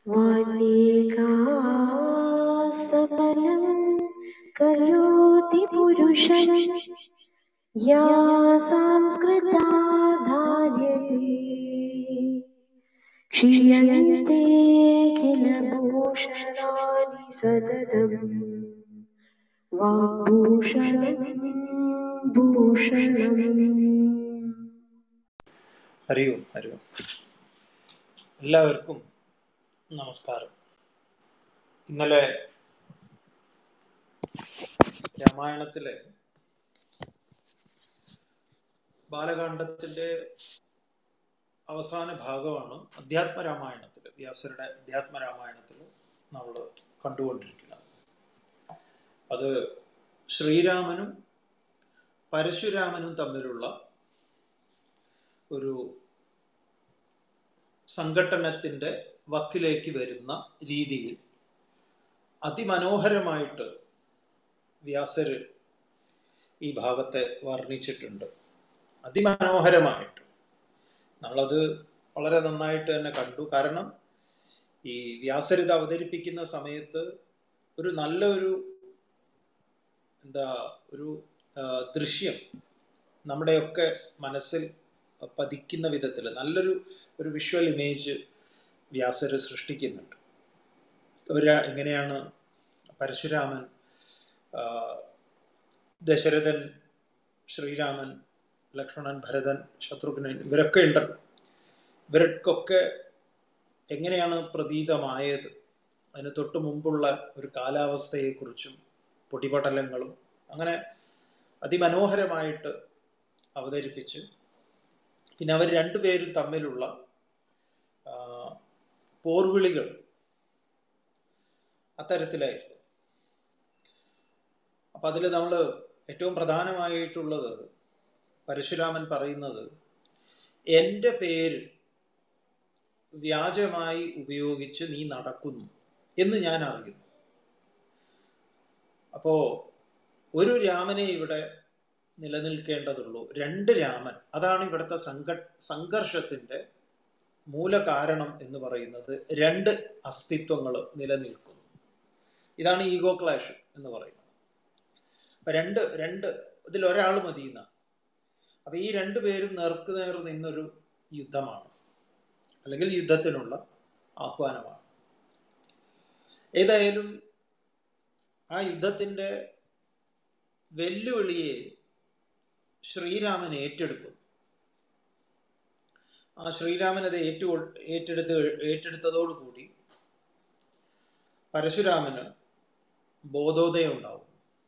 वाण्येकासफलं करोति पुरुषं या संस्कृता धार्यते क्षीयन्ते किल भूषणानि सततम् वाग्भूषणं भूषणम् ഹരി ഓം ഹരി ഓം എല്ലാവർക്കും നമസ്കാരം ഇന്നലെ രാമായണത്തിലെ ബാലകാണ്ഡത്തിന്റെ അവസാന ഭാഗമാണ് അധ്യാത്മ രാമായണത്തിൽ വ്യാസരുടെ അധ്യാത്മ രാമായണത്തിൽ നമ്മൾ കണ്ടുകൊണ്ടിരിക്കുന്നത് അത് ശ്രീരാമനും പരശുരാമനും തമ്മിലുള്ള ഒരു സംഘട്ടനത്തിൻ്റെ വക്കിലേക്ക് വരുന്ന രീതിയിൽ അതിമനോഹരമായിട്ട് വ്യാസര് ഈ ഭാഗത്തെ വർണ്ണിച്ചിട്ടുണ്ട് അതിമനോഹരമായിട്ട് നമ്മളത് വളരെ നന്നായിട്ട് തന്നെ കണ്ടു കാരണം ഈ വ്യാസരിത് അവതരിപ്പിക്കുന്ന സമയത്ത് ഒരു നല്ല ഒരു എന്താ ഒരു ആ, ദൃശ്യം നമ്മുടെയൊക്കെ മനസ്സിൽ പതിക്കുന്ന വിധത്തിൽ നല്ലൊരു ഒരു വിഷ്വൽ ഇമേജ് വ്യാസര് സൃഷ്ടിക്കുന്നുണ്ട് ഒരു എങ്ങനെയാണ് പരശുരാമൻ ആ, ദശരഥൻ ശ്രീരാമൻ ലക്ഷ്മണൻ ഭരതൻ ശത്രുഘ്നൻ ഇവരൊക്കെ ഉണ്ടല്ലോ ഇവർക്കൊക്കെ എങ്ങനെയാണ് പ്രതീതമായത് അതിന് തൊട്ട് മുമ്പുള്ള ഒരു കാലാവസ്ഥയെക്കുറിച്ചും പൊടിപടലങ്ങളും അങ്ങനെ അതിമനോഹരമായിട്ട് അവതരിപ്പിച്ച് പിന്നെ അവർ രണ്ടുപേരും തമ്മിലുള്ള ആ, പോർവിളികൾ അത്തരത്തിലായിരുന്നു അപ്പം അതിൽ നമ്മൾ ഏറ്റവും പ്രധാനമായിട്ടുള്ളത് പരശുരാമൻ പറയുന്നത് എൻ്റെ പേര് വ്യാജമായി ഉപയോഗിച്ച് നീ നടക്കുന്നു എന്ന് ഞാൻ അറിയുന്നു അപ്പോൾ ഒരു രാമനെ ഇവിടെ നിലനിൽക്കേണ്ടതുള്ളൂ രണ്ട് രാമൻ അതാണ് ഇവിടുത്തെ സംഘ സംഘർഷത്തിൻ്റെ മൂലകാരണം എന്ന് പറയുന്നത് രണ്ട് അസ്തിത്വങ്ങൾ നിലനിൽക്കുന്നു ഇതാണ് ഈഗോ ക്ലാഷ് എന്ന് പറയുന്നത് അപ്പൊ രണ്ട് രണ്ട് ഇതിൽ ഒരാൾ മതി എന്നാ അപ്പൊ ഈ രണ്ടു പേരും നേർക്കുനേർ നിന്നൊരു യുദ്ധമാണ് അല്ലെങ്കിൽ യുദ്ധത്തിനുള്ള ആഹ്വാനമാണ് ഏതായാലും ആ യുദ്ധത്തിന്റെ വെല്ലുവിളിയെ ശ്രീരാമൻ ഏറ്റെടുക്കും ആ ശ്രീരാമൻ അത് ഏറ്റു ഏറ്റെടുത്ത് ഏറ്റെടുത്തതോടുകൂടി പരശുരാമന് ബോധോദയം ഉണ്ടാവും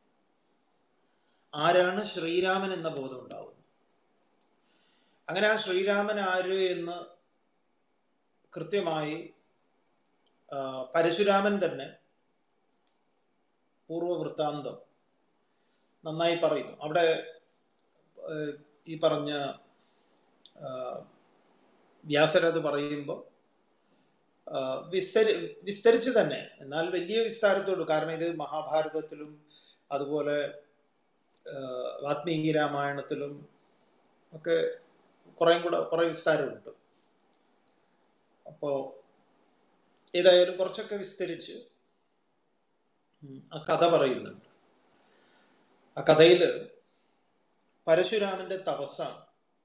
ആരാണ് ശ്രീരാമൻ എന്ന ബോധം ഉണ്ടാവും അങ്ങനെ ആ ശ്രീരാമൻ ആര് എന്ന് കൃത്യമായി ആ, പരശുരാമൻ തന്നെ പൂർവവൃത്താന്തം നന്നായി പറയുന്നു അവിടെ ഏഹ്, ഈ പറഞ്ഞ ആ, വ്യാസരത് പറയുമ്പോൾ വിസ്തരി വിസ്തരിച്ച് തന്നെ എന്നാൽ വലിയ വിസ്താരത്തോട് കാരണം ഇത് മഹാഭാരതത്തിലും അതുപോലെ ആ, വാത്മീകി രാമായണത്തിലും ഒക്കെ കുറേം കൂടെ കുറേ വിസ്താരമുണ്ട് അപ്പോൾ ഏതായാലും കുറച്ചൊക്കെ വിസ്തരിച്ച് ഉം, ആ കഥ പറയുന്നുണ്ട് ആ കഥയിൽ പരശുരാമന്റെ തപസ്സാണ്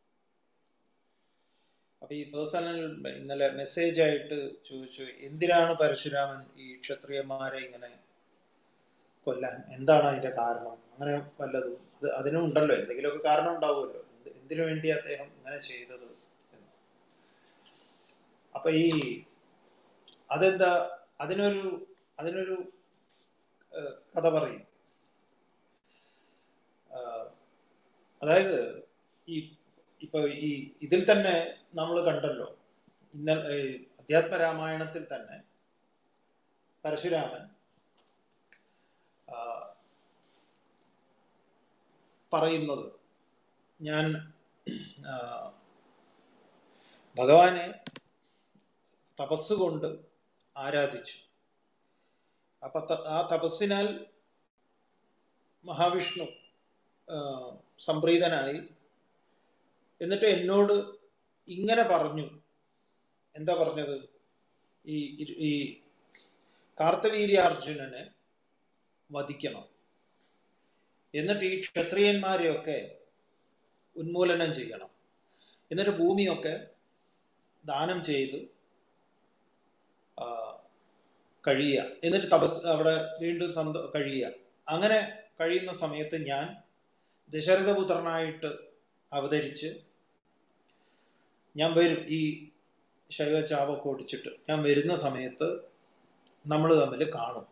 അപ്പൊ ഈ പേഴ്സണൽ ഇന്നലെ മെസ്സേജ് ആയിട്ട് ചോദിച്ചു എന്തിനാണ് പരശുരാമൻ ഈ ക്ഷത്രിയന്മാരെ ഇങ്ങനെ കൊല്ലാൻ എന്താണ് അതിന്റെ കാരണം അങ്ങനെ വല്ലതും അത് അതിനും ഉണ്ടല്ലോ എന്തെങ്കിലുമൊക്കെ കാരണം ഉണ്ടാവുമല്ലോ എന്ത് എന്തിനു വേണ്ടി അദ്ദേഹം ഇങ്ങനെ ചെയ്തത് എന്ന് അപ്പൊ ഈ അതെന്താ അതിനൊരു അതിനൊരു ഏഹ്, കഥ പറയും ആഹ്, അതായത് ഈ ഇപ്പൊ ഈ ഇതിൽ തന്നെ നമ്മൾ കണ്ടല്ലോ ഇന്നലെ അധ്യാത്മ രാമായണത്തിൽ തന്നെ പരശുരാമൻ ആ, പറയുന്നത് ഞാൻ ആ, ഭഗവാനെ തപസ്സുകൊണ്ട് ആരാധിച്ചു അപ്പൊ ത- ആ തപസ്സിനാൽ മഹാവിഷ്ണു ആ, സംപ്രീതനായി എന്നിട്ട് എന്നോട് ഇങ്ങനെ പറഞ്ഞു എന്താ പറഞ്ഞത് ഈ ഇരു- ഈ കാർത്തവീര്യാർജുനനെ വധിക്കണം എന്നിട്ട് ഈ ക്ഷത്രിയന്മാരെയൊക്കെ ഉന്മൂലനം ചെയ്യണം എന്നിട്ട് ഭൂമിയൊക്കെ ദാനം ചെയ്ത് ആ, കഴിയുക എന്നിട്ട് തപസ് അവിടെ വീണ്ടും സന്ത കഴിയുക അങ്ങനെ കഴിയുന്ന സമയത്ത് ഞാൻ ദശരഥപുത്രനായിട്ട് അവതരിച്ച് ഞാൻ വരും ഈ ശൈവ ചാപൊക്കെ ഒടിച്ചിട്ട് ഞാൻ വരുന്ന സമയത്ത് നമ്മൾ തമ്മിൽ കാണും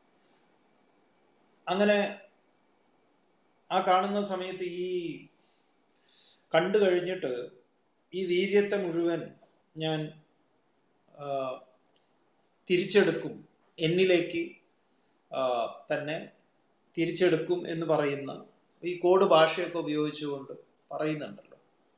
അങ്ങനെ ആ കാണുന്ന സമയത്ത് ഈ കണ്ടു കഴിഞ്ഞിട്ട് ഈ വീര്യത്തെ മുഴുവൻ ഞാൻ ആ, തിരിച്ചെടുക്കും എന്നിലേക്ക് ആ, തന്നെ തിരിച്ചെടുക്കും എന്ന് പറയുന്ന ഈ കോഡ് ഭാഷയൊക്കെ ഉപയോഗിച്ചുകൊണ്ട് പറയുന്നുണ്ടല്ലോ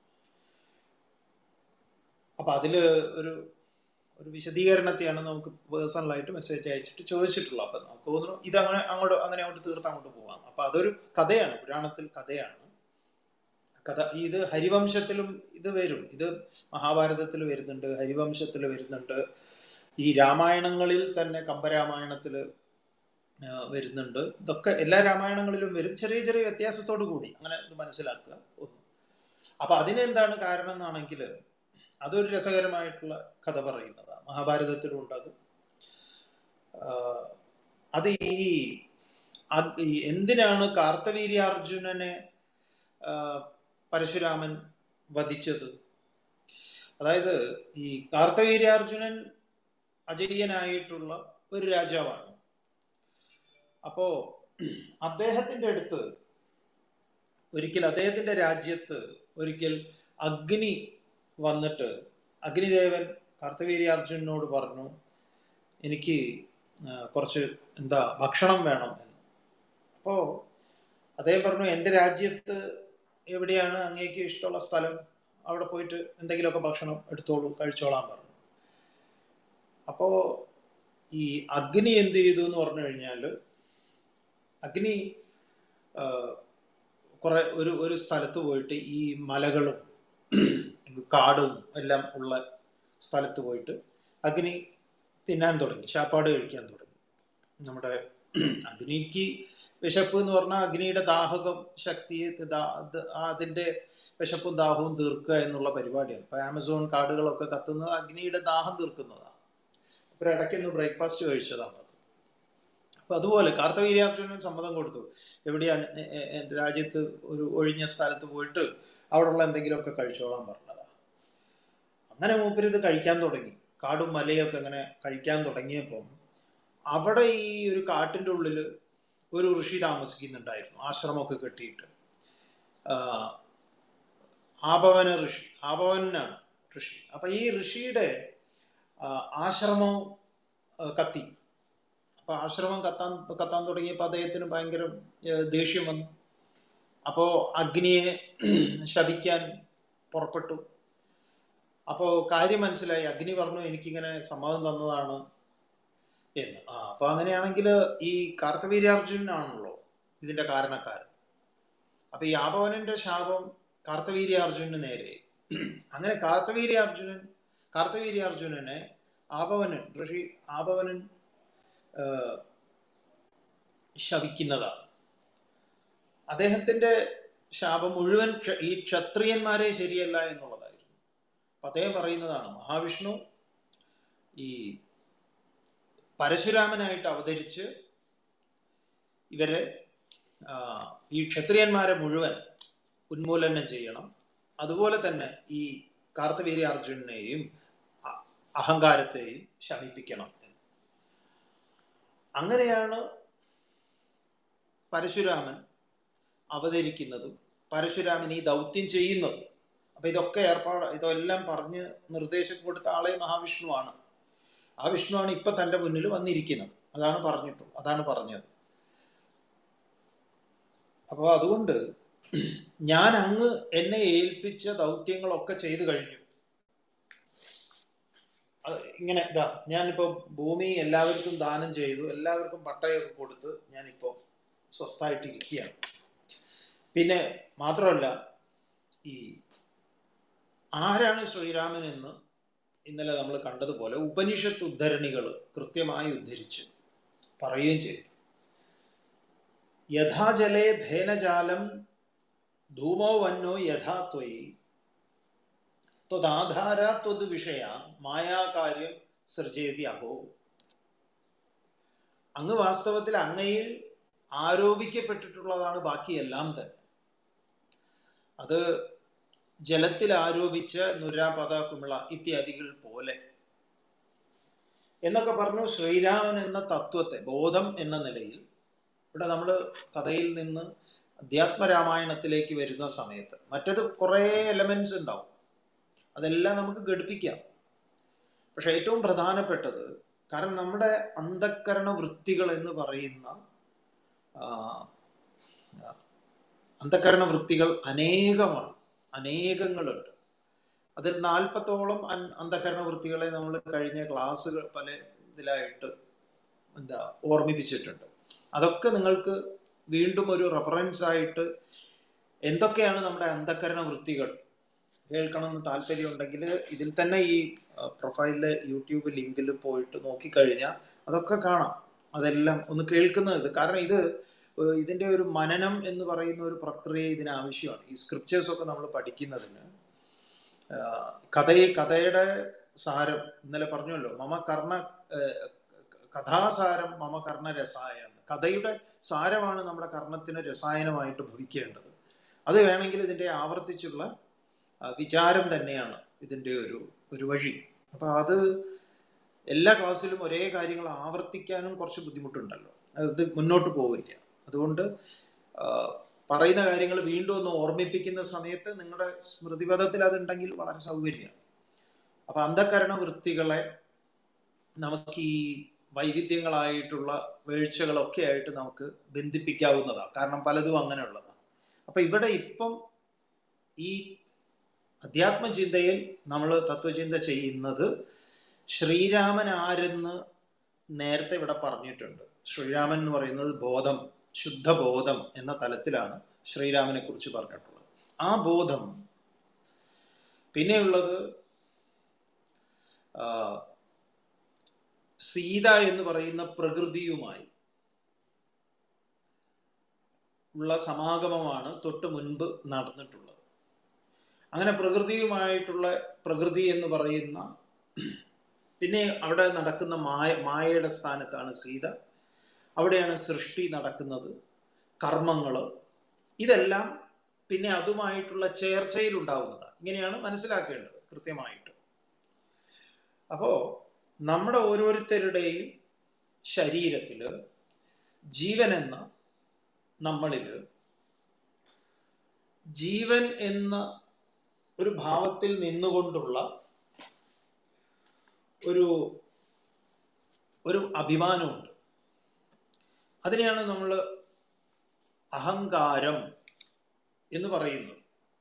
അപ്പൊ അതില് ഒരു ഒരു വിശദീകരണത്തെയാണ് നമുക്ക് പേഴ്സണലായിട്ട് മെസ്സേജ് അയച്ചിട്ട് ചോദിച്ചിട്ടുള്ളത് അപ്പൊ നമുക്ക് തോന്നുന്നു ഇത് അങ്ങനെ അങ്ങോട്ട് അങ്ങനെ അങ്ങോട്ട് തീർത്ത് അങ്ങോട്ട് പോവാം അപ്പൊ അതൊരു കഥയാണ് പുരാണത്തിൽ കഥയാണ് കഥ ഇത് ഹരിവംശത്തിലും ഇത് വരും ഇത് മഹാഭാരതത്തിൽ വരുന്നുണ്ട് ഹരിവംശത്തിൽ വരുന്നുണ്ട് ഈ രാമായണങ്ങളിൽ തന്നെ കമ്പരാമായണത്തിൽ വരുന്നുണ്ട് ഇതൊക്കെ എല്ലാ രാമായണങ്ങളിലും വരും ചെറിയ ചെറിയ വ്യത്യാസത്തോടു കൂടി അങ്ങനെ ഇത് മനസ്സിലാക്കുക ഒന്ന് അപ്പൊ അതിനെന്താണ് കാരണം എന്നാണെങ്കിൽ അതൊരു രസകരമായിട്ടുള്ള കഥ പറയുന്നതാണ് മഹാഭാരതത്തിലുണ്ട് അത് ആഹ് അത് ഈ അത് ഈ എന്തിനാണ് കാർത്തവീര്യാർജുനനെ ആഹ് പരശുരാമൻ വധിച്ചത് അതായത് ഈ കാർത്തവീര്യാർജുനൻ അജയ്യനായിട്ടുള്ള ഒരു രാജാവാണ് അപ്പോ അദ്ദേഹത്തിന്റെ അടുത്ത് ഒരിക്കൽ അദ്ദേഹത്തിന്റെ രാജ്യത്ത് ഒരിക്കൽ അഗ്നി വന്നിട്ട് അഗ്നിദേവൻ കാർത്തവീര്യാർജുനനോട് പറഞ്ഞു എനിക്ക് ആ, കുറച്ച് എന്താ ഭക്ഷണം വേണം എന്ന് അപ്പോ അദ്ദേഹം പറഞ്ഞു എൻ്റെ രാജ്യത്ത് എവിടെയാണ് അങ്ങേക്ക് ഇഷ്ടമുള്ള സ്ഥലം അവിടെ പോയിട്ട് എന്തെങ്കിലുമൊക്കെ ഭക്ഷണം എടുത്തോളൂ കഴിച്ചോളാൻ പറഞ്ഞു അപ്പോ ഈ അഗ്നി എന്ത് ചെയ്തു എന്ന് പറഞ്ഞു കഴിഞ്ഞാൽ അഗ്നി ആ, കുറെ ഒരു ഒരു സ്ഥലത്ത് പോയിട്ട് ഈ മലകളും കാടും എല്ലാം ഉള്ള സ്ഥലത്ത് പോയിട്ട് അഗ്നി തിന്നാൻ തുടങ്ങി ശാപ്പാട് കഴിക്കാൻ തുടങ്ങി നമ്മുടെ അഗ്നിക്ക് വിശപ്പ് എന്ന് പറഞ്ഞാൽ അഗ്നിയുടെ ദാഹകം ശക്തിയെ ദാ- ദ- അതിന്റെ വിശപ്പും ദാഹവും തീർക്കുക എന്നുള്ള പരിപാടിയാണ് ഇപ്പൊ ആമസോൺ കാടുകളൊക്കെ കത്തുന്നത് അഗ്നിയുടെ ദാഹം തീർക്കുന്നതാണ് അപ്പൊ ഇടയ്ക്ക് ഇന്ന് ബ്രേക്ക്ഫാസ്റ്റ് കഴിച്ചതാണ് അത് അപ്പൊ അതുപോലെ കാർത്തവീര്യാർജുനൻ സമ്മതം കൊടുത്തു എവിടെയാ എ- എ- എന്റെ രാജ്യത്ത് ഒരു ഒഴിഞ്ഞ സ്ഥലത്ത് പോയിട്ട് അവിടെയുള്ള എന്തെങ്കിലുമൊക്കെ കഴിച്ചോളാൻ പറഞ്ഞതാ അങ്ങനെ മൂപ്പര് ഇത് കഴിക്കാൻ തുടങ്ങി കാടും മലയൊക്കെ അങ്ങനെ കഴിക്കാൻ തുടങ്ങിയപ്പം അവിടെ ഈ ഒരു കാട്ടിന്റെ ഉള്ളില് ഒരു ഋഷി താമസിക്കുന്നുണ്ടായിരുന്നു ആശ്രമമൊക്കെ കെട്ടിയിട്ട് ആ, ആപവന ഋഷി ആപവനാണ് ഋഷി അപ്പൊ ഈ ഋഷിയുടെ ആ, ആശ്രമം ആ, കത്തി അപ്പൊ ആശ്രമം കത്താൻ കത്താൻ തുടങ്ങിയപ്പോൾ അദ്ദേഹത്തിന് ഭയങ്കര ഏ, ദേഷ്യം വന്നു അപ്പോ അഗ്നിയെ ശപിക്കാൻ പുറപ്പെട്ടു അപ്പോ കാര്യം മനസ്സിലായി അഗ്നി പറഞ്ഞു എനിക്കിങ്ങനെ സമ്മതം തന്നതാണ് എന്ന് ആ അപ്പൊ അങ്ങനെയാണെങ്കിൽ ഈ കാർത്തവീര്യാർജുനാണല്ലോ ഇതിന്റെ കാരണക്കാരൻ അപ്പൊ ഈ ആപവനന്റെ ശാപം കാർത്തവീര്യാർജുനന് നേരെ അങ്ങനെ കാർത്തവീര്യാർജുനൻ കാർത്തവീര്യാർജുനനെ ആപവനൻ ഋഷി ആപവനൻ ആ, ശപിക്കുന്നതാണ് അദ്ദേഹത്തിന്റെ ശാപം മുഴുവൻ ക്ഷ- ഈ ക്ഷത്രിയന്മാരെ ശരിയല്ല എന്നുള്ളതായിരുന്നു അപ്പൊ അദ്ദേഹം പറയുന്നതാണ് മഹാവിഷ്ണു ഈ പരശുരാമനായിട്ട് അവതരിച്ച് ഇവരെ ആ, ഈ ക്ഷത്രിയന്മാരെ മുഴുവൻ ഉന്മൂലനം ചെയ്യണം അതുപോലെ തന്നെ ഈ കാർത്തവീര്യാർജുനെയും അ- അഹങ്കാരത്തെയും ശമിപ്പിക്കണം എന്ന്. അങ്ങനെയാണ് പരശുരാമൻ അവതരിക്കുന്നതും പരശുരാമൻ ഈ ദൗത്യം ചെയ്യുന്നതും അപ്പൊ ഇതൊക്കെ ഏർപ്പാട് ഇതെല്ലാം പറഞ്ഞ് നിർദ്ദേശം കൊടുത്ത ആളെ മഹാവിഷ്ണുവാണ് ആ വിഷ്ണുവാണ് ഇപ്പൊ തന്റെ മുന്നിൽ വന്നിരിക്കുന്നത് അതാണ് പറഞ്ഞിട്ടു അതാണ് പറഞ്ഞത് അപ്പോൾ അതുകൊണ്ട് ഞാൻ അങ്ങ് എന്നെ ഏൽപ്പിച്ച ദൗത്യങ്ങളൊക്കെ ചെയ്തു കഴിഞ്ഞു അത് ഇങ്ങനെ ഇതാ ഞാനിപ്പോ ഭൂമി എല്ലാവർക്കും ദാനം ചെയ്തു എല്ലാവർക്കും പട്ടയൊക്കെ കൊടുത്ത് ഞാനിപ്പോ സ്വസ്ഥായിട്ട് ഇരിക്കുകയാണ് പിന്നെ മാത്രമല്ല ഈ ആരാണ് ശ്രീരാമൻ എന്ന് ഇന്നലെ നമ്മൾ കണ്ടതുപോലെ ഉപനിഷത്ത് ഉദ്ധരണികൾ കൃത്യമായി ഉദ്ധരിച്ച് പറയുകയും ചെയ്തു യഥാജലേ ഭേനജാലം ധൂമോ വന്നോ യഥാ ത്വയി ത്വദാധാര ത്വത് വിഷയ മായാകാര്യം സൃജേതി അഹോ അങ്ങ് വാസ്തവത്തിൽ അങ്ങയിൽ ആരോപിക്കപ്പെട്ടിട്ടുള്ളതാണ് ബാക്കിയെല്ലാം തന്നെ അത് ജലത്തിൽ ആരോപിച്ച നുരാപത കുമിള ഇത്യാദികൾ പോലെ എന്നൊക്കെ പറഞ്ഞു ശ്രീരാമൻ എന്ന തത്വത്തെ ബോധം എന്ന നിലയിൽ ഇവിടെ നമ്മൾ കഥയിൽ നിന്ന് അധ്യാത്മരാമായണത്തിലേക്ക് വരുന്ന സമയത്ത് മറ്റത് കുറേ എലമെന്റ്സ് ഉണ്ടാവും അതെല്ലാം നമുക്ക് ഘടിപ്പിക്കാം പക്ഷെ ഏറ്റവും പ്രധാനപ്പെട്ടത് കാരണം നമ്മുടെ അന്ധക്കരണ വൃത്തികൾ എന്ന് പറയുന്ന അന്ധക്കരണ വൃത്തികൾ അനേകമാണ് അനേകങ്ങളുണ്ട് അതിൽ നാൽപ്പത്തോളം അന്ധകരണ വൃത്തികളെ നമ്മൾ കഴിഞ്ഞ ക്ലാസ്സുകൾ പല ഇതിലായിട്ട് എന്താ ഓർമ്മിപ്പിച്ചിട്ടുണ്ട് അതൊക്കെ നിങ്ങൾക്ക് വീണ്ടും ഒരു റെഫറൻസ് ആയിട്ട് എന്തൊക്കെയാണ് നമ്മുടെ അന്ധകരണ വൃത്തികൾ കേൾക്കണമെന്ന് താല്പര്യം ഉണ്ടെങ്കിൽ ഇതിൽ തന്നെ ഈ പ്രൊഫൈലിലെ യൂട്യൂബ് ലിങ്കിൽ പോയിട്ട് നോക്കിക്കഴിഞ്ഞാൽ അതൊക്കെ കാണാം അതെല്ലാം ഒന്ന് കേൾക്കുന്നത് കാരണം ഇത് ഇതിൻ്റെ ഒരു മനനം എന്ന് പറയുന്ന ഒരു പ്രക്രിയ ഇതിന് ആവശ്യമാണ് ഈ സ്ക്രിപ്റ്റേഴ്സ് ഒക്കെ നമ്മൾ പഠിക്കുന്നതിന് കഥയെ കഥയുടെ സാരം ഇന്നലെ പറഞ്ഞല്ലോ മമ കർണ കഥാസാരം മമ കർണ രസായനം കഥയുടെ സാരമാണ് നമ്മുടെ കർണത്തിന് രസായനമായിട്ട് ഭവിക്കേണ്ടത് അത് വേണമെങ്കിൽ ഇതിൻ്റെ ആവർത്തിച്ചുള്ള വിചാരം തന്നെയാണ് ഇതിൻ്റെ ഒരു ഒരു വഴി അപ്പം അത് എല്ലാ ക്ലാസ്സിലും ഒരേ കാര്യങ്ങൾ ആവർത്തിക്കാനും കുറച്ച് ബുദ്ധിമുട്ടുണ്ടല്ലോ അത് മുന്നോട്ട് പോവില്ല അതുകൊണ്ട് പറയുന്ന കാര്യങ്ങൾ വീണ്ടും ഒന്ന് ഓർമ്മിപ്പിക്കുന്ന സമയത്ത് നിങ്ങളുടെ സ്മൃതിപഥത്തിൽ അതുണ്ടെങ്കിൽ വളരെ സൗകര്യമാണ് അപ്പൊ അന്ധകരണ വൃത്തികളെ നമുക്ക് ഈ വൈവിധ്യങ്ങളായിട്ടുള്ള വീഴ്ചകളൊക്കെ ആയിട്ട് നമുക്ക് ബന്ധിപ്പിക്കാവുന്നതാണ് കാരണം പലതും അങ്ങനെയുള്ളതാണ് അപ്പൊ ഇവിടെ ഇപ്പം ഈ അധ്യാത്മചിന്തയിൽ നമ്മൾ തത്വചിന്ത ചെയ്യുന്നത് ശ്രീരാമൻ ആരെന്ന് നേരത്തെ ഇവിടെ പറഞ്ഞിട്ടുണ്ട് ശ്രീരാമൻ എന്ന് പറയുന്നത് ബോധം ശുദ്ധബോധം എന്ന തലത്തിലാണ് ശ്രീരാമനെ കുറിച്ച് പറഞ്ഞിട്ടുള്ളത് ആ ബോധം പിന്നെയുള്ളത് സീത എന്ന് പറയുന്ന പ്രകൃതിയുമായി ഉള്ള സമാഗമമാണ് തൊട്ട് മുൻപ് നടന്നിട്ടുള്ളത് അങ്ങനെ പ്രകൃതിയുമായിട്ടുള്ള പ്രകൃതി എന്ന് പറയുന്ന പിന്നെ അവിടെ നടക്കുന്ന മായ മായയുടെ സ്ഥാനത്താണ് സീത അവിടെയാണ് സൃഷ്ടി നടക്കുന്നത് കർമ്മങ്ങൾ ഇതെല്ലാം പിന്നെ അതുമായിട്ടുള്ള ചേർച്ചയിൽ ഉണ്ടാവുന്നതാണ് ഇങ്ങനെയാണ് മനസ്സിലാക്കേണ്ടത് കൃത്യമായിട്ട് അപ്പോൾ നമ്മുടെ ഓരോരുത്തരുടെയും ശരീരത്തിൽ ജീവൻ എന്ന നമ്മളിൽ ജീവൻ എന്ന ഒരു ഭാവത്തിൽ നിന്നുകൊണ്ടുള്ള ഒരു ഒരു അഭിമാനമുണ്ട് അതിനെയാണ് നമ്മൾ അഹങ്കാരം എന്ന് പറയുന്നത്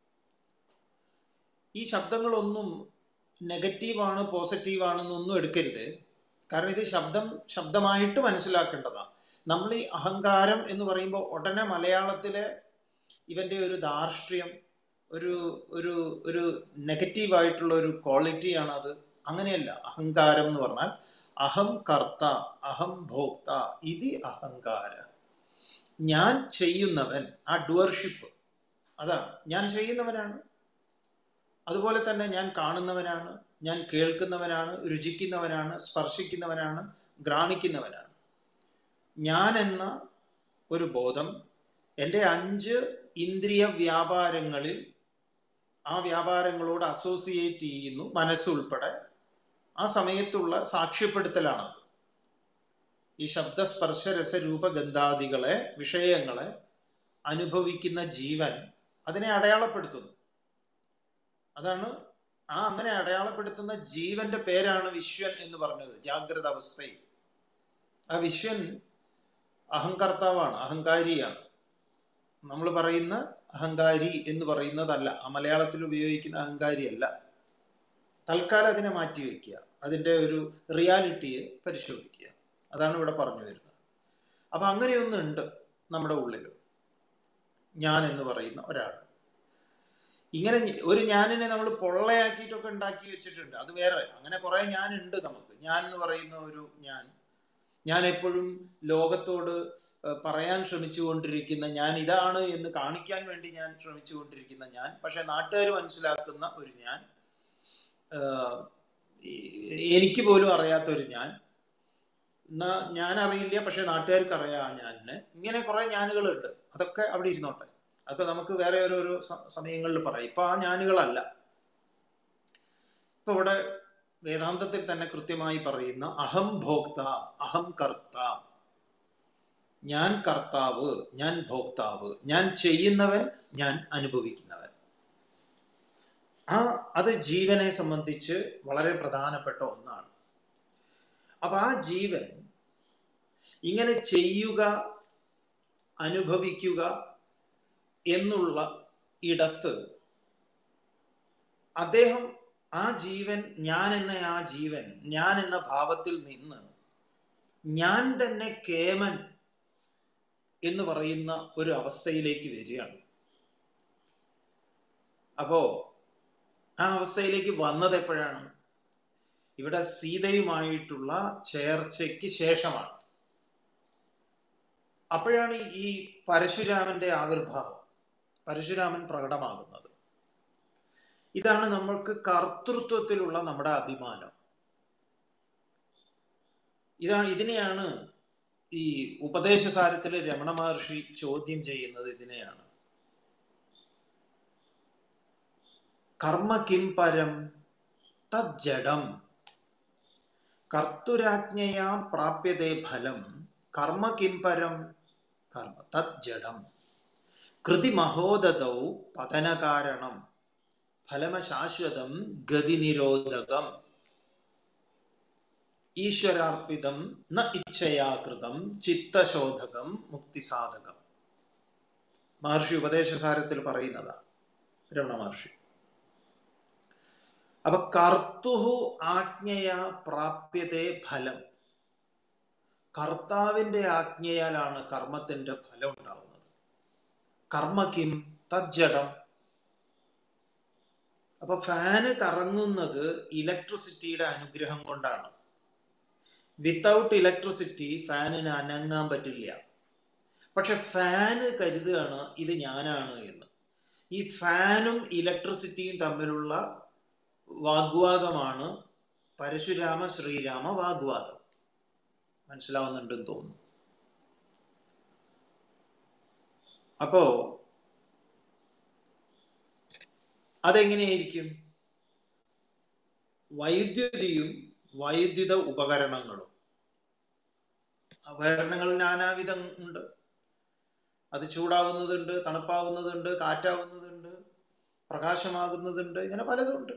ഈ ശബ്ദങ്ങളൊന്നും നെഗറ്റീവാണ് പോസിറ്റീവാണെന്നൊന്നും എടുക്കരുത് കാരണം ഇത് ശബ്ദം ശബ്ദമായിട്ട് മനസ്സിലാക്കേണ്ടതാണ് നമ്മൾ ഈ അഹങ്കാരം എന്ന് പറയുമ്പോൾ ഉടനെ മലയാളത്തിലെ ഇവൻ്റെ ഒരു ധാർഷ്ട്യം ഒരു ഒരു ഒരു നെഗറ്റീവായിട്ടുള്ള ഒരു ക്വാളിറ്റിയാണ് അത് അങ്ങനെയല്ല അഹങ്കാരം എന്ന് പറഞ്ഞാൽ അഹം കർത്ത അഹം ഭോക്ത ഇത് അഹങ്കാര ഞാൻ ചെയ്യുന്നവൻ ആ ഡുവർഷിപ്പ് അതാണ് ഞാൻ ചെയ്യുന്നവനാണ് അതുപോലെ തന്നെ ഞാൻ കാണുന്നവനാണ് ഞാൻ കേൾക്കുന്നവനാണ് രുചിക്കുന്നവനാണ് സ്പർശിക്കുന്നവനാണ് ഗ്രാണിക്കുന്നവനാണ് ഞാൻ എന്ന ഒരു ബോധം എൻ്റെ അഞ്ച് ഇന്ദ്രിയ വ്യാപാരങ്ങളിൽ ആ വ്യാപാരങ്ങളോട് അസോസിയേറ്റ് ചെയ്യുന്നു മനസ്സുൾപ്പെടെ ആ സമയത്തുള്ള സാക്ഷ്യപ്പെടുത്തലാണത് ഈ ശബ്ദസ്പർശ രസരൂപഗന്ധാദികളെ വിഷയങ്ങളെ അനുഭവിക്കുന്ന ജീവൻ അതിനെ അടയാളപ്പെടുത്തുന്നു അതാണ് ആ അങ്ങനെ അടയാളപ്പെടുത്തുന്ന ജീവന്റെ പേരാണ് വിശ്വൻ എന്ന് പറഞ്ഞത് ജാഗ്രത അവസ്ഥയിൽ ആ വിശ്വൻ അഹങ്കർത്താവാണ് അഹങ്കാരിയാണ് നമ്മൾ പറയുന്ന അഹങ്കാരി എന്ന് പറയുന്നതല്ല ആ മലയാളത്തിൽ ഉപയോഗിക്കുന്ന അഹങ്കാരിയല്ല തൽക്കാലം അതിനെ മാറ്റി വയ്ക്കുക അതിൻ്റെ ഒരു റിയാലിറ്റിയെ പരിശോധിക്കുക അതാണ് ഇവിടെ പറഞ്ഞു വരുന്നത് അപ്പം അങ്ങനെയൊന്നുണ്ട് നമ്മുടെ ഉള്ളിൽ ഞാൻ എന്ന് പറയുന്ന ഒരാൾ ഇങ്ങനെ ഞ- ഒരു ഞാനിനെ നമ്മൾ പൊള്ളയാക്കിയിട്ടൊക്കെ ഉണ്ടാക്കി വെച്ചിട്ടുണ്ട് അത് വേറെ അങ്ങനെ കുറെ ഞാൻ ഉണ്ട് നമുക്ക് ഞാൻ എന്ന് പറയുന്ന ഒരു ഞാൻ ഞാൻ എപ്പോഴും ലോകത്തോട് ഏഹ്, പറയാൻ ശ്രമിച്ചുകൊണ്ടിരിക്കുന്ന ഞാൻ ഇതാണ് എന്ന് കാണിക്കാൻ വേണ്ടി ഞാൻ ശ്രമിച്ചുകൊണ്ടിരിക്കുന്ന ഞാൻ പക്ഷെ നാട്ടുകാർ മനസ്സിലാക്കുന്ന ഒരു ഞാൻ ഏഹ്, ഈ- എനിക്ക് പോലും അറിയാത്ത ഒരു ഞാൻ എന്നാ ഞാൻ അറിയില്ല പക്ഷെ നാട്ടുകാർക്ക് അറിയാം ആ ഞാനിന് ഇങ്ങനെ കുറെ ഞാനുകളുണ്ട് അതൊക്കെ അവിടെ ഇരുന്നോട്ടെ അതൊക്കെ നമുക്ക് വേറെ ഓരോരോ സ- സമയങ്ങളിൽ പറയാം ഇപ്പൊ ആ ഞാനുകളല്ല ഇപ്പൊ ഇവിടെ വേദാന്തത്തിൽ തന്നെ കൃത്യമായി പറയുന്ന അഹം ഭോക്ത അഹം കർത്ത ഞാൻ കർത്താവ് ഞാൻ ഭോക്താവ് ഞാൻ ചെയ്യുന്നവൻ ഞാൻ അനുഭവിക്കുന്നവൻ ആ അത് ജീവനെ സംബന്ധിച്ച് വളരെ പ്രധാനപ്പെട്ട ഒന്നാണ് അപ്പൊ ആ ജീവൻ ഇങ്ങനെ ചെയ്യുക അനുഭവിക്കുക എന്നുള്ള ഇടത്ത് അദ്ദേഹം ആ ജീവൻ ഞാൻ എന്ന ആ ജീവൻ ഞാൻ എന്ന ഭാവത്തിൽ നിന്ന് ഞാൻ തന്നെ കേമൻ എന്ന് പറയുന്ന ഒരു അവസ്ഥയിലേക്ക് വരികയാണ് അപ്പോ ആ അവസ്ഥയിലേക്ക് വന്നത് എപ്പോഴാണ് ഇവിടെ സീതയുമായിട്ടുള്ള ചേർച്ചയ്ക്ക് ശേഷമാണ് അപ്പോഴാണ് ഈ പരശുരാമന്റെ ആവിർഭാവം പരശുരാമൻ പ്രകടമാകുന്നത് ഇതാണ് നമ്മൾക്ക് കർത്തൃത്വത്തിലുള്ള നമ്മുടെ അഭിമാനം ഇതാണ് ഇതിനെയാണ് ഈ ഉപദേശസാരത്തിലെ രമണ മഹർഷി ചോദ്യം ചെയ്യുന്നത് ഇതിനെയാണ് കർമ്മ കിം പരം തജ്ജഡം കർത്തുരാജ്ഞയാ പ്രാപ്യതേ ഫലം കർമ്മ കിം പരം കർമ്മ തജ്ജഡം കൃതി മഹോദതൗ പതനകാരണം ഫലമശാശ്വതം ഗതിനിരോധകം ഈശ്വരാർപ്പിതം ന ഇച്ഛയാകൃതം ചിത്തശോധകം മുക്തിസാധകം മഹർഷി ഉപദേശസാരത്തിൽ പറയുന്നതാ രമണ മഹർഷി അപ്പൊ കർത്തുഹു ആജ്ഞയ പ്രാപ്യതേ ഫലം കർത്താവിന്റെ ആജ്ഞയാലാണ് കർമ്മത്തിന്റെ ഫലം ഉണ്ടാവുന്നത് കർമ്മ കിം തജ്ജടം അപ്പൊ ഫാന് കറങ്ങുന്നത് ഇലക്ട്രിസിറ്റിയുടെ അനുഗ്രഹം കൊണ്ടാണ് വിത്തൗട്ട് ഇലക്ട്രിസിറ്റി ഫാനിന് അനങ്ങാൻ പറ്റില്ല പക്ഷെ ഫാന് കരുതുകയാണ് ഇത് ഞാനാണ് എന്ന് ഈ ഫാനും ഇലക്ട്രിസിറ്റിയും തമ്മിലുള്ള വാഗ്വാദമാണ് പരശുരാമ ശ്രീരാമ വാഗ്വാദം മനസ്സിലാവുന്നുണ്ടെന്ന് തോന്നുന്നു അപ്പോ അതെങ്ങനെയായിരിക്കും വൈദ്യുതിയും വൈദ്യുത ഉപകരണങ്ങളും ഉപകരണങ്ങൾ നാനാവിധം ഉണ്ട് അത് ചൂടാവുന്നതുണ്ട് തണുപ്പാവുന്നതുണ്ട് കാറ്റാവുന്നതുണ്ട് പ്രകാശമാകുന്നതുണ്ട് ഇങ്ങനെ പലതുണ്ട്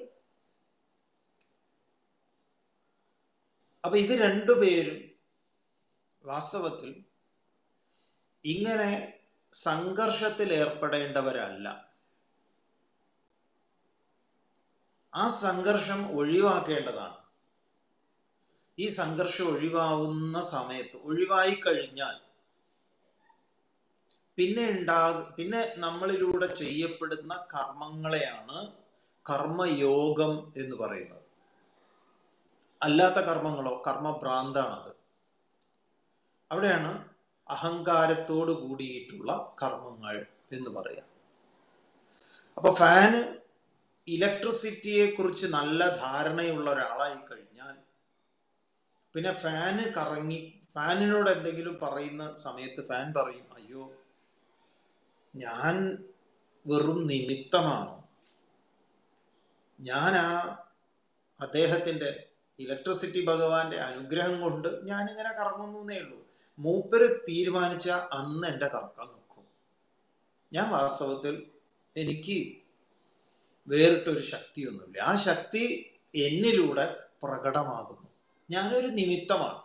അപ്പൊ ഇത് രണ്ടുപേരും വാസ്തവത്തിൽ ഇങ്ങനെ സംഘർഷത്തിൽ ഏർപ്പെടേണ്ടവരല്ല ആ സംഘർഷം ഒഴിവാക്കേണ്ടതാണ് ഈ സംഘർഷം ഒഴിവാവുന്ന സമയത്ത് ഒഴിവായി കഴിഞ്ഞാൽ പിന്നെ ഉണ്ടാ പിന്നെ നമ്മളിലൂടെ ചെയ്യപ്പെടുന്ന കർമ്മങ്ങളെയാണ് കർമ്മയോഗം എന്ന് പറയുന്നത് അല്ലാത്ത കർമ്മങ്ങളോ കർമ്മഭ്രാന്താണത് അവിടെയാണ് അഹങ്കാരത്തോട് കൂടിയിട്ടുള്ള കർമ്മങ്ങൾ എന്ന് പറയാം അപ്പൊ ഫാന് ഇലക്ട്രിസിറ്റിയെ കുറിച്ച് നല്ല ധാരണയുള്ള ഒരാളായി കഴിഞ്ഞാൽ പിന്നെ ഫാന് കറങ്ങി ഫാനിനോട് എന്തെങ്കിലും പറയുന്ന സമയത്ത് ഫാൻ പറയും അയ്യോ ഞാൻ വെറും നിമിത്തമാണ് ഞാൻ ആ അദ്ദേഹത്തിന്റെ ഇലക്ട്രിസിറ്റി ഭഗവാന്റെ അനുഗ്രഹം കൊണ്ട് ഞാനിങ്ങനെ കറങ്ങുന്നേ ഉള്ളൂ മൂപ്പര് തീരുമാനിച്ച അന്ന് എൻ്റെ കറക്കാൻ നിൽക്കും ഞാൻ വാസ്തവത്തിൽ എനിക്ക് വേറിട്ടൊരു ശക്തിയൊന്നുമില്ല ആ ശക്തി എന്നിലൂടെ പ്രകടമാകുന്നു ഞാനൊരു നിമിത്തമാണ്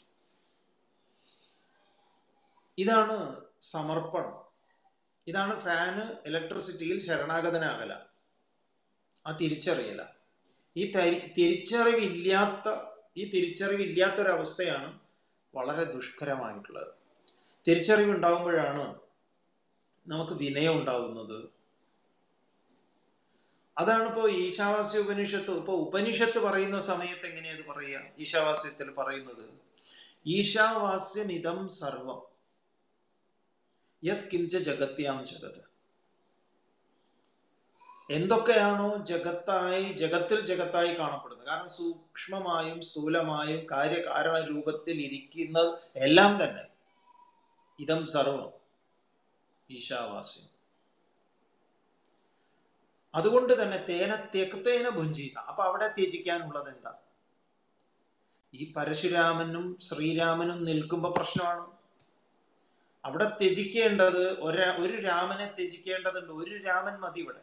ഇതാണ് സമർപ്പണം ഇതാണ് ഫാന് ഇലക്ട്രിസിറ്റിയിൽ ശരണാഗതനാകല ആ തിരിച്ചറിയല ഈ തരി തിരിച്ചറിവില്ലാത്ത ഈ തിരിച്ചറിവില്ലാത്തൊരവസ്ഥയാണ് വളരെ ദുഷ്കരമായിട്ടുള്ളത് തിരിച്ചറിവുണ്ടാകുമ്പോഴാണ് നമുക്ക് വിനയം ഉണ്ടാകുന്നത് അതാണ് ഇപ്പോൾ ഈശാവാസ്യ ഉപനിഷത്ത് ഇപ്പോൾ ഉപനിഷത്ത് പറയുന്ന സമയത്ത് എങ്ങനെയാ ഇത് പറയുക ഈശാവാസ്യത്തിൽ പറയുന്നത് ഈശാവാസ്യമിതം സർവം യത് കിഞ്ച ജഗത്യാം ജഗത് എന്തൊക്കെയാണോ ജഗത്തായി ജഗത്തിൽ ജഗത്തായി കാണപ്പെടുന്നത് കാരണം സൂക്ഷ്മമായും സ്ഥൂലമായും കാര്യകാരണ രൂപത്തിൽ ഇരിക്കുന്നത് എല്ലാം തന്നെ ഇതം സർവം ഈശാവാസ്യം അതുകൊണ്ട് തന്നെ തേന തെക്തേന ഭുഞ്ചിത അപ്പൊ അവിടെ ത്യജിക്കാനുള്ളത് എന്താ ഈ പരശുരാമനും ശ്രീരാമനും നിൽക്കുമ്പോൾ പ്രശ്നമാണ് അവിടെ ത്യജിക്കേണ്ടത് ഒരാ ഒരു രാമനെ ത്യജിക്കേണ്ടതുണ്ട് ഒരു രാമൻ മതി ഇവിടെ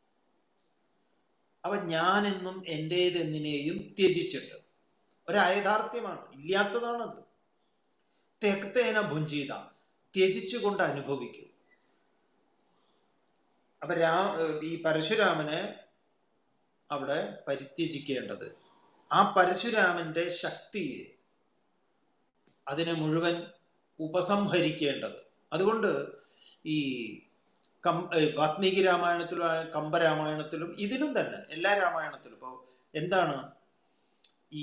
അവ ഞാനെന്നും എൻ്റേതെന്നിനെയും ത്യജിച്ചിട്ട് ഒരയഥാർത്ഥ്യമാണ് ഇല്ലാത്തതാണത് തെക്തേന ഭുഞ്ചിത ത്യജിച്ചുകൊണ്ട് അനുഭവിക്കും അപ്പൊ രാ ഈ പരശുരാമനെ അവിടെ പരിത്യജിക്കേണ്ടത് ആ പരശുരാമന്റെ ശക്തിയെ അതിനെ മുഴുവൻ ഉപസംഹരിക്കേണ്ടത് അതുകൊണ്ട് ഈ കം വാത്മീകി രാമായണത്തിലും കമ്പരാമായണത്തിലും ഇതിലും തന്നെ എല്ലാ രാമായണത്തിലും ഇപ്പോൾ എന്താണ് ഈ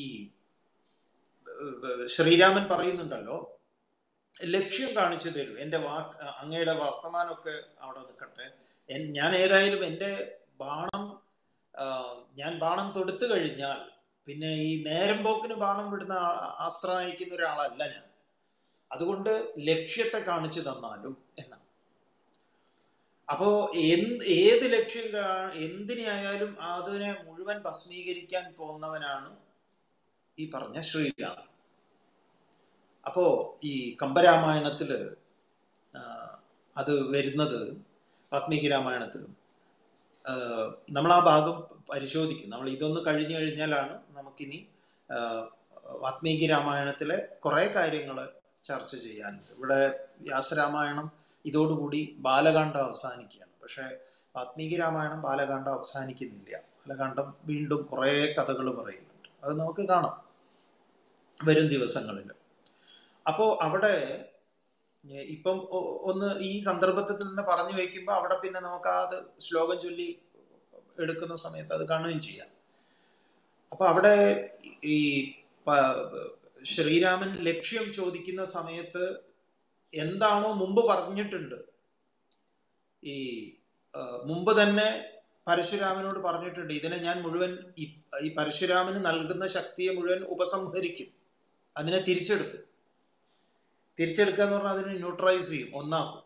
ശ്രീരാമൻ പറയുന്നുണ്ടല്ലോ ലക്ഷ്യം കാണിച്ചു തരും എൻ്റെ വാക്ക് അങ്ങയുടെ വർത്തമാനമൊക്കെ അവിടെ നിൽക്കട്ടെ ഞാൻ ഏതായാലും എൻ്റെ ബാണം ഞാൻ ബാണം തൊടുത്തു കഴിഞ്ഞാൽ പിന്നെ ഈ നേരം പോക്കിന് ബാണം വിടുന്ന ആസ്ത്ര അയക്കുന്ന ഒരാളല്ല ഞാൻ അതുകൊണ്ട് ലക്ഷ്യത്തെ കാണിച്ചു തന്നാലും എന്നാണ് അപ്പോ എന്ത് ഏത് ലക്ഷ്യം എന്തിനായാലും അതിനെ മുഴുവൻ ഭസ്മീകരിക്കാൻ പോകുന്നവനാണ് ഈ പറഞ്ഞ ശ്രീരാമൻ അപ്പോ ഈ കമ്പരാമായണത്തില് അത് വരുന്നത് വാത്മീകി രാമായണത്തിലും നമ്മൾ ആ ഭാഗം പരിശോധിക്കും നമ്മൾ ഇതൊന്ന് കഴിഞ്ഞു കഴിഞ്ഞാലാണ് നമുക്കിനി വാത്മീകി രാമായണത്തിലെ കുറെ കാര്യങ്ങൾ ചർച്ച ചെയ്യാനുണ്ട് ഇവിടെ വ്യാസരാമായണം ഇതോടുകൂടി ബാലകാന്ഡം അവസാനിക്കുകയാണ് പക്ഷേ വാത്മീകി രാമായണം ബാലകാന്ഡം അവസാനിക്കുന്നില്ല ബാലകാന്ഡം വീണ്ടും കുറേ കഥകൾ പറയുന്നുണ്ട് അത് നമുക്ക് കാണാം വരും ദിവസങ്ങളിൽ അപ്പോൾ അവിടെ ഇപ്പം ഒന്ന് ഈ സന്ദർഭത്തിൽ നിന്ന് പറഞ്ഞു വയ്ക്കുമ്പോൾ അവിടെ പിന്നെ നമുക്ക് ആ അത് ശ്ലോകം ചൊല്ലി എടുക്കുന്ന സമയത്ത് അത് കാണുകയും ചെയ്യാം അപ്പൊ അവിടെ ഈ ശ്രീരാമൻ ലക്ഷ്യം ചോദിക്കുന്ന സമയത്ത് എന്താണോ മുമ്പ് പറഞ്ഞിട്ടുണ്ട് ഈ മുമ്പ് തന്നെ പരശുരാമനോട് പറഞ്ഞിട്ടുണ്ട് ഇതിനെ ഞാൻ മുഴുവൻ ഈ പരശുരാമന് നൽകുന്ന ശക്തിയെ മുഴുവൻ ഉപസംഹരിക്കും അതിനെ തിരിച്ചെടുക്കും തിരിച്ചെടുക്കുക എന്ന് പറഞ്ഞാൽ അതിനെ ന്യൂട്രലൈസ് ചെയ്യും ഒന്നാക്കും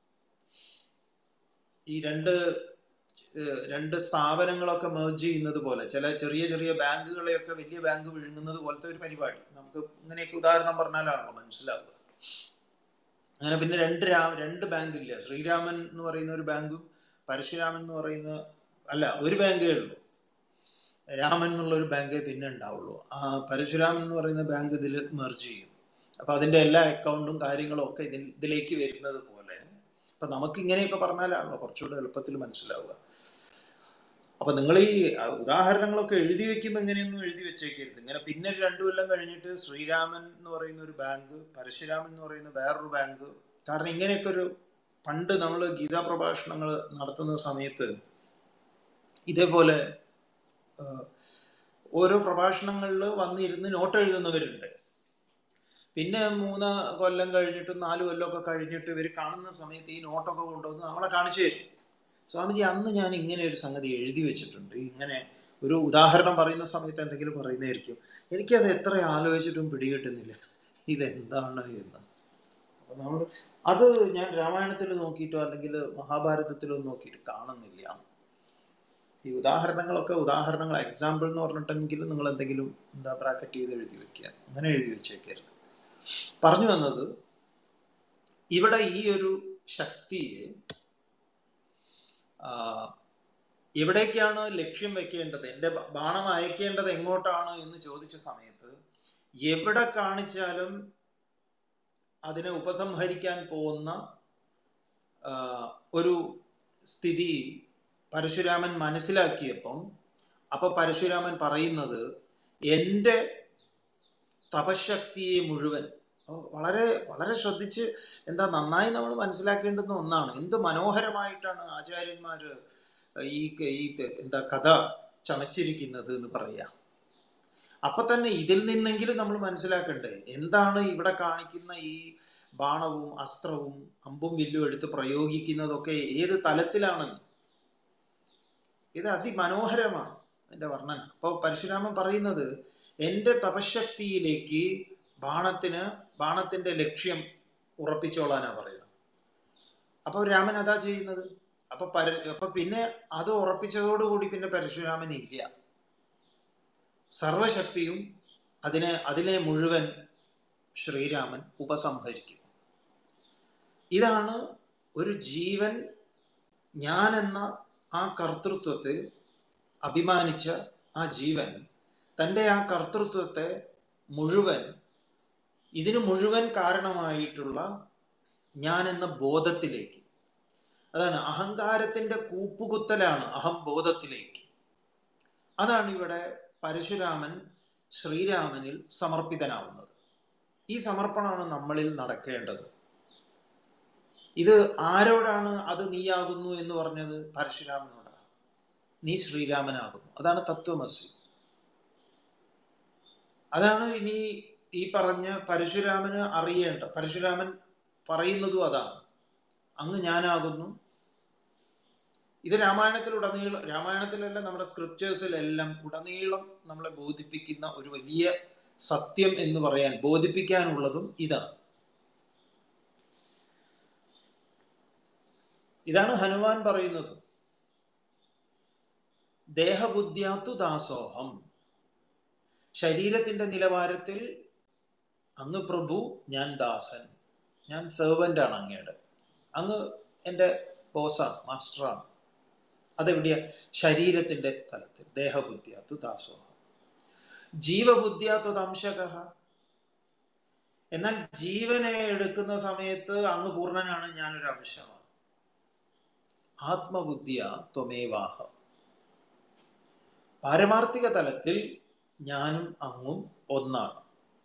ഈ രണ്ട് രണ്ട് സ്ഥാപനങ്ങളൊക്കെ മേർജ് ചെയ്യുന്നത് പോലെ ചില ചെറിയ ചെറിയ ബാങ്കുകളെയൊക്കെ വലിയ ബാങ്ക് വിഴുങ്ങുന്നത് പോലത്തെ ഒരു പരിപാടി നമുക്ക് ഇങ്ങനെയൊക്കെ ഉദാഹരണം പറഞ്ഞാലാണല്ലോ മനസ്സിലാവുക അങ്ങനെ പിന്നെ രണ്ട് രാ രണ്ട് ബാങ്ക് ഇല്ല ശ്രീരാമൻ എന്ന് പറയുന്ന ഒരു ബാങ്കും പരശുരാമൻ എന്ന് പറയുന്ന അല്ല ഒരു ബാങ്കേ ഉള്ളൂ രാമൻ എന്നുള്ള ഒരു ബാങ്കേ പിന്നെ ഉണ്ടാവുള്ളൂ ആ പരശുരാമൻ എന്ന് പറയുന്ന ബാങ്ക് ഇതിൽ മെർജ് ചെയ്യും അപ്പൊ അതിന്റെ എല്ലാ അക്കൗണ്ടും കാര്യങ്ങളും ഒക്കെ ഇതിൽ ഇതിലേക്ക് വരുന്നത് പോലെ അപ്പൊ നമുക്ക് ഇങ്ങനെയൊക്കെ പറഞ്ഞാലാണല്ലോ കുറച്ചുകൂടെ എളുപ്പത്തിൽ മനസ്സിലാവുക അപ്പൊ നിങ്ങൾ ഈ ഉദാഹരണങ്ങളൊക്കെ എഴുതി വെക്കുമ്പോൾ എങ്ങനെയൊന്നും എഴുതി വെച്ചേക്കരുത് ഇങ്ങനെ പിന്നെ രണ്ടു കൊല്ലം കഴിഞ്ഞിട്ട് ശ്രീരാമൻ എന്ന് പറയുന്ന ഒരു ബാങ്ക് പരശുരാമൻ എന്ന് പറയുന്ന വേറൊരു ബാങ്ക് കാരണം ഇങ്ങനെയൊക്കെ ഒരു പണ്ട് നമ്മൾ ഗീതാ പ്രഭാഷണങ്ങൾ നടത്തുന്ന സമയത്ത് ഇതേപോലെ ഓരോ പ്രഭാഷണങ്ങളിൽ വന്നിരുന്ന് നോട്ട് എഴുതുന്നവരുണ്ട് പിന്നെ മൂന്ന് കൊല്ലം കഴിഞ്ഞിട്ടും നാല് കൊല്ലമൊക്കെ കഴിഞ്ഞിട്ട് ഇവർ കാണുന്ന സമയത്ത് ഈ നോട്ടൊക്കെ കൊണ്ടുവന്ന് നമ്മളെ കാണിച്ചു തരും സ്വാമിജി അന്ന് ഞാൻ ഇങ്ങനെ ഒരു സംഗതി എഴുതി വെച്ചിട്ടുണ്ട് ഇങ്ങനെ ഒരു ഉദാഹരണം പറയുന്ന സമയത്ത് എന്തെങ്കിലും പറയുന്നതായിരിക്കും എനിക്കത് എത്ര ആലോചിച്ചിട്ടും പിടികിട്ടുന്നില്ല ഇതെന്താണ് എന്ന് അപ്പൊ നമ്മൾ അത് ഞാൻ രാമായണത്തിൽ നോക്കിയിട്ടോ അല്ലെങ്കിൽ മഹാഭാരതത്തിലോ നോക്കിയിട്ട് കാണുന്നില്ല ഈ ഉദാഹരണങ്ങളൊക്കെ ഉദാഹരണങ്ങൾ എക്സാമ്പിൾ എന്ന് പറഞ്ഞിട്ടെങ്കിൽ നിങ്ങൾ എന്തെങ്കിലും എന്താ ബ്രാക്കറ്റ് ചെയ്ത് എഴുതി വെക്കുക അങ്ങനെ എഴുതി വെച്ചേക്കരുത് പറഞ്ഞു വന്നത് ഇവിടെ ഈ ഒരു ശക്തിയെ എവിടേക്കാണ് ലക്ഷ്യം വെക്കേണ്ടത് എൻ്റെ ബാണം അയക്കേണ്ടത് എങ്ങോട്ടാണ് എന്ന് ചോദിച്ച സമയത്ത് എവിടെ കാണിച്ചാലും അതിനെ ഉപസംഹരിക്കാൻ പോകുന്ന ഒരു സ്ഥിതി പരശുരാമൻ മനസ്സിലാക്കിയപ്പം അപ്പൊ പരശുരാമൻ പറയുന്നത് എൻ്റെ തപശക്തിയെ മുഴുവൻ വളരെ വളരെ ശ്രദ്ധിച്ച് എന്താ നന്നായി നമ്മൾ മനസ്സിലാക്കേണ്ടുന്ന ഒന്നാണ് എന്ത് മനോഹരമായിട്ടാണ് ആചാര്യന്മാര് ഈ ഈ എന്താ കഥ ചമച്ചിരിക്കുന്നത് എന്ന് പറയാം അപ്പൊ തന്നെ ഇതിൽ നിന്നെങ്കിലും നമ്മൾ മനസ്സിലാക്കണ്ടേ എന്താണ് ഇവിടെ കാണിക്കുന്ന ഈ ബാണവും അസ്ത്രവും അമ്പും വില്ലും എടുത്ത് പ്രയോഗിക്കുന്നതൊക്കെ ഏത് തലത്തിലാണെന്ന് ഇത് അതിമനോഹരമാണ് എൻ്റെ വർണ്ണന അപ്പോൾ പരശുരാമൻ പറയുന്നത് എൻ്റെ തപശക്തിയിലേക്ക് ബാണത്തിന് ബാണത്തിന്റെ ലക്ഷ്യം ഉറപ്പിച്ചോളാനാ പറയുന്നത് അപ്പോൾ രാമൻ അതാ ചെയ്യുന്നത് അപ്പൊ പര അപ്പൊ പിന്നെ അത് ഉറപ്പിച്ചതോടുകൂടി പിന്നെ പരശുരാമൻ ഇല്ല സർവശക്തിയും അതിനെ അതിനെ മുഴുവൻ ശ്രീരാമൻ ഉപസംഹരിക്കുന്നു ഇതാണ് ഒരു ജീവൻ ഞാൻ എന്ന ആ കർത്തൃത്വത്തിൽ അഭിമാനിച്ച ആ ജീവൻ തൻ്റെ ആ കർത്തൃത്വത്തെ മുഴുവൻ ഇതിന് മുഴുവൻ കാരണമായിട്ടുള്ള ഞാൻ എന്ന ബോധത്തിലേക്ക് അതാണ് അഹങ്കാരത്തിന്റെ കൂപ്പുകുത്തലാണ് അഹംബോധത്തിലേക്ക് അതാണ് ഇവിടെ പരശുരാമൻ ശ്രീരാമനിൽ സമർപ്പിതനാവുന്നത് ഈ സമർപ്പണമാണ് നമ്മളിൽ നടക്കേണ്ടത് ഇത് ആരോടാണ് അത് നീയാകുന്നു എന്ന് പറഞ്ഞത് പരശുരാമനോടാണ് നീ ശ്രീരാമനാകുന്നു അതാണ് തത്വമസി അതാണ് ഇനി ഈ പറഞ്ഞ പരശുരാമന് അറിയേണ്ട പരശുരാമൻ പറയുന്നതും അതാണ് അങ്ങ് ഞാനാകുന്നു ഇത് രാമായണത്തിൽ ഉടനീളം രാമായണത്തിലല്ല നമ്മുടെ സ്ക്രിപ്റ്റേഴ്സിലെല്ലാം ഉടനീളം നമ്മളെ ബോധിപ്പിക്കുന്ന ഒരു വലിയ സത്യം എന്ന് പറയാൻ ബോധിപ്പിക്കാനുള്ളതും ഇതാണ് ഇതാണ് ഹനുമാൻ പറയുന്നത് ദേഹബുദ്ധ്യാത്തു ദാസോഹം ശരീരത്തിന്റെ നിലവാരത്തിൽ അങ്ങ് പ്രഭു ഞാൻ ദാസൻ ഞാൻ സെർവൻ്റ് ആണ് അങ്ങയുടെ അങ്ങ് എൻ്റെ ബോസാണ് മാസ്റ്ററാണ് അതെവിടെയാ ശരീരത്തിന്റെ തലത്തിൽ ദേഹബുദ്ധ്യാത്തു ദാസോഹം ജീവബുദ്ധ്യാത്തു ദംശക എന്നാൽ ജീവനെ എടുക്കുന്ന സമയത്ത് അങ്ങ് പൂർണ്ണനാണ് ഞാനൊരു അംശമാണ് ആത്മബുദ്ധിയ ത്വമേവാഹ പാരമാർത്ഥിക തലത്തിൽ ഞാനും അങ്ങും ഒന്നാണ്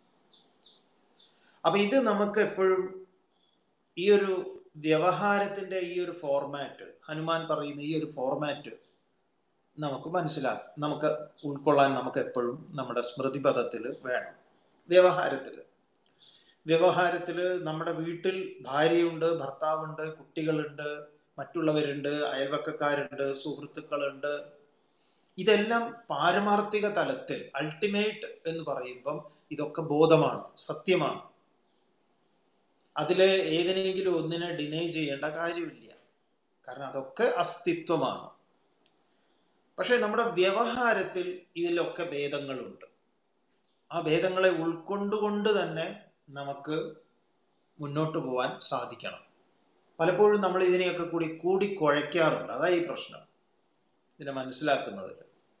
അപ്പൊ ഇത് നമുക്ക് എപ്പോഴും ഈ ഒരു വ്യവഹാരത്തിന്റെ ഈ ഒരു ഫോർമാറ്റ് ഹനുമാൻ പറയുന്ന ഈ ഒരു ഫോർമാറ്റ് നമുക്ക് മനസ്സിലാക്കും നമുക്ക് ഉൾക്കൊള്ളാൻ നമുക്ക് എപ്പോഴും നമ്മുടെ സ്മൃതിപഥത്തിൽ വേണം വ്യവഹാരത്തിൽ വ്യവഹാരത്തിൽ നമ്മുടെ വീട്ടിൽ ഭാര്യയുണ്ട് ഭർത്താവുണ്ട് കുട്ടികളുണ്ട് മറ്റുള്ളവരുണ്ട് അയൽവക്കക്കാരുണ്ട് സുഹൃത്തുക്കളുണ്ട് ഇതെല്ലാം പാരമാർത്ഥിക തലത്തിൽ അൾട്ടിമേറ്റ് എന്ന് പറയുമ്പം ഇതൊക്കെ ബോധമാണ് സത്യമാണ് അതിലെ ഏതിനെങ്കിലും ഒന്നിനെ ഡിനൈ ചെയ്യേണ്ട കാര്യമില്ല കാരണം അതൊക്കെ അസ്തിത്വമാണ് പക്ഷെ നമ്മുടെ വ്യവഹാരത്തിൽ ഇതിലൊക്കെ ഭേദങ്ങളുണ്ട് ആ ഭേദങ്ങളെ ഉൾക്കൊണ്ടുകൊണ്ട് തന്നെ നമുക്ക് മുന്നോട്ട് പോവാൻ സാധിക്കണം പലപ്പോഴും നമ്മൾ ഇതിനെയൊക്കെ കൂടി കൂടി കുഴയ്ക്കാറുണ്ട് അതാ ഈ പ്രശ്നം ഇതിനെ മനസ്സിലാക്കുന്നതിൽ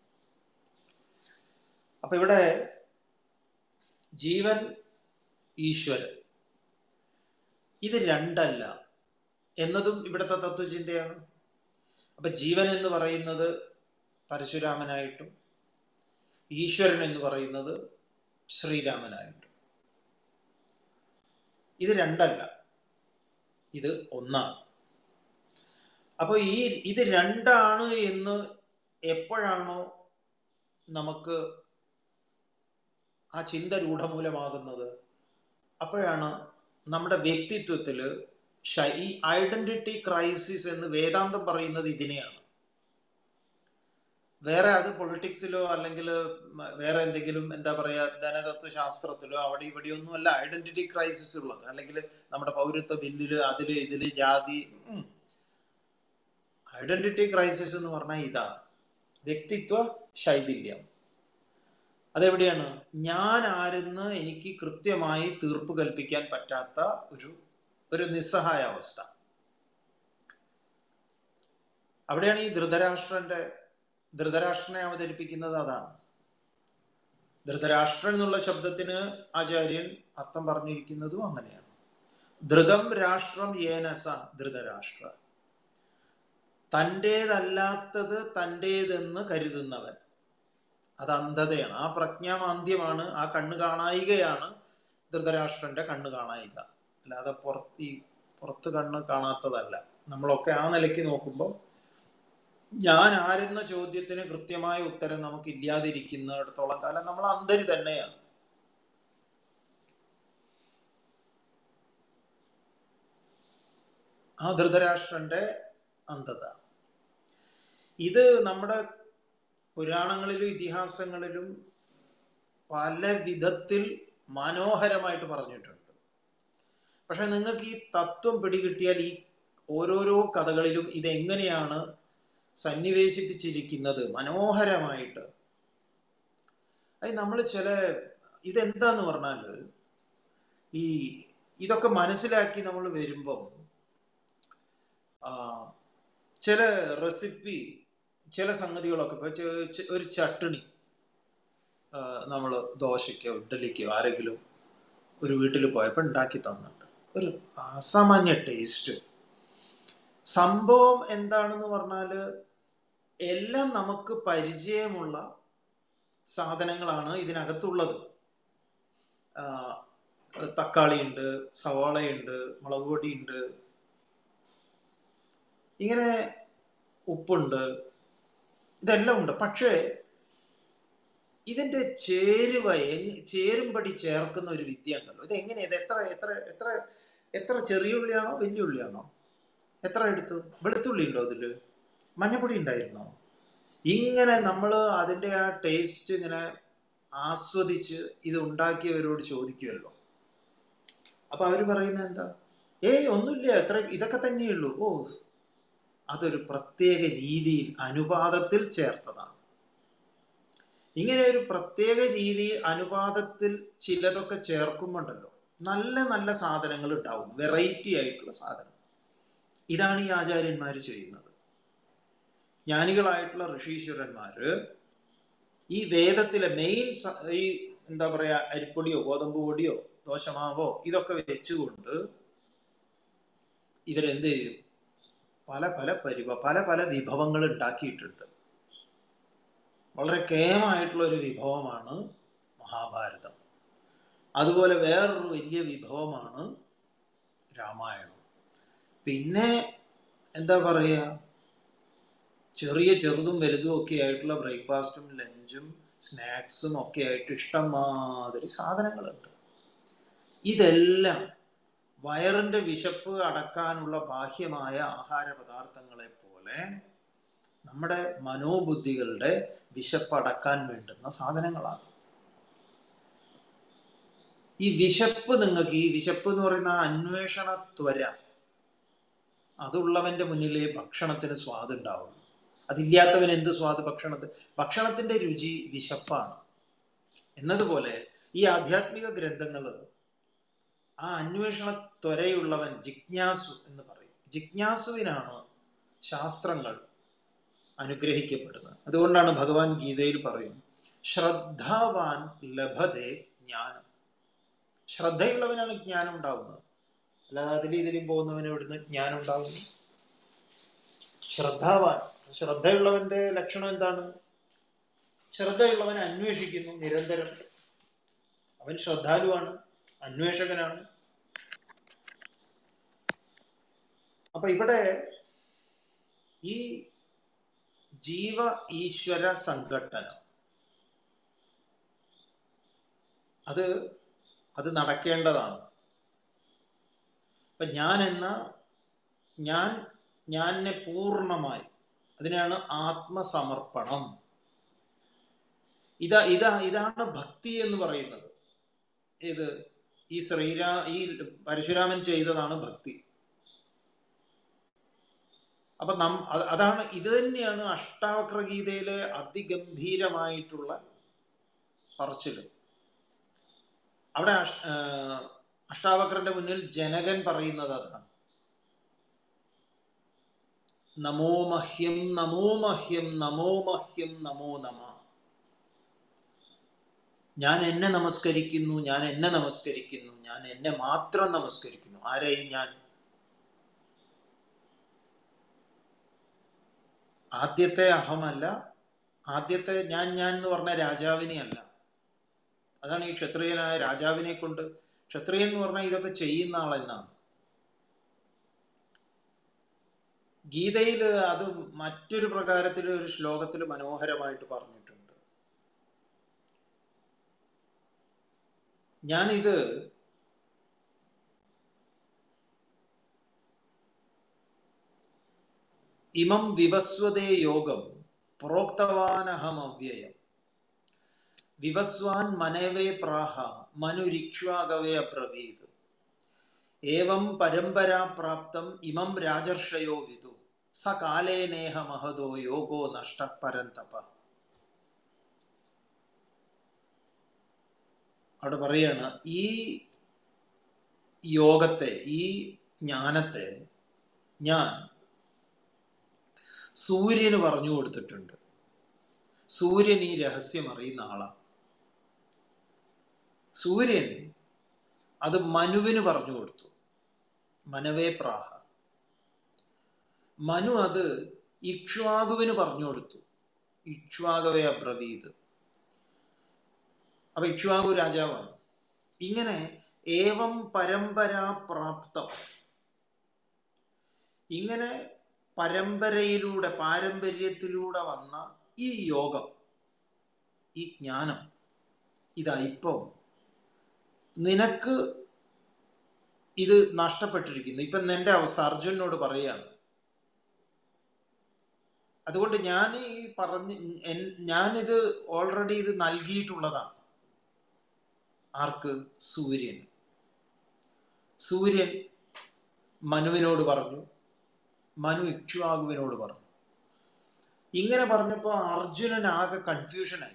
അപ്പൊ ഇവിടെ ജീവൻ ഈശ്വരൻ ഇത് രണ്ടല്ല എന്നതും ഇവിടുത്തെ തത്വചിന്തയാണ് അപ്പൊ ജീവൻ എന്ന് പറയുന്നത് പരശുരാമനായിട്ടും ഈശ്വരൻ എന്ന് പറയുന്നത് ശ്രീരാമനായിട്ടും ഇത് രണ്ടല്ല ഇത് ഒന്നാണ് അപ്പോൾ ഈ ഇത് രണ്ടാണ് എന്ന് എപ്പോഴാണോ നമുക്ക് ആ ചിന്ത രൂഢമൂലമാകുന്നത് അപ്പോഴാണ് നമ്മുടെ വ്യക്തിത്വത്തിൽ ഈ ഐഡന്റിറ്റി ക്രൈസിസ് എന്ന് വേദാന്തം പറയുന്നത് ഇതിനെയാണ് വേറെ അത് പൊളിറ്റിക്സിലോ അല്ലെങ്കിൽ വേറെ എന്തെങ്കിലും എന്താ പറയുക ധനതത്വ ശാസ്ത്രത്തിലോ അവിടെ ഇവിടെയൊന്നും അല്ല ഐഡന്റിറ്റി ക്രൈസിസ് ഉള്ളത് അല്ലെങ്കിൽ നമ്മുടെ പൗരത്വ ബില്ലില് അതില് ഇതില് ജാതി ഐഡന്റിറ്റി ക്രൈസിസ് എന്ന് പറഞ്ഞാൽ ഇതാണ് വ്യക്തിത്വ ശൈഥില്യം അതെവിടെയാണ് ഞാൻ ആരെന്ന് എനിക്ക് കൃത്യമായി തീർപ്പ് കൽപ്പിക്കാൻ പറ്റാത്ത ഒരു ഒരു നിസ്സഹായ അവസ്ഥ അവിടെയാണ് ഈ ധൃതരാഷ്ട്രന്റെ ധൃതരാഷ്ട്രനെ അവതരിപ്പിക്കുന്നത് അതാണ് ധൃതരാഷ്ട്രൻ എന്നുള്ള ശബ്ദത്തിന് ആചാര്യൻ അർത്ഥം പറഞ്ഞിരിക്കുന്നതും അങ്ങനെയാണ് ധൃതം രാഷ്ട്രം ഏനസ ധൃതരാഷ്ട്ര തൻ്റേതല്ലാത്തത് തൻ്റേതെന്ന് കരുതുന്നവൻ അത് അന്ധതയാണ് ആ പ്രജ്ഞാമാന്ദ്യമാണ് ആ കണ്ണ് കാണായികയാണ് ധൃതരാഷ്ട്രന്റെ കണ്ണ് കാണായിക അല്ലാതെ പുറത്ത് ഈ പുറത്ത് കണ്ണ് കാണാത്തതല്ല നമ്മളൊക്കെ ആ നിലയ്ക്ക് നോക്കുമ്പോൾ ഞാൻ ആരെന്ന ചോദ്യത്തിന് കൃത്യമായ ഉത്തരം നമുക്ക് ഇല്ലാതിരിക്കുന്നിടത്തോളം കാലം നമ്മൾ അന്ധരി തന്നെയാണ് ആ ധൃതരാഷ്ട്രന്റെ അന്ധത ഇത് നമ്മുടെ പുരാണങ്ങളിലും ഇതിഹാസങ്ങളിലും പല വിധത്തിൽ മനോഹരമായിട്ട് പറഞ്ഞിട്ടുണ്ട് പക്ഷെ നിങ്ങൾക്ക് ഈ തത്വം പിടികിട്ടിയാൽ ഈ ഓരോരോ കഥകളിലും ഇതെങ്ങനെയാണ് സന്നിവേശിപ്പിച്ചിരിക്കുന്നത് മനോഹരമായിട്ട് അത് നമ്മൾ ചില ഇതെന്താന്ന് പറഞ്ഞാൽ ഈ ഇതൊക്കെ മനസ്സിലാക്കി നമ്മൾ വരുമ്പം ആ, ചില റെസിപ്പി ചില സംഗതികളൊക്കെ ഇപ്പൊ ചെ- ചെ- ഒരു ചട്ടണി നമ്മൾ ദോശയ്ക്കോ ഇഡ്ഡലിക്കോ ആരെങ്കിലും ഒരു വീട്ടിൽ പോയപ്പോൾ ഉണ്ടാക്കി തന്നിട്ടുണ്ട് ഒരു അസാമാന്യ ടേസ്റ്റ് സംഭവം എന്താണെന്ന് പറഞ്ഞാൽ എല്ലാം നമുക്ക് പരിചയമുള്ള സാധനങ്ങളാണ് ഇതിനകത്തുള്ളത് ആ, തക്കാളിയുണ്ട് സവാളയുണ്ട് മുളക് പൊടിയുണ്ട് ഇങ്ങനെ ഉപ്പുണ്ട് ഇതെല്ലാം ഉണ്ട് പക്ഷേ ഇതിന്റെ ചേരുവ എങ് ചേരുംപടി ചേർക്കുന്ന ഒരു വിദ്യ ഉണ്ടല്ലോ ഇത് എങ്ങനെയാ ഇത് എത്ര എത്ര എത്ര എത്ര ചെറിയ ഉള്ളിയാണോ വലിയ ഉള്ളിയാണോ എത്ര എടുത്തു വെളുത്തുള്ളി ഉണ്ടോ അതില് മഞ്ഞപ്പൊടി ഉണ്ടായിരുന്നോ ഇങ്ങനെ നമ്മൾ അതിന്റെ ആ ടേസ്റ്റ് ഇങ്ങനെ ആസ്വദിച്ച് ഇത് ഉണ്ടാക്കിയവരോട് ചോദിക്കുമല്ലോ അപ്പൊ അവര് പറയുന്നത് എന്താ ഏയ് ഒന്നുമില്ല എത്ര ഇതൊക്കെ തന്നെയുള്ളൂ ഓ അതൊരു പ്രത്യേക രീതിയിൽ അനുപാതത്തിൽ ചേർത്തതാണ് ഇങ്ങനെ ഒരു പ്രത്യേക രീതിയിൽ അനുപാതത്തിൽ ചിലതൊക്കെ ചേർക്കുമ്പോണ്ടല്ലോ നല്ല നല്ല സാധനങ്ങൾ ഉണ്ടാവും വെറൈറ്റി ആയിട്ടുള്ള സാധനം ഇതാണ് ഈ ആചാര്യന്മാർ ചെയ്യുന്നത് ജ്ഞാനികളായിട്ടുള്ള ഋഷീശ്വരന്മാര് ഈ വേദത്തിലെ മെയിൻ ഈ എന്താ പറയാ അരിപ്പൊടിയോ ഗോതമ്പ് പൊടിയോ ദോശമാവോ ഇതൊക്കെ വെച്ചുകൊണ്ട് ഇവരെന്ത് ചെയ്യും പല പല പരിവ പല പല വിഭവങ്ങൾ ഉണ്ടാക്കിയിട്ടുണ്ട് വളരെ കേമായിട്ടുള്ള ഒരു വിഭവമാണ് മഹാഭാരതം അതുപോലെ വേറൊരു വലിയ വിഭവമാണ് രാമായണം പിന്നെ എന്താ പറയുക ചെറിയ ചെറുതും വലുതും ഒക്കെ ആയിട്ടുള്ള ബ്രേക്ക്ഫാസ്റ്റും ലഞ്ചും സ്നാക്സും ഒക്കെ ആയിട്ട് ഇഷ്ടം മാതിരി സാധനങ്ങളുണ്ട് ഇതെല്ലാം വയറിന്റെ വിശപ്പ് അടക്കാനുള്ള ബാഹ്യമായ ആഹാര പദാർത്ഥങ്ങളെ പോലെ നമ്മുടെ മനോബുദ്ധികളുടെ വിശപ്പ് അടക്കാൻ വേണ്ടുന്ന സാധനങ്ങളാണ് ഈ വിശപ്പ് നിങ്ങൾക്ക് ഈ വിശപ്പ് എന്ന് പറയുന്ന ആ അന്വേഷണ ത്വര അതുള്ളവന്റെ മുന്നിലേ ഭക്ഷണത്തിന് സ്വാദ് ഉണ്ടാവുള്ളൂ അതില്ലാത്തവൻ എന്ത് സ്വാദ് ഭക്ഷണത്തിന് ഭക്ഷണത്തിന്റെ രുചി വിശപ്പാണ് എന്നതുപോലെ ഈ ആധ്യാത്മിക ഗ്രന്ഥങ്ങൾ ആ അന്വേഷണ ത്വരയുള്ളവൻ ജിജ്ഞാസു എന്ന് പറയും ജിജ്ഞാസുവിനാണ് ശാസ്ത്രങ്ങൾ അനുഗ്രഹിക്കപ്പെടുന്നത് അതുകൊണ്ടാണ് ഭഗവാൻ ഗീതയിൽ പറയും ശ്രദ്ധാവാൻ ലഭതേ ജ്ഞാനം ശ്രദ്ധയുള്ളവനാണ് ജ്ഞാനം ഉണ്ടാവുന്നത് അല്ലാതെ അതിലും ഇതിലും പോകുന്നവന് ഇവിടുന്ന് ജ്ഞാനം ഉണ്ടാവുന്നു ശ്രദ്ധാവാൻ ശ്രദ്ധയുള്ളവന്റെ ലക്ഷണം എന്താണ് ശ്രദ്ധയുള്ളവൻ അന്വേഷിക്കുന്നു നിരന്തരം അവൻ ശ്രദ്ധാലുവാണ് അന്വേഷകനാണ് അപ്പൊ ഇവിടെ ഈ ജീവ ഈശ്വര സംഘട്ടനം അത് അത് നടക്കേണ്ടതാണ് അപ്പൊ ഞാൻ എന്ന ഞാൻ ഞാനെ പൂർണ്ണമായി അതിനാണ് ആത്മസമർപ്പണം ഇതാ ഇതാ ഇതാണ് ഭക്തി എന്ന് പറയുന്നത് ഇത് ഈ ശ്രീരാ ഈ പരശുരാമൻ ചെയ്തതാണ് ഭക്തി അപ്പൊ നം അതാണ് ഇത് തന്നെയാണ് അഷ്ടാവക്ര ഗീതയിലെ അതിഗംഭീരമായിട്ടുള്ള പറച്ചില് അവിടെ അഷ്ടാവക്രന്റെ മുന്നിൽ ജനകൻ പറയുന്നത് അതാണ് നമോ മഹ്യം നമോ മഹ്യം നമോ മഹ്യം നമോ നമ ഞാൻ എന്നെ നമസ്കരിക്കുന്നു ഞാൻ എന്നെ നമസ്കരിക്കുന്നു ഞാൻ എന്നെ മാത്രം നമസ്കരിക്കുന്നു ആരെയും ഞാൻ ആദ്യത്തെ അഹമല്ല ആദ്യത്തെ ഞാൻ ഞാൻ എന്ന് പറഞ്ഞ രാജാവിനെ അല്ല അതാണ് ഈ ക്ഷത്രിയനായ രാജാവിനെ കൊണ്ട് ക്ഷത്രിയൻ എന്ന് പറഞ്ഞാൽ ഇതൊക്കെ ചെയ്യുന്ന ആളെന്നാണ് ഗീതയിൽ അത് മറ്റൊരു പ്രകാരത്തിൽ ഒരു ശ്ലോകത്തിൽ മനോഹരമായിട്ട് പറഞ്ഞിട്ടുണ്ട് ഞാനിത് ഇമം വിവസ്വതേ യോഗം പ്രോക്തവാനഹം അവ്യയം വിവസ്വാൻ മനവേ പ്രാഹ മനുരിക്ഷ്വാകവേ അബ്രവീത് ഏവം പരമ്പരാ പ്രാപ്തം ഇമം രാജർഷയോ വിദു സ കാലേനേഹ മഹതോ യോഗോ നഷ്ട പരന്തപ അവിടെ പറയാണ് ഈ യോഗത്തെ ഈ ജ്ഞാനത്തെ ഞാൻ സൂര്യന് പറഞ്ഞു കൊടുത്തിട്ടുണ്ട് സൂര്യൻ ഈ രഹസ്യം അറിയുന്ന ആളാണ് സൂര്യൻ അത് മനുവിന് പറഞ്ഞു കൊടുത്തു മനവേ പ്രാഹ മനു അത് ഇക്ഷ്വാകുവിന് പറഞ്ഞു കൊടുത്തു ഇക്ഷ്വാകവേ അബ്രവീത് അപ്പൊ ഇക്ഷ്വാകു രാജാവാണ് ഇങ്ങനെ ഏവം പരമ്പരാ പ്രാപ്തം ഇങ്ങനെ പരമ്പരയിലൂടെ പാരമ്പര്യത്തിലൂടെ വന്ന ഈ യോഗം ഈ ജ്ഞാനം ഇതാ ഇപ്പം നിനക്ക് ഇത് നഷ്ടപ്പെട്ടിരിക്കുന്നു ഇപ്പം നിന്റെ അവസ്ഥ അർജുനോട് പറയാണ് അതുകൊണ്ട് ഞാൻ ഈ പറഞ്ഞ് ഞാനിത് ഓൾറെഡി ഇത് നൽകിയിട്ടുള്ളതാണ് ആർക്ക് സൂര്യൻ സൂര്യൻ മനുവിനോട് പറഞ്ഞു മനു ഇക്ഷ്വാകുവിനോട് പറഞ്ഞു ഇങ്ങനെ പറഞ്ഞപ്പോൾ അർജുനൻ ആകെ കൺഫ്യൂഷനായി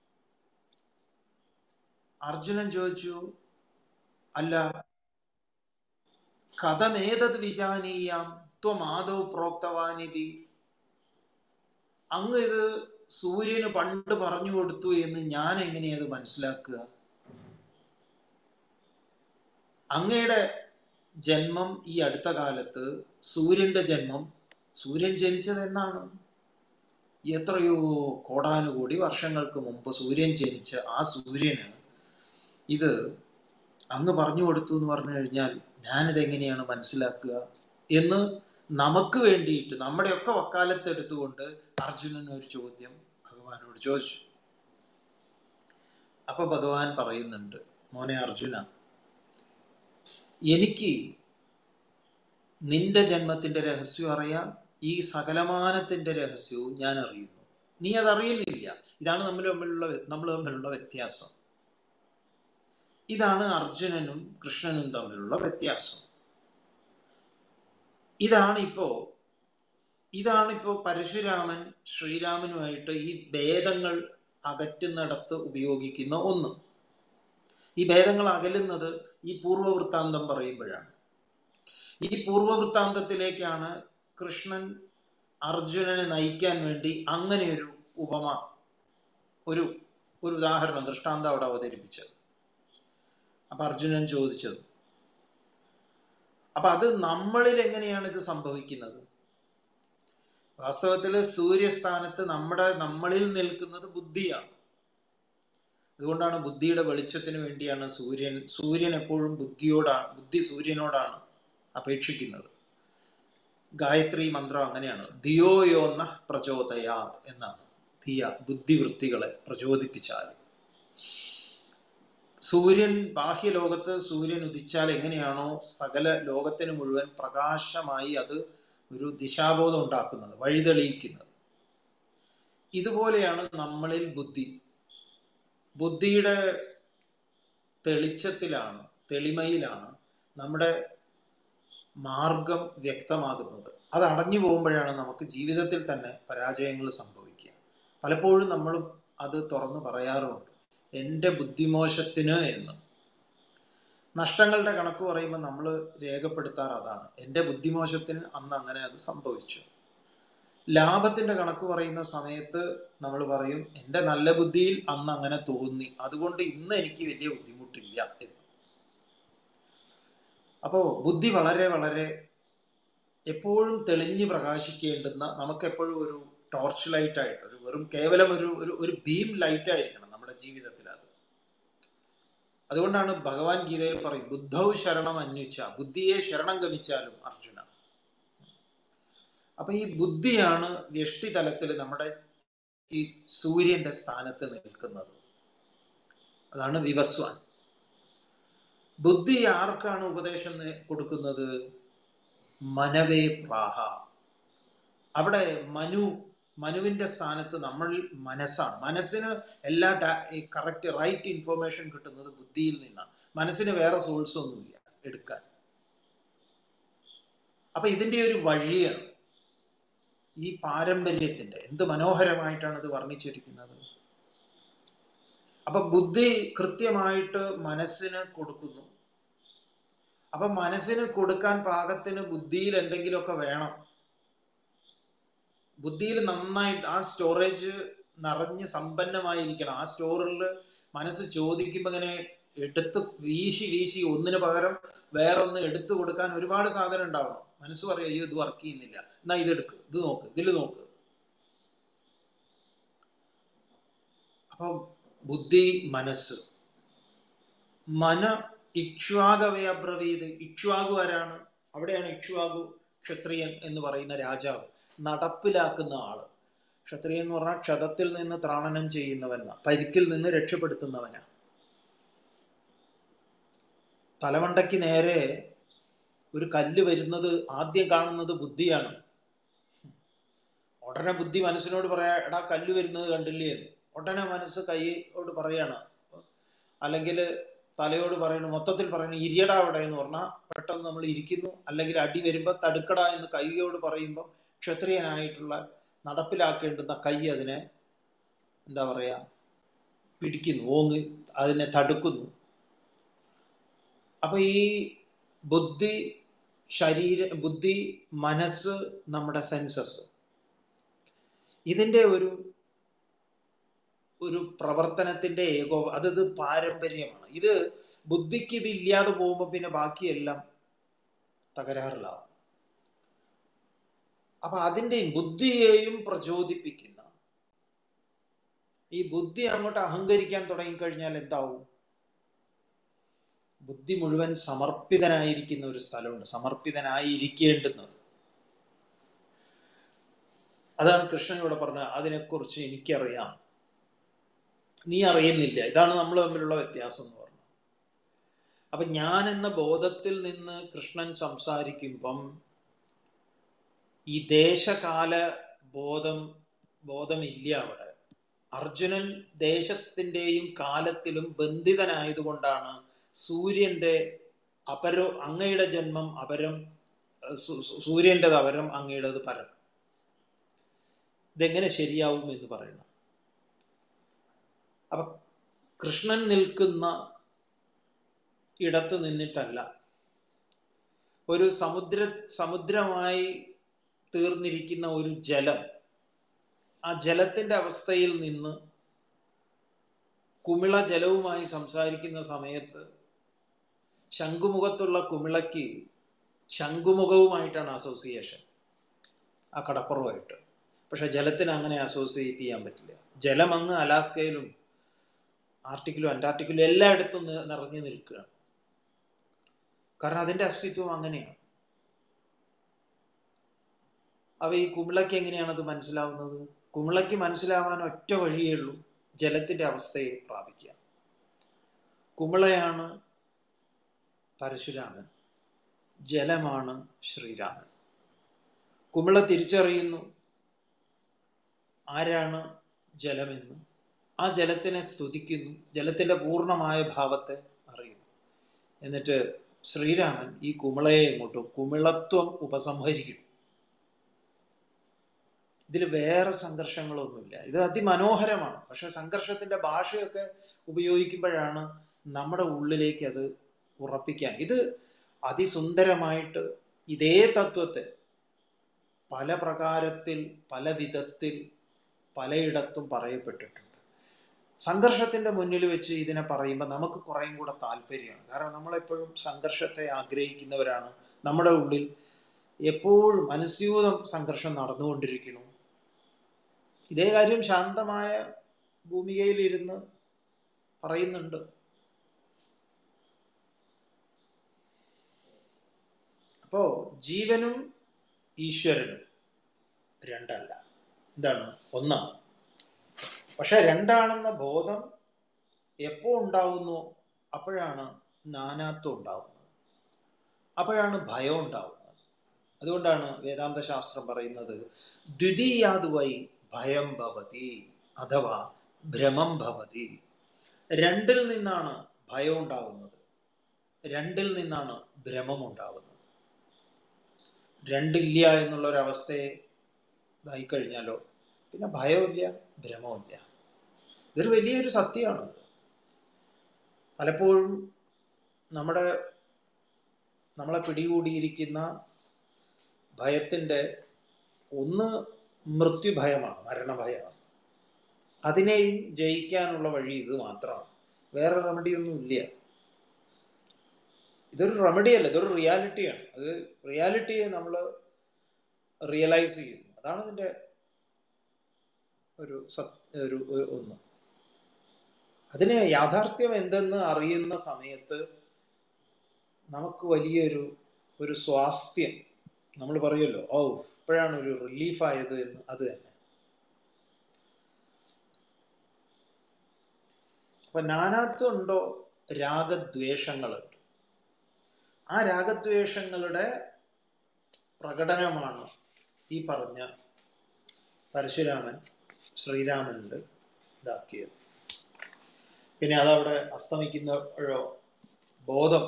അർജുനൻ ചോദിച്ചു അല്ല കഥമേതത് വിജാനീയാം ത്വമാദവ് പ്രോക്തവാനിതി അങ്ങ് ഇത് സൂര്യന് പണ്ട് പറഞ്ഞു കൊടുത്തു എന്ന് ഞാൻ എങ്ങനെയത് മനസ്സിലാക്കുക അങ്ങയുടെ ജന്മം ഈ അടുത്ത കാലത്ത് സൂര്യന്റെ ജന്മം സൂര്യൻ ജനിച്ചത് എന്നാണ് എത്രയോ കോടാനുകൂടി വർഷങ്ങൾക്ക് മുമ്പ് സൂര്യൻ ജനിച്ച ആ സൂര്യന് ഇത് അങ്ങ് പറഞ്ഞു കൊടുത്തു എന്ന് പറഞ്ഞു കഴിഞ്ഞാൽ ഞാനിത് എങ്ങനെയാണ് മനസ്സിലാക്കുക എന്ന് നമുക്ക് വേണ്ടിയിട്ട് നമ്മുടെയൊക്കെ വക്കാലത്ത് എടുത്തുകൊണ്ട് അർജുനൻ ഒരു ചോദ്യം ഭഗവാനോട് ചോദിച്ചു അപ്പൊ ഭഗവാൻ പറയുന്നുണ്ട് മോനെ അർജുന എനിക്ക് നിന്റെ ജന്മത്തിന്റെ രഹസ്യം അറിയാം ഈ സകലമാനത്തിന്റെ രഹസ്യവും ഞാൻ അറിയുന്നു നീ അതറിയുന്നില്ല ഇതാണ് നമ്മൾ തമ്മിലുള്ള നമ്മൾ തമ്മിലുള്ള വ്യത്യാസം ഇതാണ് അർജുനനും കൃഷ്ണനും തമ്മിലുള്ള വ്യത്യാസം ഇതാണിപ്പോ ഇതാണിപ്പോ പരശുരാമൻ ശ്രീരാമനുമായിട്ട് ഈ ഭേദങ്ങൾ അകറ്റുന്നിടത്ത് ഉപയോഗിക്കുന്ന ഒന്ന് ഈ ഭേദങ്ങൾ അകലുന്നത് ഈ പൂർവവൃത്താന്തം പറയുമ്പോഴാണ് ഈ പൂർവവൃത്താന്തത്തിലേക്കാണ് കൃഷ്ണൻ അർജുനനെ നയിക്കാൻ വേണ്ടി അങ്ങനെ ഒരു ഉപമ ഒരു ഒരു ഉദാഹരണം ദൃഷ്ടാന്തം അവിടെ അവതരിപ്പിച്ചത് അപ്പൊ അർജുനൻ ചോദിച്ചത് അപ്പൊ അത് നമ്മളിൽ എങ്ങനെയാണ് ഇത് സംഭവിക്കുന്നത് വാസ്തവത്തിൽ സൂര്യസ്ഥാനത്ത് നമ്മുടെ നമ്മളിൽ നിൽക്കുന്നത് ബുദ്ധിയാണ് അതുകൊണ്ടാണ് ബുദ്ധിയുടെ വെളിച്ചത്തിന് വേണ്ടിയാണ് സൂര്യൻ സൂര്യൻ എപ്പോഴും ബുദ്ധിയോടാണ് ബുദ്ധി സൂര്യനോടാണ് അപേക്ഷിക്കുന്നത് ഗായത്രി മന്ത്രം അങ്ങനെയാണ് ധിയോയോന്ന പ്രചോദയാ എന്നാണ് ധിയ ബുദ്ധിവൃത്തികളെ പ്രചോദിപ്പിച്ചാൽ സൂര്യൻ ബാഹ്യലോകത്ത് സൂര്യൻ ഉദിച്ചാൽ എങ്ങനെയാണോ സകല ലോകത്തിന് മുഴുവൻ പ്രകാശമായി അത് ഒരു ദിശാബോധം ഉണ്ടാക്കുന്നത് വഴിതെളിയിക്കുന്നത് ഇതുപോലെയാണ് നമ്മളിൽ ബുദ്ധി ബുദ്ധിയുടെ തെളിച്ചത്തിലാണ് തെളിമയിലാണ് നമ്മുടെ മാർഗം വ്യക്തമാകുന്നത് അത് അടഞ്ഞു പോകുമ്പോഴാണ് നമുക്ക് ജീവിതത്തിൽ തന്നെ പരാജയങ്ങൾ സംഭവിക്കുക പലപ്പോഴും നമ്മൾ അത് തുറന്നു പറയാറുമുണ്ട് എൻ്റെ ബുദ്ധിമോശത്തിന് എന്ന് നഷ്ടങ്ങളുടെ കണക്ക് പറയുമ്പോൾ നമ്മൾ രേഖപ്പെടുത്താറ് അതാണ് എൻ്റെ ബുദ്ധിമോശത്തിന് അന്ന് അങ്ങനെ അത് സംഭവിച്ചു ലാഭത്തിന്റെ കണക്ക് പറയുന്ന സമയത്ത് നമ്മൾ പറയും എൻ്റെ നല്ല ബുദ്ധിയിൽ അന്ന് അങ്ങനെ തോന്നി അതുകൊണ്ട് ഇന്ന് എനിക്ക് വലിയ ബുദ്ധിമുട്ടില്ല എന്ന് അപ്പോൾ ബുദ്ധി വളരെ വളരെ എപ്പോഴും തെളിഞ്ഞ് പ്രകാശിക്കേണ്ടുന്ന നമുക്ക് എപ്പോഴും ഒരു ടോർച്ച് ലൈറ്റ് ആയിട്ട് ഒരു വെറും കേവലം ഒരു ഒരു ഒരു ബീം ലൈറ്റ് ആയിരിക്കണം നമ്മുടെ ജീവിതത്തിൽ അത് അതുകൊണ്ടാണ് ഭഗവാൻ ഗീതയിൽ പറയും ബുദ്ധൗ ശരണം അന്വിച്ച ബുദ്ധിയെ ശരണം ഗമിച്ചാലും അർജുന അപ്പൊ ഈ ബുദ്ധിയാണ് വ്യഷ്ടി തലത്തിൽ നമ്മുടെ ഈ സൂര്യന്റെ സ്ഥാനത്ത് നിൽക്കുന്നത് അതാണ് വിവസ്വാൻ ബുദ്ധി ആർക്കാണ് ഉപദേശം നെ- കൊടുക്കുന്നത് മനവേ പ്രാഹ അവിടെ മനു മനുവിന്റെ സ്ഥാനത്ത് നമ്മൾ മനസ്സാണ് മനസ്സിന് എല്ലാ കറക്റ്റ് റൈറ്റ് ഇൻഫർമേഷൻ കിട്ടുന്നത് ബുദ്ധിയിൽ നിന്നാണ് മനസ്സിന് വേറെ സോഴ്സ് ഒന്നുമില്ല എടുക്കാൻ അപ്പൊ ഇതിന്റെ ഒരു വഴിയാണ് ഈ പാരമ്പര്യത്തിന്റെ എന്ത് മനോഹരമായിട്ടാണ് ഇത് വർണ്ണിച്ചിരിക്കുന്നത് അപ്പൊ ബുദ്ധി കൃത്യമായിട്ട് മനസ്സിന് കൊടുക്കുന്നു അപ്പൊ മനസ്സിന് കൊടുക്കാൻ പാകത്തിന് ബുദ്ധിയിൽ എന്തെങ്കിലുമൊക്കെ വേണം ബുദ്ധിയിൽ നന്നായിട്ട് ആ സ്റ്റോറേജ് നിറഞ്ഞ് സമ്പന്നമായിരിക്കണം ആ സ്റ്റോറിൽ മനസ്സ് ചോദിക്കുമ്പോൾ ഇങ്ങനെ എടുത്ത് വീശി വീശി ഒന്നിന് പകരം വേറൊന്ന് എടുത്തു കൊടുക്കാൻ ഒരുപാട് സാധനം ഉണ്ടാവണം മനസ്സ് പറയും അയ്യോ ഇത് വർക്ക് ചെയ്യുന്നില്ല എന്നാ ഇതെടുക്ക് ഇത് നോക്ക് ഇതിൽ നോക്ക് അപ്പൊ ബുദ്ധി മനസ്സ് മന ഇക്ഷ്വാകവേ അബ്രവീത് ഇക്ഷ്വാകു ആരാണ് അവിടെയാണ് ഇക്ഷ്വാകു ക്ഷത്രിയൻ എന്ന് പറയുന്ന രാജാവ് നടപ്പിലാക്കുന്ന ആള് ക്ഷത്രിയൻ എന്ന് പറഞ്ഞാൽ ക്ഷതത്തിൽ നിന്ന് ത്രാണനം ചെയ്യുന്നവൻ പരിക്കിൽ നിന്ന് രക്ഷപ്പെടുത്തുന്നവനാ തലമണ്ടയ്ക്ക് നേരെ ഒരു കല്ല് വരുന്നത് ആദ്യം കാണുന്നത് ബുദ്ധിയാണ് ഉടനെ ബുദ്ധി മനസ്സിനോട് പറയാ എടാ കല്ല് വരുന്നത് കണ്ടില്ലേ എന്ന് ഉടനെ മനസ്സ് കൈയോട് പറയാണ് അല്ലെങ്കിൽ തലയോട് പറയുന്നു മൊത്തത്തിൽ പറയുന്നു ഇരിയടാ അവിടെ എന്ന് പറഞ്ഞാൽ പെട്ടെന്ന് നമ്മൾ ഇരിക്കുന്നു അല്ലെങ്കിൽ അടി വരുമ്പോൾ തടുക്കട എന്ന് കൈയോട് പറയുമ്പോൾ ക്ഷത്രിയനായിട്ടുള്ള നടപ്പിലാക്കേണ്ടുന്ന കൈ അതിനെ എന്താ പറയാ പിടിക്കുന്നു ഓങ്ങി അതിനെ തടുക്കുന്നു അപ്പൊ ഈ ബുദ്ധി ശരീര ബുദ്ധി മനസ്സ് നമ്മുടെ സെൻസസ് ഇതിന്റെ ഒരു ഒരു പ്രവർത്തനത്തിന്റെ ഏകോ അതത് പാരമ്പര്യമാണ് ഇത് ബുദ്ധിക്ക് ഇത് ഇല്ലാതെ പോകുമ്പോൾ പിന്നെ ബാക്കിയെല്ലാം തകരാറിലാവും അപ്പൊ അതിൻ്റെയും ബുദ്ധിയെയും പ്രചോദിപ്പിക്കുന്ന ഈ ബുദ്ധി അങ്ങോട്ട് അഹങ്കരിക്കാൻ തുടങ്ങിക്കഴിഞ്ഞാൽ എന്താവും ബുദ്ധി മുഴുവൻ സമർപ്പിതനായിരിക്കുന്ന ഒരു സ്ഥലമുണ്ട് സമർപ്പിതനായിരിക്കേണ്ടുന്നത് അതാണ് കൃഷ്ണൻ ഇവിടെ പറഞ്ഞത് അതിനെക്കുറിച്ച് എനിക്കറിയാം നീ അറിയുന്നില്ല ഇതാണ് നമ്മൾ തമ്മിലുള്ള വ്യത്യാസം എന്ന് പറഞ്ഞു അപ്പൊ ഞാൻ എന്ന ബോധത്തിൽ നിന്ന് കൃഷ്ണൻ സംസാരിക്കുമ്പം ഈ ദേശകാല ബോധം ബോധമില്ല അവിടെ അർജുനൻ ദേശത്തിൻ്റെയും കാലത്തിലും ബന്ധിതനായതുകൊണ്ടാണ് സൂര്യന്റെ അപരോ അങ്ങയുടെ ജന്മം അപരം സൂര്യൻ്റെത് അപരം അങ്ങയുടേത് പരം ഇതെങ്ങനെ ശരിയാവും എന്ന് പറയുന്നു അപ്പൊ കൃഷ്ണൻ നിൽക്കുന്ന ഇടത്ത് നിന്നിട്ടല്ല ഒരു സമുദ്ര സമുദ്രമായി തീർന്നിരിക്കുന്ന ഒരു ജലം ആ ജലത്തിന്റെ അവസ്ഥയിൽ നിന്ന് കുമിള ജലവുമായി സംസാരിക്കുന്ന സമയത്ത് ശംഖുമുഖത്തുള്ള കുമിളയ്ക്ക് ശംഖുമുഖവുമായിട്ടാണ് അസോസിയേഷൻ ആ കടപ്പുറമായിട്ട് പക്ഷെ ജലത്തിന് അങ്ങനെ അസോസിയേറ്റ് ചെയ്യാൻ പറ്റില്ല ജലം അങ്ങ് അലാസ്കയിലും ആർട്ടിക്കിലും അന്റാർട്ടിക്കിലും എല്ലായിടത്തും നിറഞ്ഞു നിൽക്കുകയാണ് കാരണം അതിന്റെ അസ്തിത്വം അങ്ങനെയാണ് അവ ഈ കുമിളയ്ക്ക് എങ്ങനെയാണ് അത് മനസ്സിലാവുന്നത് കുമിളയ്ക്ക് മനസ്സിലാവാൻ ഒറ്റ വഴിയേ ഉള്ളൂ ജലത്തിന്റെ അവസ്ഥയെ പ്രാപിക്കുക കുമിളയാണ് പരശുരാമൻ ജലമാണ് ശ്രീരാമൻ കുമിള തിരിച്ചറിയുന്നു ആരാണ് ജലമെന്ന് ആ ജലത്തിനെ സ്തുതിക്കുന്നു ജലത്തിന്റെ പൂർണ്ണമായ ഭാവത്തെ അറിയുന്നു എന്നിട്ട് ശ്രീരാമൻ ഈ കുമിളയെ ഇങ്ങോട്ട് കുമിളത്വം ഉപസംഹരിക്കും ഇതിൽ വേറെ സംഘർഷങ്ങളൊന്നുമില്ല ഇത് അതിമനോഹരമാണ് പക്ഷെ സംഘർഷത്തിന്റെ ഭാഷയൊക്കെ ഉപയോഗിക്കുമ്പോഴാണ് നമ്മുടെ ഉള്ളിലേക്ക് അത് ഉറപ്പിക്കാൻ ഇത് അതിസുന്ദരമായിട്ട് ഇതേ തത്വത്തെ പല പ്രകാരത്തിൽ പല വിധത്തിൽ പലയിടത്തും പറയപ്പെട്ടിട്ടുണ്ട് സംഘർഷത്തിന്റെ മുന്നിൽ വെച്ച് ഇതിനെ പറയുമ്പോൾ നമുക്ക് കുറേയും കൂടെ താല്പര്യമാണ് കാരണം നമ്മളെപ്പോഴും സംഘർഷത്തെ ആഗ്രഹിക്കുന്നവരാണ് നമ്മുടെ ഉള്ളിൽ എപ്പോഴും അനുസ്യൂതം സംഘർഷം നടന്നുകൊണ്ടിരിക്കുന്നു ഇതേ കാര്യം ശാന്തമായ ഭൂമികയിലിരുന്ന് പറയുന്നുണ്ട് അപ്പോ ജീവനും ഈശ്വരനും രണ്ടല്ല എന്താണ് ഒന്നാണ് പക്ഷെ രണ്ടാണെന്ന ബോധം എപ്പോ ഉണ്ടാവുന്നു അപ്പോഴാണ് നാനാത്വം ഉണ്ടാവുന്നത് അപ്പോഴാണ് ഭയം ഉണ്ടാവുന്നത് അതുകൊണ്ടാണ് വേദാന്ത ശാസ്ത്രം പറയുന്നത് ദ്വിതീയാതുവൈ ഭയം ഭവതി അഥവാ ഭ്രമം ഭവതി രണ്ടിൽ നിന്നാണ് ഭയം ഉണ്ടാവുന്നത് രണ്ടിൽ നിന്നാണ് ഭ്രമം ഉണ്ടാവുന്നത് രണ്ടില്ല എന്നുള്ള ഒരു അവസ്ഥയെ ഇതായി കഴിഞ്ഞാലോ പിന്നെ ഭയമില്ല ഭ്രമമില്ല ഇതൊരു വലിയൊരു സത്യമാണ് പലപ്പോഴും നമ്മുടെ നമ്മളെ പിടികൂടിയിരിക്കുന്ന ഭയത്തിൻ്റെ ഒന്ന് മൃത്യുഭയമാണ് മരണഭയമാണ് അതിനെയും ജയിക്കാനുള്ള വഴി ഇത് മാത്രമാണ് വേറെ റെമഡിയൊന്നും ഇല്ല ഇതൊരു റെമഡി അല്ല ഇതൊരു റിയാലിറ്റിയാണ് അത് റിയാലിറ്റിയെ നമ്മൾ റിയലൈസ് ചെയ്യുന്നു അതാണ് ഇതിൻ്റെ ഒരു സത് ഒരു ഒരു- ഒന്ന് അതിന് യാഥാർത്ഥ്യം എന്തെന്ന് അറിയുന്ന സമയത്ത് നമുക്ക് വലിയൊരു ഒരു സ്വാസ്ഥ്യം നമ്മൾ പറയുമല്ലോ ഓ ഇപ്പോഴാണ് ഒരു റിലീഫ് ആയത് എന്ന് അത് തന്നെ അപ്പൊ നാനാത്വം ഉണ്ടോ രാഗദ്വേഷങ്ങളുണ്ട് ആ രാഗദ്വേഷങ്ങളുടെ പ്രകടനമാണ് ഈ പറഞ്ഞ പരശുരാമൻ ശ്രീരാമനിൽ ഇതാക്കിയത് പിന്നെ അതവിടെ അസ്തമിക്കുന്നപ്പോഴോ ബോധം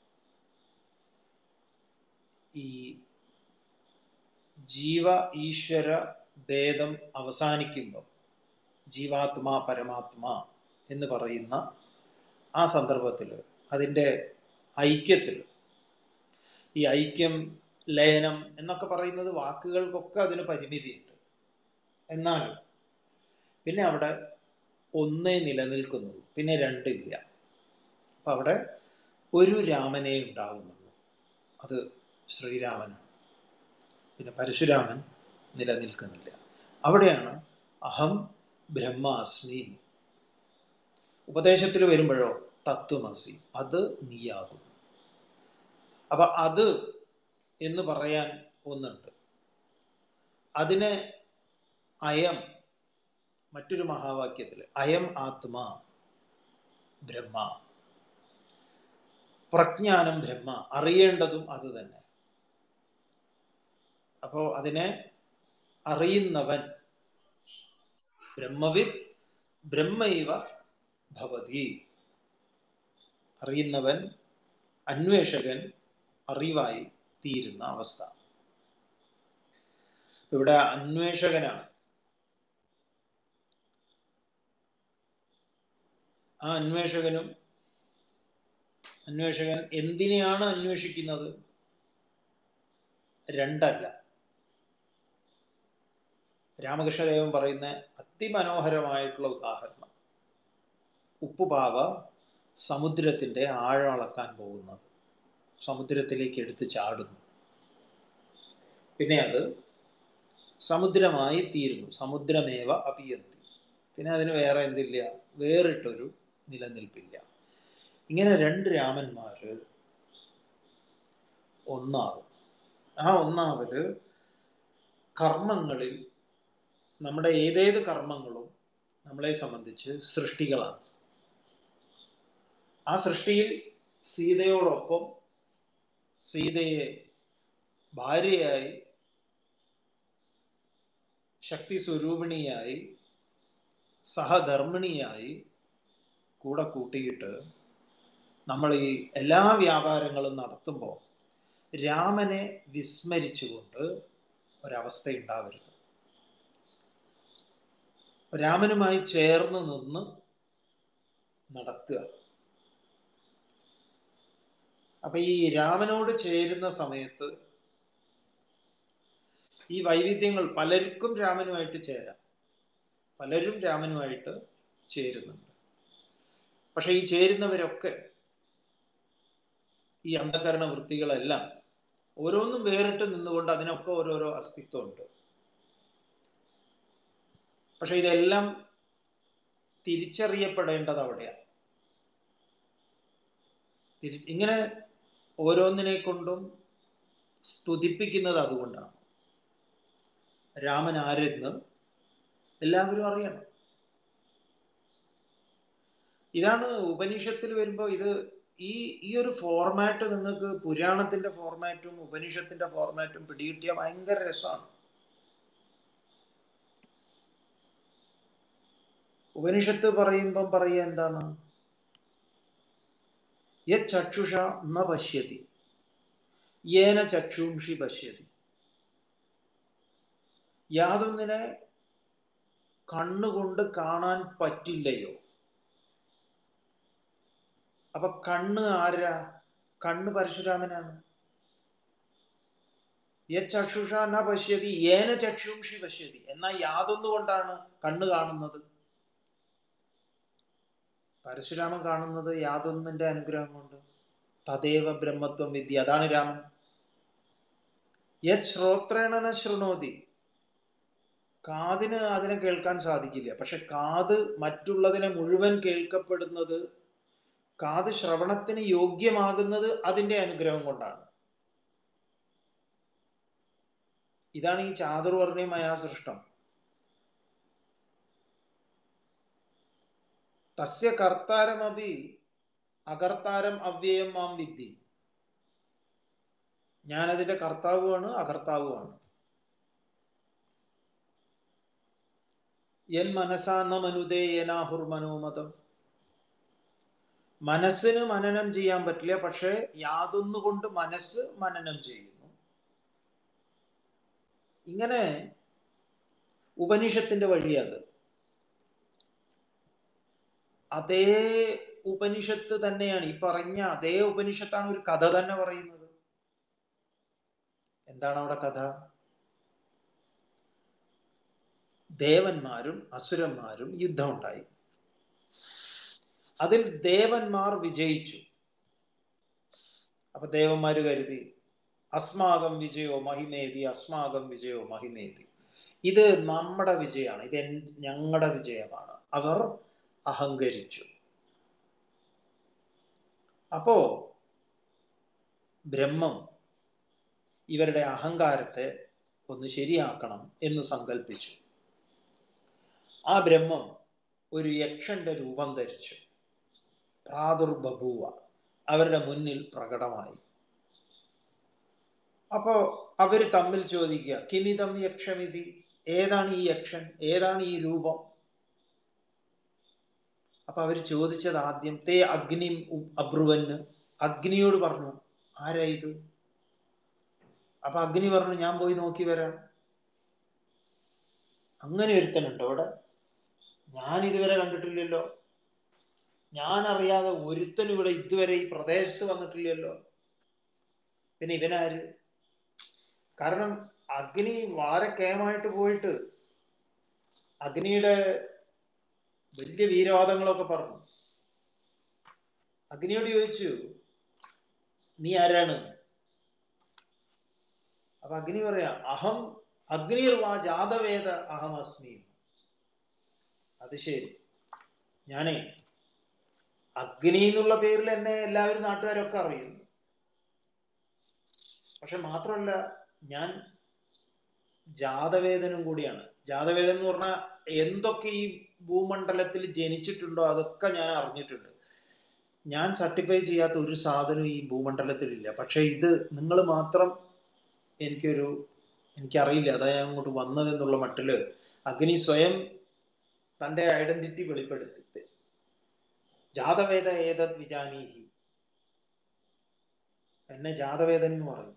ഈ ജീവ ഈശ്വര ഭേദം അവസാനിക്കുമ്പോൾ ജീവാത്മാ പരമാത്മാ എന്ന് പറയുന്ന ആ സന്ദർഭത്തിൽ അതിൻ്റെ ഐക്യത്തിൽ ഈ ഐക്യം ലയനം എന്നൊക്കെ പറയുന്നത് വാക്കുകൾക്കൊക്കെ അതിന് പരിമിതിയുണ്ട് എന്നാലും പിന്നെ അവിടെ ഒന്നേ നിലനിൽക്കുന്നുള്ളൂ പിന്നെ രണ്ടില്ല അപ്പം അവിടെ ഒരു രാമനെ ഉണ്ടാകുന്നുള്ളൂ അത് ശ്രീരാമനാണ് പിന്നെ പരശുരാമൻ നിലനിൽക്കുന്നില്ല അവിടെയാണ് അഹം ബ്രഹ്മാസ്മി ഉപദേശത്തിൽ വരുമ്പോഴോ തത്വമസി അത് നീയാകുന്നു അപ്പൊ അത് എന്ന് പറയാൻ ഒന്നുണ്ട് അതിനെ അയം മറ്റൊരു മഹാവാക്യത്തിൽ അയം ആത്മാ ബ്രഹ്മ പ്രജ്ഞാനം ബ്രഹ്മ അറിയേണ്ടതും അത് തന്നെ അപ്പോ അതിനെ അറിയുന്നവൻ ബ്രഹ്മവിദ് ബ്രഹ്മൈവ ഭവതി അറിയുന്നവൻ അന്വേഷകൻ അറിവായി തീരുന്ന അവസ്ഥ ഇവിടെ അന്വേഷകനാണ് ആ അന്വേഷകനും അന്വേഷകൻ എന്തിനെയാണ് അന്വേഷിക്കുന്നത് രണ്ടല്ല രാമകൃഷ്ണദേവൻ പറയുന്ന അതിമനോഹരമായിട്ടുള്ള ഉദാഹരണം ഉപ്പുപാവ സമുദ്രത്തിൻ്റെ ആഴം അളക്കാൻ പോകുന്നത് സമുദ്രത്തിലേക്ക് എടുത്ത് ചാടുന്നു പിന്നെ അത് സമുദ്രമായി തീരുന്നു സമുദ്രമേവ അപിയന്തി പിന്നെ അതിന് വേറെ എന്തില്ല വേറിട്ടൊരു നിലനിൽപ്പില്ല ഇങ്ങനെ രണ്ട് രാമന്മാര് ഒന്നാവും ആ ഒന്നാവല് കർമ്മങ്ങളിൽ നമ്മുടെ ഏതേത് കർമ്മങ്ങളും നമ്മളെ സംബന്ധിച്ച് സൃഷ്ടികളാണ് ആ സൃഷ്ടിയിൽ സീതയോടൊപ്പം സീതയെ ഭാര്യയായി ശക്തി സ്വരൂപിണിയായി സഹധർമ്മിണിയായി കൂടെ കൂട്ടിയിട്ട് നമ്മൾ ഈ എല്ലാ വ്യാപാരങ്ങളും നടത്തുമ്പോൾ രാമനെ വിസ്മരിച്ചുകൊണ്ട് ഒരവസ്ഥ ഉണ്ടാവരുത് രാമനുമായി ചേർന്ന് നിന്ന് നടക്കുക അപ്പൊ ഈ രാമനോട് ചേരുന്ന സമയത്ത് ഈ വൈവിധ്യങ്ങൾ പലർക്കും രാമനുമായിട്ട് ചേരാം പലരും രാമനുമായിട്ട് ചേരുന്നുണ്ട് പക്ഷെ ഈ ചേരുന്നവരൊക്കെ ഈ അന്ധകരണ വൃത്തികളെല്ലാം ഓരോന്നും വേറിട്ട് നിന്നുകൊണ്ട് അതിനൊക്കെ ഓരോരോ അസ്തിത്വമുണ്ട് പക്ഷെ ഇതെല്ലാം തിരിച്ചറിയപ്പെടേണ്ടത് അവിടെയാണ് തിരി ഇങ്ങനെ ഓരോന്നിനെ കൊണ്ടും സ്തുതിപ്പിക്കുന്നത് അതുകൊണ്ടാണ് രാമൻ ആരെന്ന് എല്ലാവരും അറിയണം ഇതാണ് ഉപനിഷത്തിൽ വരുമ്പോൾ ഇത് ഈ ഈ ഒരു ഫോർമാറ്റ് നിങ്ങൾക്ക് പുരാണത്തിന്റെ ഫോർമാറ്റും ഉപനിഷത്തിന്റെ ഫോർമാറ്റും പിടികിട്ടിയ ഭയങ്കര രസമാണ് ഉപനിഷത്ത് പറയുമ്പം പറയുക എന്താണ് യക്ഷുഷ ന പശ്യതി യേന ചക്ഷുംഷി പശ്യതി യാതൊന്നിനെ കണ്ണുകൊണ്ട് കാണാൻ പറ്റില്ലയോ അപ്പൊ കണ്ണ് ആരാ കണ്ണ് പരശുരാമനാണ് യക്ഷുഷ ന പശ്യതി ഏന ചക്ഷുംഷി പശ്യതി എന്നാൽ യാതൊന്നുകൊണ്ടാണ് കണ്ണ് കാണുന്നത് പരശുരാമൻ കാണുന്നത് യാതൊന്നിന്റെ അനുഗ്രഹം കൊണ്ട് തദേവ ബ്രഹ്മത്വം വിദ്യ അതാണ് രാമൻ യത് ശ്രോത്രേണന ശൃണോതി കാതിന് അതിനെ കേൾക്കാൻ സാധിക്കില്ല പക്ഷെ കാത് മറ്റുള്ളതിനെ മുഴുവൻ കേൾക്കപ്പെടുന്നത് കാത് ശ്രവണത്തിന് യോഗ്യമാകുന്നത് അതിന്റെ അനുഗ്രഹം കൊണ്ടാണ് ഇതാണ് ഈ ചാതുർവർണ്ണയ സൃഷ്ടം തസ്യ കർത്താരമപി അകർത്താരം അവ്യയം മാം വിദ്ധി ഞാനതിന്റെ കർത്താവുമാണ് അകർത്താവുമാണ് എൻ മനസാന്ന മനുദേ യനാഹുർ മനോമതം മനസ്സിന് മനനം ചെയ്യാൻ പറ്റില്ല പക്ഷെ യാതൊന്നുകൊണ്ട് മനസ്സ് മനനം ചെയ്യുന്നു ഇങ്ങനെ ഉപനിഷത്തിന്റെ വഴി അത് അതേ ഉപനിഷത്ത് തന്നെയാണ് ഈ പറഞ്ഞ അതേ ഉപനിഷത്താണ് ഒരു കഥ തന്നെ പറയുന്നത് എന്താണ് അവിടെ കഥ ദേവന്മാരും അസുരന്മാരും യുദ്ധമുണ്ടായി അതിൽ ദേവന്മാർ വിജയിച്ചു അപ്പൊ ദേവന്മാര് കരുതി അസ്മാകം വിജയോ മഹിമേതി അസ്മാകം വിജയോ മഹിമേതി ഇത് നമ്മുടെ വിജയമാണ് ഇത് ഞങ്ങളുടെ വിജയമാണ് അവർ അഹങ്കരിച്ചു അപ്പോ ബ്രഹ്മം ഇവരുടെ അഹങ്കാരത്തെ ഒന്ന് ശരിയാക്കണം എന്ന് സങ്കല്പിച്ചു ആ ബ്രഹ്മം ഒരു യക്ഷന്റെ രൂപം ധരിച്ചു പ്രാദുർബഭൂവ അവരുടെ മുന്നിൽ പ്രകടമായി അപ്പോ അവര് തമ്മിൽ ചോദിക്കുക കിമിതം യക്ഷമിതി ഏതാണ് ഈ യക്ഷൻ ഏതാണ് ഈ രൂപം അപ്പൊ അവര് ചോദിച്ചത് ആദ്യം തേ അഗ്നി അബ്രുവന് അഗ്നിയോട് പറഞ്ഞു ആരാ ഇത് അപ്പൊ അഗ്നി പറഞ്ഞു ഞാൻ പോയി നോക്കി വരാം അങ്ങനെ ഒരുത്തനുണ്ടോ അവിടെ ഞാൻ ഇതുവരെ കണ്ടിട്ടില്ലല്ലോ ഞാൻ അറിയാതെ ഒരുത്തനും ഇവിടെ ഇതുവരെ ഈ പ്രദേശത്ത് വന്നിട്ടില്ലല്ലോ പിന്നെ ഇവനാര് കാരണം അഗ്നി വളരെ കേമായിട്ട് പോയിട്ട് അഗ്നിയുടെ വലിയ വീരവാദങ്ങളൊക്കെ പറഞ്ഞു അഗ്നിയോട് ചോദിച്ചു നീ ആരാണ് അപ്പൊ അഗ്നി പറയാ അഹം അഗ്നിർവാ ജാതവേദ അഹം അസ്മി അത് ശരി ഞാനേ അഗ്നി എന്നുള്ള പേരിൽ എന്നെ എല്ലാവരും നാട്ടുകാരൊക്കെ അറിയുന്നു പക്ഷെ മാത്രമല്ല ഞാൻ ജാതവേദനും കൂടിയാണ് ജാതവേദൻ എന്ന് പറഞ്ഞാൽ എന്തൊക്കെ ഈ ഭൂമണ്ഡലത്തിൽ ജനിച്ചിട്ടുണ്ടോ അതൊക്കെ ഞാൻ അറിഞ്ഞിട്ടുണ്ട് ഞാൻ സർട്ടിഫൈ ചെയ്യാത്ത ഒരു സാധനവും ഈ ഭൂമണ്ഡലത്തിലില്ല പക്ഷെ ഇത് നിങ്ങൾ മാത്രം എനിക്കൊരു എനിക്കറിയില്ല അതാ ഞാൻ അങ്ങോട്ട് വന്നതെന്നുള്ള മട്ടില് അഗ്നി സ്വയം തൻ്റെ ഐഡന്റിറ്റി വെളിപ്പെടുത്തി ജാതവേദ ഏതത് വിജാനീഹി എന്നെ ജാതവേദൻ എന്ന് പറയും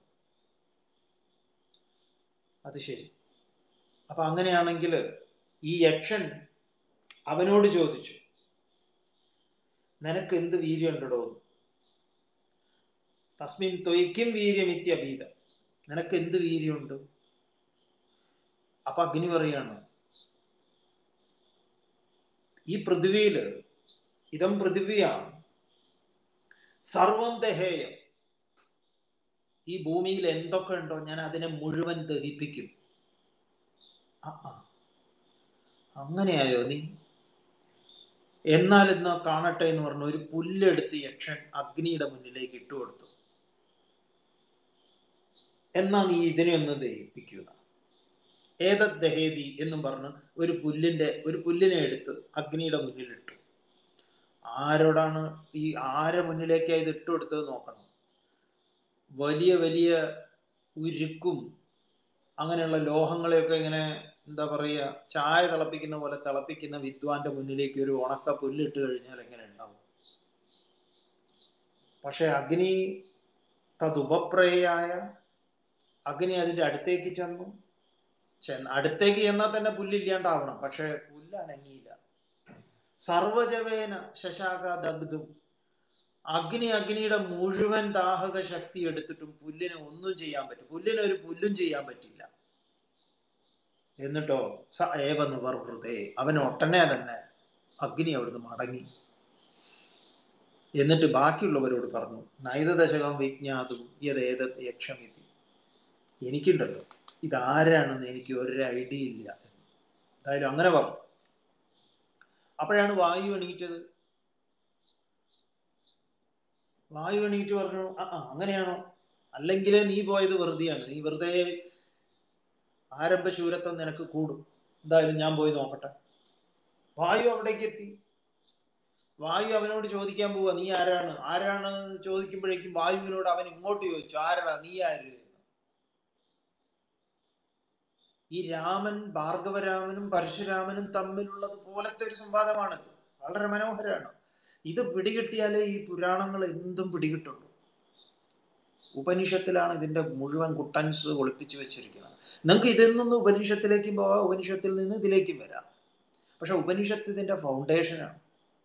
അത് ശരി അപ്പൊ അങ്ങനെയാണെങ്കിൽ ഈ യക്ഷൻ അവനോട് ചോദിച്ചു നിനക്ക് എന്ത് വീര്യമുണ്ടോ തസ്മിൻ തൊയ്ക്കും വീര്യമിത്യഭീത നിനക്ക് എന്ത് വീര്യമുണ്ട് അപ്പൊ അഗ്നി പറയാണ് ഈ പൃഥ്വിയില് ഇതം പൃഥ്വിയാണ് സർവം ദഹേയം ഈ ഭൂമിയിൽ എന്തൊക്കെ ഉണ്ടോ ഞാൻ അതിനെ മുഴുവൻ ദഹിപ്പിക്കും ആ ആ അങ്ങനെയായോ നീ എന്നാൽ ഇന്ന് കാണട്ടെ എന്ന് പറഞ്ഞു ഒരു പുല്ലെടുത്ത് യക്ഷൻ അഗ്നിയുടെ മുന്നിലേക്ക് ഇട്ടുകൊടുത്തു എന്നാ നീ ഇതിനെ ഒന്ന് ദഹിപ്പിക്കുക ഏതത് ദഹേതി എന്നും പറഞ്ഞ് ഒരു പുല്ലിന്റെ ഒരു പുല്ലിനെ എടുത്ത് അഗ്നിയുടെ മുന്നിലിട്ടു ആരോടാണ് ഈ ആരെ മുന്നിലേക്കാണ് ഇത് ഇട്ടു കൊടുത്തത് നോക്കണം വലിയ വലിയ ഉരുക്കും അങ്ങനെയുള്ള ലോഹങ്ങളെയൊക്കെ ഇങ്ങനെ എന്താ പറയുക ചായ തിളപ്പിക്കുന്ന പോലെ തിളപ്പിക്കുന്ന വിദ്വാന്റെ മുന്നിലേക്ക് ഒരു ഉണക്ക പുല്ലിട്ട് കഴിഞ്ഞാൽ എങ്ങനെ ഉണ്ടാവും പക്ഷെ അഗ്നി തതുപപ്രയായ അഗ്നി അതിന്റെ അടുത്തേക്ക് ചെന്നു ചെന്ന് അടുത്തേക്ക് ചെന്നാൽ തന്നെ പുല്ലില്ലാണ്ടാവണം പക്ഷെ പുല്ല് അനങ്ങിയില്ല സർവജവേന ശശാക ദഗ്ധും അഗ്നി അഗ്നിയുടെ മുഴുവൻ ദാഹക ശക്തി എടുത്തിട്ടും പുല്ലിനെ ഒന്നും ചെയ്യാൻ പറ്റും പുല്ലിനെ ഒരു പുല്ലും ചെയ്യാൻ പറ്റില്ല എന്നിട്ടോ സ ഏവ നിവർവൃതേ അവൻ ഒട്ടനെ തന്നെ അഗ്നി അവിടുന്ന് മടങ്ങി എന്നിട്ട് ബാക്കിയുള്ളവരോട് പറഞ്ഞു നൈതദശകം വിജ്ഞാതും യഥേത യക്ഷമിതി എനിക്കുണ്ടല്ലോ ഇതാരാണെന്ന് എനിക്ക് ഒരു ഐഡിയ ഇല്ല എന്തായാലും അങ്ങനെ പറഞ്ഞു അപ്പോഴാണ് വായു എണീറ്റത് വായു എണീറ്റ് പറഞ്ഞു ആ ആ അങ്ങനെയാണോ അല്ലെങ്കിൽ നീ പോയത് വെറുതെയാണ് നീ വെറുതെ ആരംഭശൂരത്വം നിനക്ക് കൂടും എന്തായാലും ഞാൻ പോയി നോക്കട്ടെ വായു അവിടേക്ക് എത്തി വായു അവനോട് ചോദിക്കാൻ പോവുക നീ ആരാണ് ആരാണ് ചോദിക്കുമ്പോഴേക്കും വായുവിനോട് അവൻ ഇങ്ങോട്ട് ചോദിച്ചു ആരാടാ നീ ആര് ഈ രാമൻ ഭാർഗവരാമനും പരശുരാമനും തമ്മിലുള്ളത് പോലത്തെ ഒരു സംവാദമാണ് വളരെ മനോഹരമാണ് ഇത് പിടികിട്ടിയാലേ ഈ പുരാണങ്ങൾ എന്തും പിടികിട്ടുള്ളൂ ഉപനിഷത്തിലാണ് ഇതിന്റെ മുഴുവൻ കുട്ടൻസ് ഒളിപ്പിച്ചു വെച്ചിരിക്കുന്നത് നിങ്ങൾക്ക് ഇതിൽ നിന്ന് ഉപനിഷത്തിലേക്കും പോവാം ഉപനിഷത്തിൽ നിന്ന് ഇതിലേക്കും വരാം പക്ഷെ ഉപനിഷത്ത് ഇതിന്റെ ഫൗണ്ടേഷനാണ്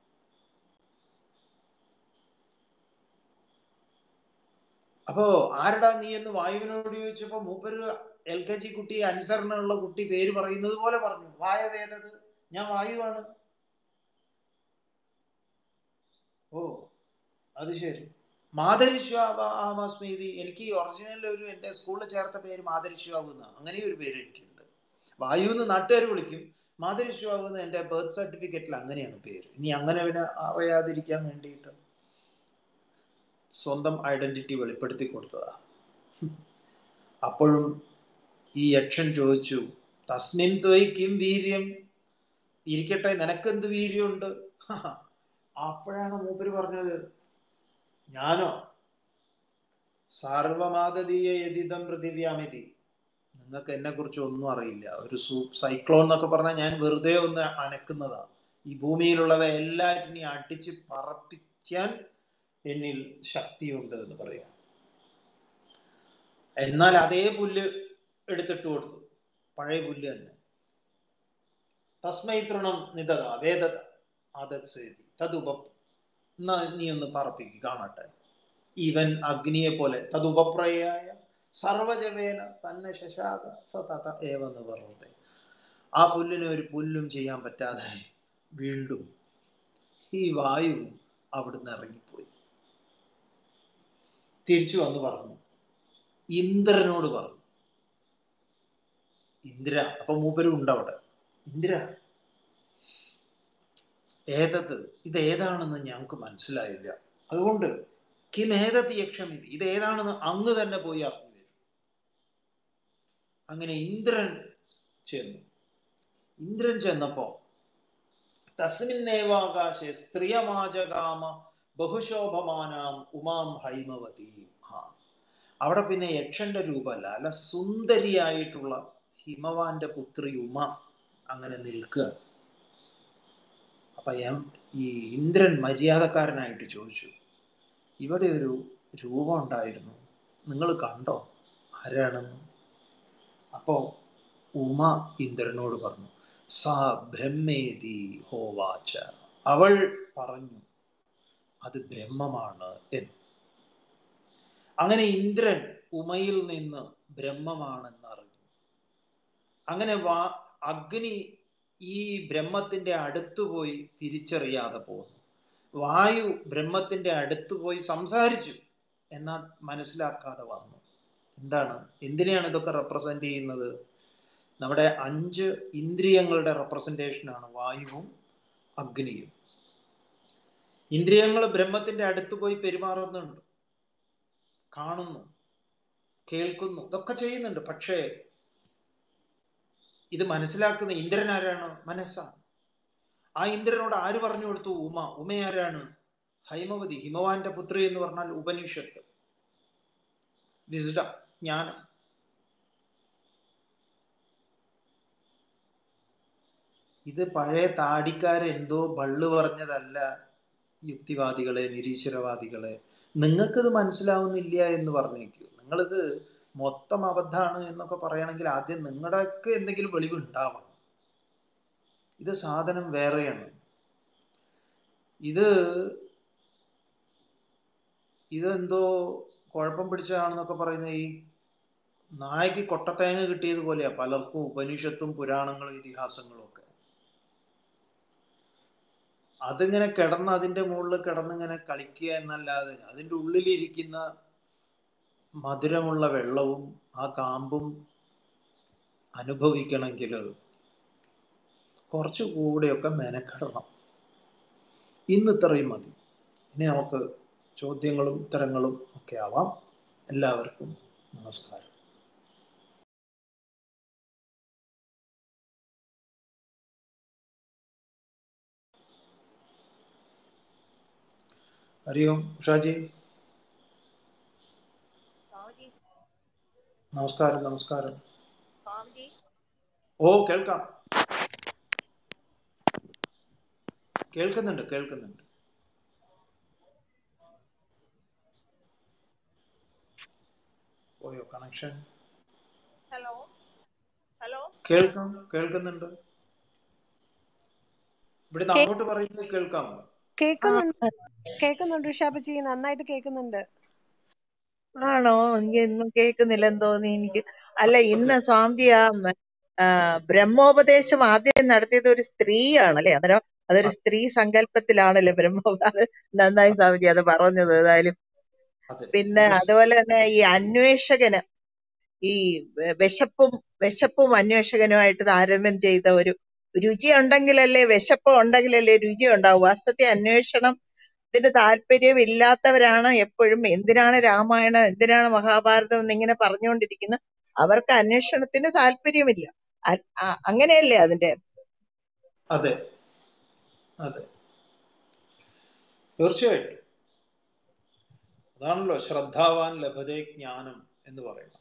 അപ്പോ ആരടാ നീ എന്ന് വായുവിനോട് ചോദിച്ചപ്പോ മൂപ്പര് എൽ കെ ജി കുട്ടി അനുസരണമുള്ള കുട്ടി പേര് പറയുന്നത് പോലെ പറഞ്ഞു വായവേദത് ഞാൻ വായുവാണ് ഓ അത് ശരി മാതരിശ്വാമസ്മീതി എനിക്ക് ഒറിജിനൽ ഒരു എൻ്റെ സ്കൂളിൽ ചേർത്ത പേര് മാതരിശ്വാവ് എന്നാണ് അങ്ങനെ ഒരു പേര് എനിക്കുണ്ട് വായു എന്ന് നാട്ടുകാർ വിളിക്കും മാതരിശ്വാവ് എന്ന് എൻ്റെ ബർത്ത് സർട്ടിഫിക്കറ്റിൽ അങ്ങനെയാണ് പേര് ഇനി അങ്ങനെ പിന്നെ അറിയാതിരിക്കാൻ വേണ്ടിയിട്ട് സ്വന്തം ഐഡന്റിറ്റി വെളിപ്പെടുത്തി കൊടുത്തതാ അപ്പോഴും ഈ യക്ഷൻ ചോദിച്ചു തസ്മിൻ ത്വയ് കിം വീര്യം ഇരിക്കട്ടെ നിനക്കെന്ത് വീര്യമുണ്ട് അപ്പോഴാണ് മൂപ്പര് പറഞ്ഞത് ഞാനോ സർവമാതീയ യതിദം പൃഥിവ്യാമിതി നിങ്ങൾക്ക് എന്നെ കുറിച്ച് ഒന്നും അറിയില്ല ഒരു സൂ സൈക്ലോൺ എന്നൊക്കെ പറഞ്ഞാൽ ഞാൻ വെറുതെ ഒന്ന് അനക്കുന്നതാ ഈ ഭൂമിയിലുള്ളത് എല്ലാറ്റിനെയും അടിച്ച് പറപ്പിക്കാൻ എന്നിൽ ശക്തിയുണ്ട് എന്ന് പറയാം എന്നാൽ അതേ പുല്ല് എടുത്തിട്ട് കൊടുത്തു പഴയ പുല്ല് തന്നെ തസ്മൈ തൃണം നിതത വേദത ആദത്സേതി തതുപ നീ ഒന്ന് പറപ്പിക്ക് കാണട്ടെ ഇവൻ അഗ്നിയെ പോലെ തതുപപ്രയായ സർവജവേന തന്നെ ശശാക സതത ഏവെന്ന് പറഞ്ഞത് ആ പുല്ലിന് ഒരു പുല്ലും ചെയ്യാൻ പറ്റാതെ വീണ്ടും ഈ വായു അവിടുന്ന് ഇറങ്ങിപ്പോയി തിരിച്ചു വന്ന് പറഞ്ഞു ഇന്ദ്രനോട് പറഞ്ഞു ഇന്ദ്ര അപ്പൊ മൂപ്പരും ഉണ്ട് അവിടെ ഇന്ദ്ര ഏതത് ഇത് ഏതാണെന്ന് ഞങ്ങൾക്ക് മനസ്സിലായില്ല അതുകൊണ്ട് കിം ഏതത് യക്ഷം ഇത് ഇത് ഏതാണെന്ന് അങ്ങ് തന്നെ പോയി അറിഞ്ഞു വരും അങ്ങനെ ഇന്ദ്രൻ ചെന്നു ഇന്ദ്രൻ ചെന്നപ്പോ തസ്മിന്നേവാകാശെ സ്ത്രീയമാചകാമ ബഹുശോഭമാനാം ഉമാം ഹൈമവതി ആ അവിടെ പിന്നെ യക്ഷന്റെ രൂപമല്ല അല്ല സുന്ദരിയായിട്ടുള്ള ഹിമവാന്റെ പുത്രി ഉമ അങ്ങനെ നിൽക്കുകയാണ് അപ്പൊ ഈ ഇന്ദ്രൻ മര്യാദക്കാരനായിട്ട് ചോദിച്ചു ഇവിടെ ഒരു രൂപം ഉണ്ടായിരുന്നു നിങ്ങൾ കണ്ടോ ആരാണെന്ന് അപ്പോ ഉമ ഇന്ദ്രനോട് പറഞ്ഞു സാ ബ്രഹ്മേതി ഹോവാച്ച അവൾ പറഞ്ഞു അത് ബ്രഹ്മമാണ് എന്ന് അങ്ങനെ ഇന്ദ്രൻ ഉമയിൽ നിന്ന് ബ്രഹ്മമാണെന്ന് അറിഞ്ഞു അങ്ങനെ വാ അഗ്നി ഈ ബ്രഹ്മത്തിന്റെ അടുത്തു പോയി തിരിച്ചറിയാതെ പോകുന്നു വായു ബ്രഹ്മത്തിന്റെ അടുത്തു പോയി സംസാരിച്ചു എന്നാൽ മനസ്സിലാക്കാതെ വന്നു എന്താണ് എന്തിനെയാണ് ഇതൊക്കെ റെപ്രസെന്റ് ചെയ്യുന്നത് നമ്മുടെ അഞ്ച് ഇന്ദ്രിയങ്ങളുടെ റെപ്രസെന്റേഷനാണ് വായുവും അഗ്നിയും ഇന്ദ്രിയങ്ങൾ ബ്രഹ്മത്തിന്റെ അടുത്ത് പോയി പെരുമാറുന്നുണ്ട് കാണുന്നു കേൾക്കുന്നു ഇതൊക്കെ ചെയ്യുന്നുണ്ട് പക്ഷേ ഇത് മനസ്സിലാക്കുന്ന ഇന്ദ്രൻ ആരാണ് മനസ്സാണ് ആ ഇന്ദ്രനോട് ആര് പറഞ്ഞു കൊടുത്തു ഉമ ഉമ ആരാണ് ഹൈമവതി ഹിമവാന്റെ പുത്രി എന്ന് പറഞ്ഞാൽ ഉപനിഷത്ത് വിസ്ഡം ജ്ഞാനം ഇത് പഴയ താടിക്കാരെന്തോ ബള്ള് പറഞ്ഞതല്ല യുക്തിവാദികളെ നിരീശ്വരവാദികളെ നിങ്ങൾക്കിത് മനസ്സിലാവുന്നില്ല എന്ന് പറഞ്ഞേക്കൂ നിങ്ങളിത് മൊത്തം അബദ്ധമാണ് എന്നൊക്കെ പറയണമെങ്കിൽ ആദ്യം നിങ്ങളുടെയൊക്കെ എന്തെങ്കിലും വെളിവുണ്ടാവണം ഇത് സാധനം വേറെയാണ് ഇത് ഇതെന്തോ കുഴപ്പം പിടിച്ചതാണെന്നൊക്കെ പറയുന്ന ഈ നായക്ക് കൊട്ടത്തേങ്ങ കിട്ടിയതുപോലെയാ പലർക്കും ഉപനിഷത്തും പുരാണങ്ങളും ഇതിഹാസങ്ങളും ഒക്കെ അതിങ്ങനെ കിടന്ന് അതിൻ്റെ മുകളിൽ കിടന്നിങ്ങനെ കളിക്കുക എന്നല്ലാതെ അതിൻ്റെ ഉള്ളിലിരിക്കുന്ന മധുരമുള്ള വെള്ളവും ആ കാമ്പും അനുഭവിക്കണമെങ്കിൽ കുറച്ചുകൂടെയൊക്കെ മെനക്കെടണം ഇന്ന് ഇത്രയും മതി ഇനി നമുക്ക് ചോദ്യങ്ങളും ഉത്തരങ്ങളും ഒക്കെ ആവാം എല്ലാവർക്കും നമസ്കാരം ഹരി ഓം ഉഷാജി സ്വാമിജി നമസ്കാരം നമസ്കാരം സ്വാമിജി ഓ കേൾക്കാം കേൾക്കുന്നുണ്ട് കേൾക്കുന്നുണ്ട് പോയോ കണക്ഷൻ ഹലോ ഹലോ കേൾക്കാം കേൾക്കുന്നുണ്ട് ഇവിടുന്ന് കേ- അങ്ങോട്ട് പറയുന്നത് കേൾക്കാമോ കേക്കുന്നുണ്ട് കേക്കുന്നുണ്ട് ഋഷാബജി നന്നായിട്ട് കേക്കുന്നുണ്ട് ആണോ എനിക്ക് ഒന്നും കേൾക്കുന്നില്ലെന്ന് തോന്നി എനിക്ക് അല്ല ഇന്ന് സ്വാമിജി ആ മ- ആ, ബ്രഹ്മോപദേശം ആദ്യം നടത്തിയത് ഒരു സ്ത്രീയാണ് അല്ലെ അന്നേരം അതൊരു സ്ത്രീ സങ്കല്പത്തിലാണല്ലോ ബ്രഹ്മോ അത് നന്നായി സ്വാമിജി അത് പറഞ്ഞത് ഏതായാലും അതെ പിന്നെ ഇത് അതുപോലെ തന്നെ ഈ അന്വേഷകന് ഈ വെ- വിശപ്പും വിശപ്പും അന്വേഷകനുമായിട്ട് താരതമ്യം ചെയ്ത ഒരു രുചി ഉണ്ടെങ്കിലല്ലേ വിശപ്പ് ഉണ്ടെങ്കിലല്ലേ രുചി ഉണ്ടാവൂ വാസ്തവത്തിൽ അന്വേഷണം ഇതിന് താല്പര്യമില്ലാത്തവരാണ് എപ്പോഴും എന്തിനാണ് രാമായണം എന്തിനാണ് മഹാഭാരതം എന്നിങ്ങനെ പറഞ്ഞുകൊണ്ടിരിക്കുന്നത് അവർക്ക് അന്വേഷണത്തിന് താല്പര്യമില്ല അ- അ- അങ്ങനെയല്ലേ അതിന്റെ അതെ അതെ തീർച്ചയായിട്ടും അതാണല്ലോ ശ്രദ്ധാവാൻ ലഭതേ ജ്ഞാനം എന്ന് പറയുന്നത്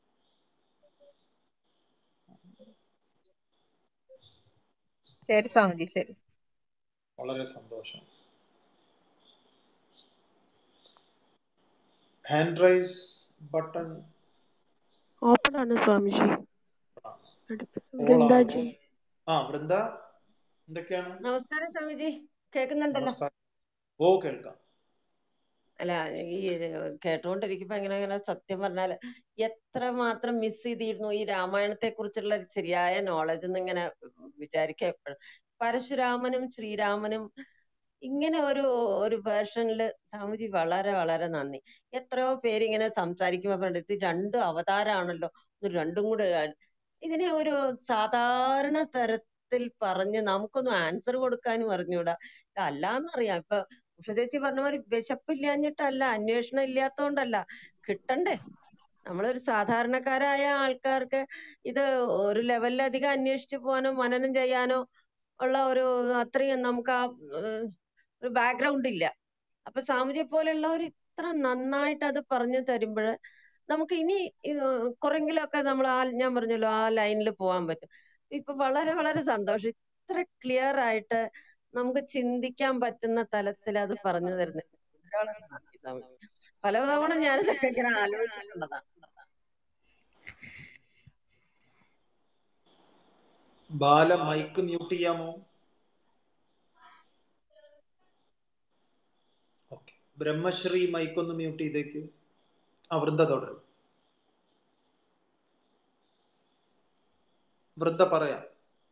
ശരി സ്വാമിജി ശരി വളരെ സന്തോഷം ഹാൻഡ് റൈസ് ബട്ടൺ ഓപ്പൺ ആണ് സ്വാമിജി അടുത്ത് ഓൾ വൃന്ദാജി ആ വൃന്ദ എന്തൊക്കെയാണ് നമസ്കാരം സ്വാമിജി കേൾക്കുന്നുണ്ടല്ലോ നമസ്കാരം ഓ കേൾക്കാം അല്ല ഈ കേട്ടോണ്ടിരിക്കുമ്പോ ഇങ്ങനെ ഇങ്ങനെ സത്യം പറഞ്ഞാല് എത്ര മാത്രം മിസ് ചെയ്തിരുന്നു ഈ രാമായണത്തെ കുറിച്ചുള്ള ശരിയായ നോളജ് എന്ന് ഇങ്ങനെ വിചാരിക്കുക എപ്പോഴും പരശുരാമനും ശ്രീരാമനും ഇങ്ങനെ ഒരു ഒരു വേർഷനില് സ്വാമിജി വളരെ വളരെ നന്ദി എത്രയോ പേര് ഇങ്ങനെ സംസാരിക്കുമ്പോ പറയുന്നത് ഇത് രണ്ടും അവതാരാണല്ലോ ഇത് രണ്ടും കൂടെ ആ- ഇതിനെ ഒരു സാധാരണ തരത്തിൽ പറഞ്ഞ് നമുക്കൊന്നും ആൻസർ കൊടുക്കാനും അറിഞ്ഞൂടാ അല്ലാന്നറിയാം ഇപ്പൊ ഉഷ ചേച്ചി പറഞ്ഞ മാതിരി വിശപ്പില്ലാഞ്ഞിട്ടല്ല അന്വേഷണം ഇല്ലാത്തോണ്ടല്ല കിട്ടണ്ടേ നമ്മളൊരു സാധാരണക്കാരായ ആൾക്കാർക്ക് ഇത് ഒരു ലെവലിലധികം അന്വേഷിച്ചു പോകാനോ മനനം ചെയ്യാനോ ഉള്ള ഒരു അത്രയും നമുക്ക് ആ ഏഹ്, ഒരു ബാക്ക്ഗ്രൗണ്ട് ഇല്ല അപ്പൊ സ്വാമിജിയെ പോലെയുള്ളവർ ഇത്ര നന്നായിട്ട് അത് പറഞ്ഞു തരുമ്പോൾ നമുക്ക് ഇനി കുറെങ്കിലൊക്കെ നമ്മൾ ആ ഞാൻ പറഞ്ഞല്ലോ ആ ലൈനിൽ പോകാൻ പറ്റും ഇപ്പൊ വളരെ വളരെ സന്തോഷം ഇത്ര ക്ലിയർ ആയിട്ട് നമുക്ക് ചിന്തിക്കാൻ പറ്റുന്ന തലത്തിൽ അത് പറഞ്ഞു തരുന്നത് ധാരാളം നന്ദി സ്വാമിജി പലതവണ ഞാൻ ഇതൊക്കെ ഇങ്ങനെ ആലോചിച്ചിട്ടുള്ളതാണ് ബാല മൈക്ക് മ്യൂട്ട് ചെയ്യാമോ ഓക്കെ ബ്രഹ്മശ്രീ മൈക്ക് ഒന്ന് മ്യൂട്ട് ചെയ്തേക്ക് ആ വൃന്ദ തുടരും വൃന്ദ പറയാം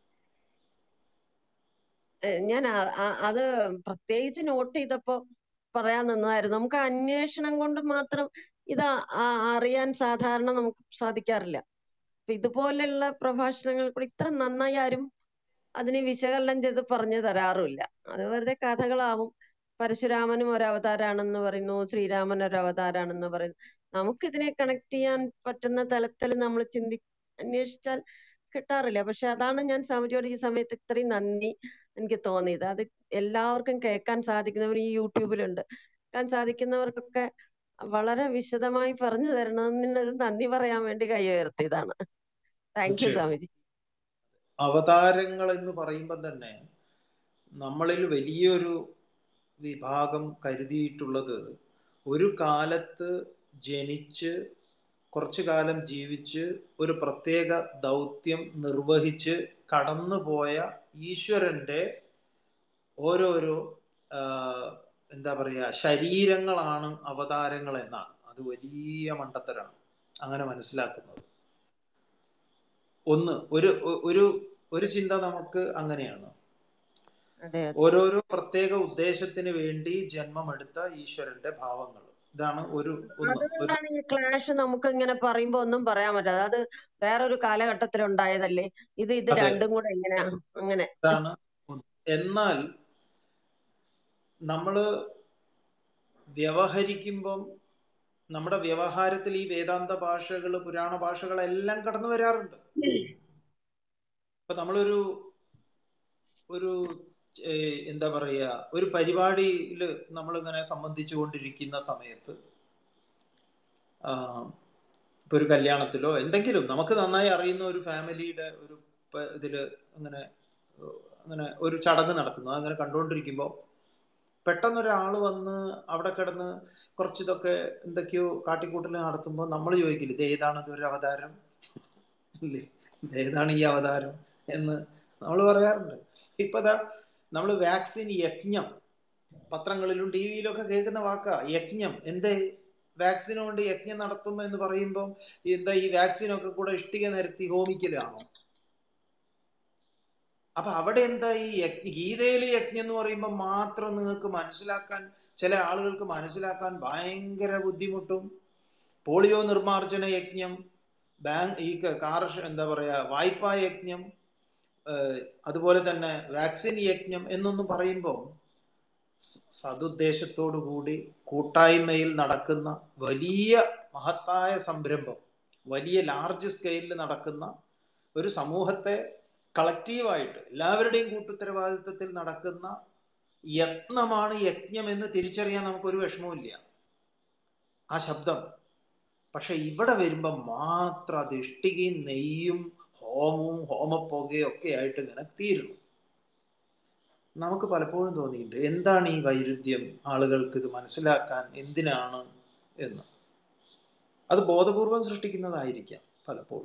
ഏഹ് ഞാൻ ആ- ആ- അത് പ്രത്യേകിച്ച് നോട്ട് ചെയ്തപ്പോ പറയാൻ നിന്നതായിരുന്നു നമുക്ക് അന്വേഷണം കൊണ്ട് മാത്രം ഇത് ആ- ആ- അറിയാൻ സാധാരണ നമുക്ക് സാധിക്കാറില്ല അപ്പൊ ഇതുപോലെയുള്ള പ്രഭാഷണങ്ങൾ കൂടി ഇത്ര നന്നായി ആരും അതിനെ വിശകലനം ചെയ്ത് പറഞ്ഞു തരാറുമില്ല അത് വെറുതെ കഥകളാവും പരശുരാമനും ഒരു അവതാരാണെന്ന് പറയുന്നു ശ്രീരാമൻ ഒരു അവതാരാണെന്ന് പറയുന്നു നമുക്കിതിനെ കണക്ട് ചെയ്യാൻ പറ്റുന്ന തലത്തിൽ നമ്മൾ ചിന്തി അന്വേഷിച്ചാൽ കിട്ടാറില്ല പക്ഷെ അതാണ് ഞാൻ സ്വാമിജിയോട് ഈ സമയത്ത് ഇത്രയും നന്ദി എനിക്ക് തോന്നിയത് അത് എല്ലാവർക്കും കേൾക്കാൻ സാധിക്കുന്നവർ ഈ യൂട്യൂബിലുണ്ട് കേൾക്കാൻ സാധിക്കുന്നവർക്കൊക്കെ വളരെ വിശദമായി പറഞ്ഞു തരണമെന്ന് നന്ദി പറയാൻ വേണ്ടി കൈ ഉയർത്തിയതാണ് താങ്ക് യു തീർച്ചയായും സ്വാമിജി അവതാരങ്ങൾ എന്ന് പറയുമ്പോൾ തന്നെ നമ്മളിൽ വലിയൊരു വിഭാഗം കരുതിയിട്ടുള്ളത് ഒരു കാലത്ത് ജനിച്ച് കുറച്ചു കാലം ജീവിച്ച് ഒരു പ്രത്യേക ദൗത്യം നിർവഹിച്ച് കടന്നുപോയ ഈശ്വരന്റെ ഓരോരോ ആ, എന്താ പറയുക ശരീരങ്ങളാണ് അവതാരങ്ങൾ എന്നാണ് അത് വലിയ മണ്ടത്തരാണ് അങ്ങനെ മനസ്സിലാക്കുന്നത് ഒന്ന് ഒരു ഒരു ഒരു ചിന്ത നമുക്ക് അങ്ങനെയാണ് അതെ അതെ ഓരോരോ പ്രത്യേക ഉദ്ദേശത്തിന് വേണ്ടി ജന്മമെടുത്ത ഈശ്വരന്റെ ഭാവങ്ങൾ ഇതാണ് ഒരു ഒന്ന് ഒരു അതുകൊണ്ടാണ് ഈ ക്ലാഷ് നമുക്ക് ഇങ്ങനെ പറയുമ്പോ ഒന്നും പറയാൻ പറ്റാതെ അത് വേറൊരു കാലഘട്ടത്തിൽ ഉണ്ടായതല്ലേ ഇത് ഇത് അതെ രണ്ടും കൂടെ എങ്ങനെയാ അങ്ങനെ ഇതാണ് ഒന്ന് എന്നാൽ നമ്മള് വ്യവഹരിക്കുമ്പം നമ്മുടെ വ്യവഹാരത്തിൽ ഈ വേദാന്ത ഭാഷകൾ പുരാണ ഭാഷകളെല്ലാം കടന്നു വരാറുണ്ട് ഇപ്പൊ നമ്മളൊരു ഒരു ഏഹ്, എന്താ പറയുക ഒരു പരിപാടിയിൽ നമ്മളിങ്ങനെ സംബന്ധിച്ചു കൊണ്ടിരിക്കുന്ന സമയത്ത് ആ, ഇപ്പൊ ഒരു കല്യാണത്തിലോ എന്തെങ്കിലും നമുക്ക് നന്നായി അറിയുന്ന ഒരു ഫാമിലിയുടെ ഒരു പ- ഇതില് അങ്ങനെ ഏഹ്, അങ്ങനെ ഒരു ചടങ്ങ് നടക്കുന്നു അങ്ങനെ കണ്ടുകൊണ്ടിരിക്കുമ്പോൾ പെട്ടെന്ന് ഒരാൾ വന്ന് അവിടെ കിടന്ന് കുറച്ച് ഇതൊക്കെ എന്തൊക്കെയോ കാട്ടിക്കൂട്ടൽ നടത്തുമ്പോൾ നമ്മൾ ചോദിക്കില്ല ഇത് ഏതാണ് ഇതൊരു അവതാരം ഇല്ലേ ഇത് ഏതാണ് ഈ അവതാരം എന്ന് നമ്മൾ പറയാറുണ്ട് ഇപ്പതാ നമ്മൾ വാക്സിൻ യജ്ഞം പത്രങ്ങളിലും ടി വിയിലും ഒക്കെ കേൾക്കുന്ന വാക്കാ യജ്ഞം എന്തേ വാക്സിൻ കൊണ്ട് യജ്ഞം നടത്തും എന്ന് പറയുമ്പോൾ എന്താ ഈ വാക്സിനൊക്കെ കൂടെ ഇഷ്ടിക നിരത്തി ഹോമിക്കലാണോ അപ്പൊ അവിടെ എന്താ ഈ യജ്ഞ ഗീതയില് യജ്ഞം എന്ന് പറയുമ്പോൾ മാത്രം നിങ്ങൾക്ക് മനസ്സിലാക്കാൻ ചില ആളുകൾക്ക് മനസ്സിലാക്കാൻ ഭയങ്കര ബുദ്ധിമുട്ടും പോളിയോ നിർമ്മാർജ്ജന യജ്ഞം ബാങ്ക് ഈ ക- കാർഷ എന്താ പറയാ വായ്പാ യജ്ഞം ഏഹ് അതുപോലെ തന്നെ വാക്സിൻ യജ്ഞം എന്നൊന്നും പറയുമ്പോൾ സ- സതുദ്ദേശത്തോടു കൂടി കൂട്ടായ്മയിൽ നടക്കുന്ന വലിയ മഹത്തായ സംരംഭം വലിയ ലാർജ് സ്കെയിലിൽ നടക്കുന്ന ഒരു സമൂഹത്തെ കളക്റ്റീവായിട്ട് എല്ലാവരുടെയും കൂട്ടുത്തരവാദിത്വത്തിൽ നടക്കുന്ന യത്നമാണ് യജ്ഞം എന്ന് തിരിച്ചറിയാൻ നമുക്കൊരു വിഷമവുമില്ല ആ ശബ്ദം പക്ഷെ ഇവിടെ വരുമ്പോൾ മാത്രം അത് ഇഷ്ടികയും നെയ്യും ഹോമവും ഹോമപ്പുകയും ഒക്കെ ആയിട്ട് ഇങ്ങനെ തീരുന്നു നമുക്ക് പലപ്പോഴും തോന്നിയിട്ടുണ്ട് എന്താണ് ഈ വൈരുദ്ധ്യം ആളുകൾക്ക് ഇത് മനസ്സിലാക്കാൻ എന്തിനാണ് എന്ന് അത് ബോധപൂർവം സൃഷ്ടിക്കുന്നതായിരിക്കാം പലപ്പോഴും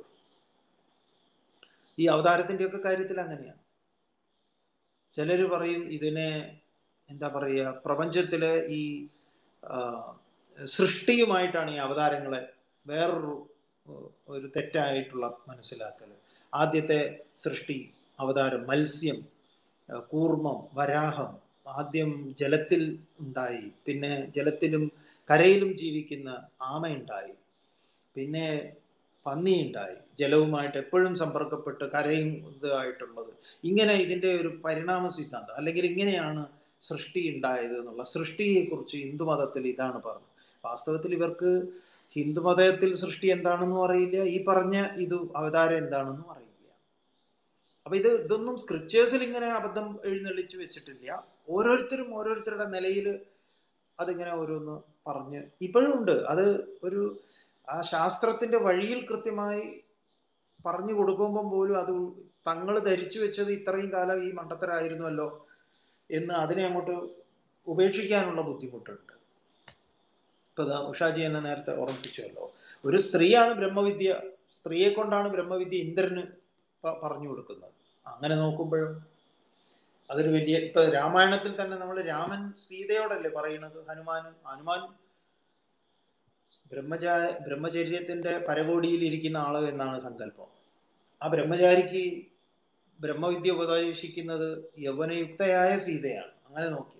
ഈ അവതാരത്തിന്റെ ഒക്കെ കാര്യത്തിൽ അങ്ങനെയാണ് ചിലർ പറയും ഇതിനെ എന്താ പറയുക പ്രപഞ്ചത്തിലെ ഈ ആ, സൃഷ്ടിയുമായിട്ടാണ് ഈ അവതാരങ്ങളെ വേറൊരു ഏഹ്, ഒരു തെറ്റായിട്ടുള്ള മനസ്സിലാക്കൽ ആദ്യത്തെ സൃഷ്ടി അവതാരം മത്സ്യം ഏഹ്, കൂർമ്മം വരാഹം ആദ്യം ജലത്തിൽ ഉണ്ടായി പിന്നെ ജലത്തിലും കരയിലും ജീവിക്കുന്ന ആമയുണ്ടായി പിന്നെ പന്നി ഉണ്ടായി ജലവുമായിട്ട് എപ്പോഴും സമ്പർക്കപ്പെട്ട് കരയും ഇതായിട്ടുള്ളത് ഇങ്ങനെ ഇതിൻ്റെ ഒരു പരിണാമ സിദ്ധാന്തം അല്ലെങ്കിൽ ഇങ്ങനെയാണ് സൃഷ്ടി ഉണ്ടായത് എന്നുള്ള സൃഷ്ടിയെക്കുറിച്ച് ഹിന്ദുമതത്തിൽ ഇതാണ് പറഞ്ഞത് വാസ്തവത്തിൽ ഇവർക്ക് ഹിന്ദുമതത്തിൽ സൃഷ്ടി എന്താണെന്നും അറിയില്ല ഈ പറഞ്ഞ ഇത് അവതാരം എന്താണെന്നും അറിയില്ല അപ്പൊ ഇത് ഇതൊന്നും സ്ക്രിപ്റ്റേഴ്സിൽ ഇങ്ങനെ അബദ്ധം എഴുന്നള്ളിച്ച് വെച്ചിട്ടില്ല ഓരോരുത്തരും ഓരോരുത്തരുടെ നിലയിൽ അതിങ്ങനെ ഓരോന്ന് പറഞ്ഞ് ഇപ്പോഴും ഉണ്ട് അത് ഒരു ആ ശാസ്ത്രത്തിന്റെ വഴിയിൽ കൃത്യമായി പറഞ്ഞു കൊടുക്കുമ്പം പോലും അത് തങ്ങൾ ധരിച്ചു വെച്ചത് ഇത്രയും കാലം ഈ മണ്ടത്തരായിരുന്നുവല്ലോ എന്ന് അതിനെ അങ്ങോട്ട് ഉപേക്ഷിക്കാനുള്ള ബുദ്ധിമുട്ടുണ്ട് ഇപ്പൊ ദാ ഉഷാജി എന്നെ നേരത്തെ ഓർമ്മിപ്പിച്ചുവല്ലോ ഒരു സ്ത്രീയാണ് ബ്രഹ്മവിദ്യ സ്ത്രീയെ കൊണ്ടാണ് ബ്രഹ്മവിദ്യ ഇന്ദ്രന് പ- പറഞ്ഞു കൊടുക്കുന്നത് അങ്ങനെ നോക്കുമ്പോഴും അതൊരു വലിയ ഇപ്പൊ രാമായണത്തിൽ തന്നെ നമ്മൾ രാമൻ സീതയോടല്ലേ പറയുന്നത് ഹനുമാനും ഹനുമാൻ ബ്രഹ്മചാ ബ്രഹ്മചര്യത്തിന്റെ പരകോടിയിൽ ഇരിക്കുന്ന ആള് എന്നാണ് സങ്കല്പം ആ ബ്രഹ്മചാരിക്ക് ബ്രഹ്മവിദ്യ ഉപദേശിക്കുന്നത് യൗവനയുക്തയായ സീതയാണ് അങ്ങനെ നോക്കിയാൽ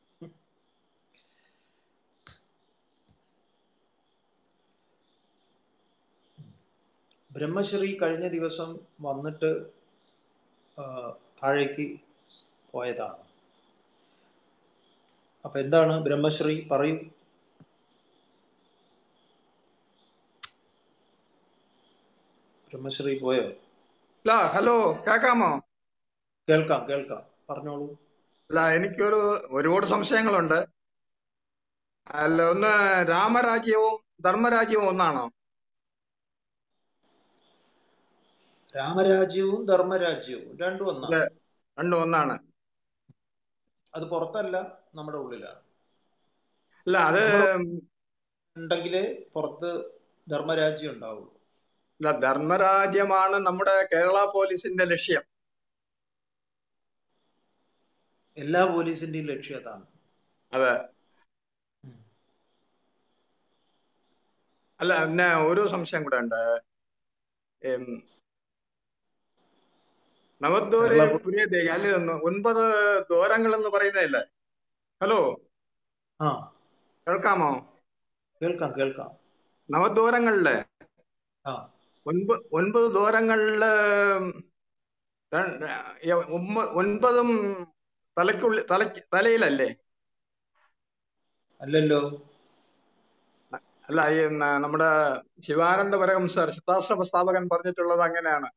ബ്രഹ്മശ്രീ കഴിഞ്ഞ ദിവസം വന്നിട്ട് ആ, താഴേക്ക് പോയതാണ് അപ്പൊ എന്താണ് ബ്രഹ്മശ്രീ പറയൂ ബ്രഹ്മശ്രീ പോയോ അല്ല ഹലോ കേക്കാമോ കേൾക്കാം കേൾക്കാം പറഞ്ഞോളൂ അല്ല എനിക്കൊരു ഒരുപാട് സംശയങ്ങളുണ്ട് അല്ല ഒന്ന് രാമരാജ്യവും ധർമ്മരാജ്യവും ഒന്നാണോ രാമരാജ്യവും ധർമ്മരാജ്യവും രണ്ടും അല്ല ഒന്നാണ് രണ്ടും ഒന്നാണ് അത് പുറത്തല്ല നമ്മുടെ ഉള്ളിലാണ് അല്ല അത് നമ്മുടെ ഉണ്ടെങ്കിലേ പുറത്ത് ധർമ്മരാജ്യം ഉണ്ടാവുള്ളൂ അല്ല ധർമ്മരാജ്യമാണ് നമ്മുടെ കേരള പോലീസിന്റെ ലക്ഷ്യം എല്ലാ പോലീസിന്റെയും ലക്ഷ്യം അതാണ് അതെ ഉം. അല്ല പിന്നെ ഒരു സംശയം കൂടെ ഉണ്ട് ഉം, നവദ്വാര കേരള പോ- പുരിയതേക്ക് അല്ല ഒന്ന് ഒൻപത് ദ്വാരങ്ങൾ എന്ന് പറയുന്നതല്ലേ ഹലോ ആ കേൾക്കാമോ കേൾക്കാം കേൾക്കാം നവദ്വാരങ്ങളിലെ ആ ഒൻപത് ഒൻപത് ദ്വാരങ്ങളില് ര- ര- ഒമ്പ- ഒൻപതും തലയ്ക്കുള്ളിൽ തലയ്ക്ക് തലയിലല്ലേ അല്ലല്ലോ അല്ല ഈ ന- നമ്മുടെ ശിവാനന്ദ പരമഹംസർ സിദ്ധാശ്രമ സ്ഥാപകൻ പറഞ്ഞിട്ടുള്ളത് അങ്ങനെയാണ്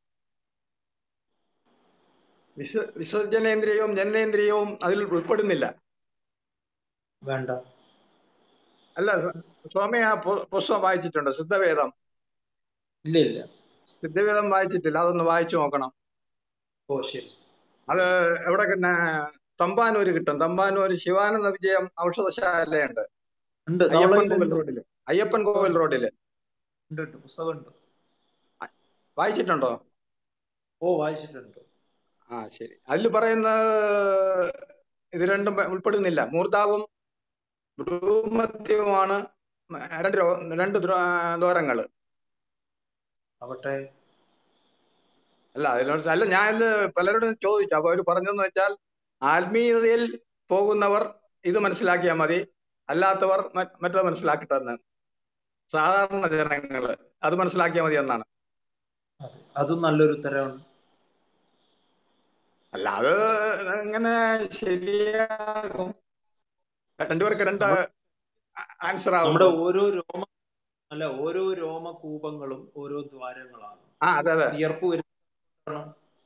വിസ വിസർജനേന്ദ്രിയവും ജനനേന്ദ്രിയവും അതിൽ ഉൾപ്പെടുന്നില്ല വേണ്ട അല്ല സ- സ്വാമി ആ പു- പുസ്തകം വായിച്ചിട്ടുണ്ട് സിദ്ധവേദം ഇല്ല ഇല്ല സിദ്ധവേദം വായിച്ചിട്ടില്ല അതൊന്ന് വായിച്ചു നോക്കണം ഓ ശരി അത് എവിടെ പിന്നെ തമ്പാനൂര് കിട്ടും തമ്പാനൂര് ശിവാനന്ദ വിജയം ഔഷധശാലയുണ്ട് ഉണ്ട് അയ്യപ്പൻ കോവിൽ ധവളയിലുണ്ട് റോഡില് അയ്യപ്പൻ കോവിൽ റോഡില് ഉണ്ട് ഉണ്ട് പുസ്തകം ഉണ്ട് വായിച്ചിട്ടുണ്ടോ ഓ വായിച്ചിട്ടുണ്ട് ആ ശരി അതിൽ പറയുന്ന ഇത് രണ്ടും പ- ഉൾപ്പെടുന്നില്ല മൂർധാവും ഭ്രൂമത്യവുമാണ് മ- രണ്ട് രോ- രണ്ട് ദ്വാരങ്ങള് ആവട്ടെ അല്ല അതിനോട് അല്ല ഞാൻ ഇത് പലരോടും ചോദിച്ചു അപ്പൊ അവർ പറഞ്ഞതെന്ന് വെച്ചാൽ ആത്മീയതയിൽ പോകുന്നവർ ഇത് മനസ്സിലാക്കിയാൽ മതി അല്ലാത്തവർ മ- മറ്റത് മനസ്സിലാക്കിട്ടെന്ന് സാധാരണ ജനങ്ങള് അത് മനസ്സിലാക്കിയാൽ മതി എന്നാണ് അതെ അതും നല്ലൊരു ഉത്തരവാണ് അല്ല അത് എങ്ങനെ ശരിയാകും രണ്ടുപേർക്ക് രണ്ട് നമ്മൾ ആൻസർ നമ്മുടെ ആവുമ്പോ ഓരോ രോമ അല്ല ഓരോ രോമകൂപങ്ങളും ഓരോ ദ്വാരങ്ങളാണ് ആ അതെ അതെ വിയർപ്പ് വരുന്ന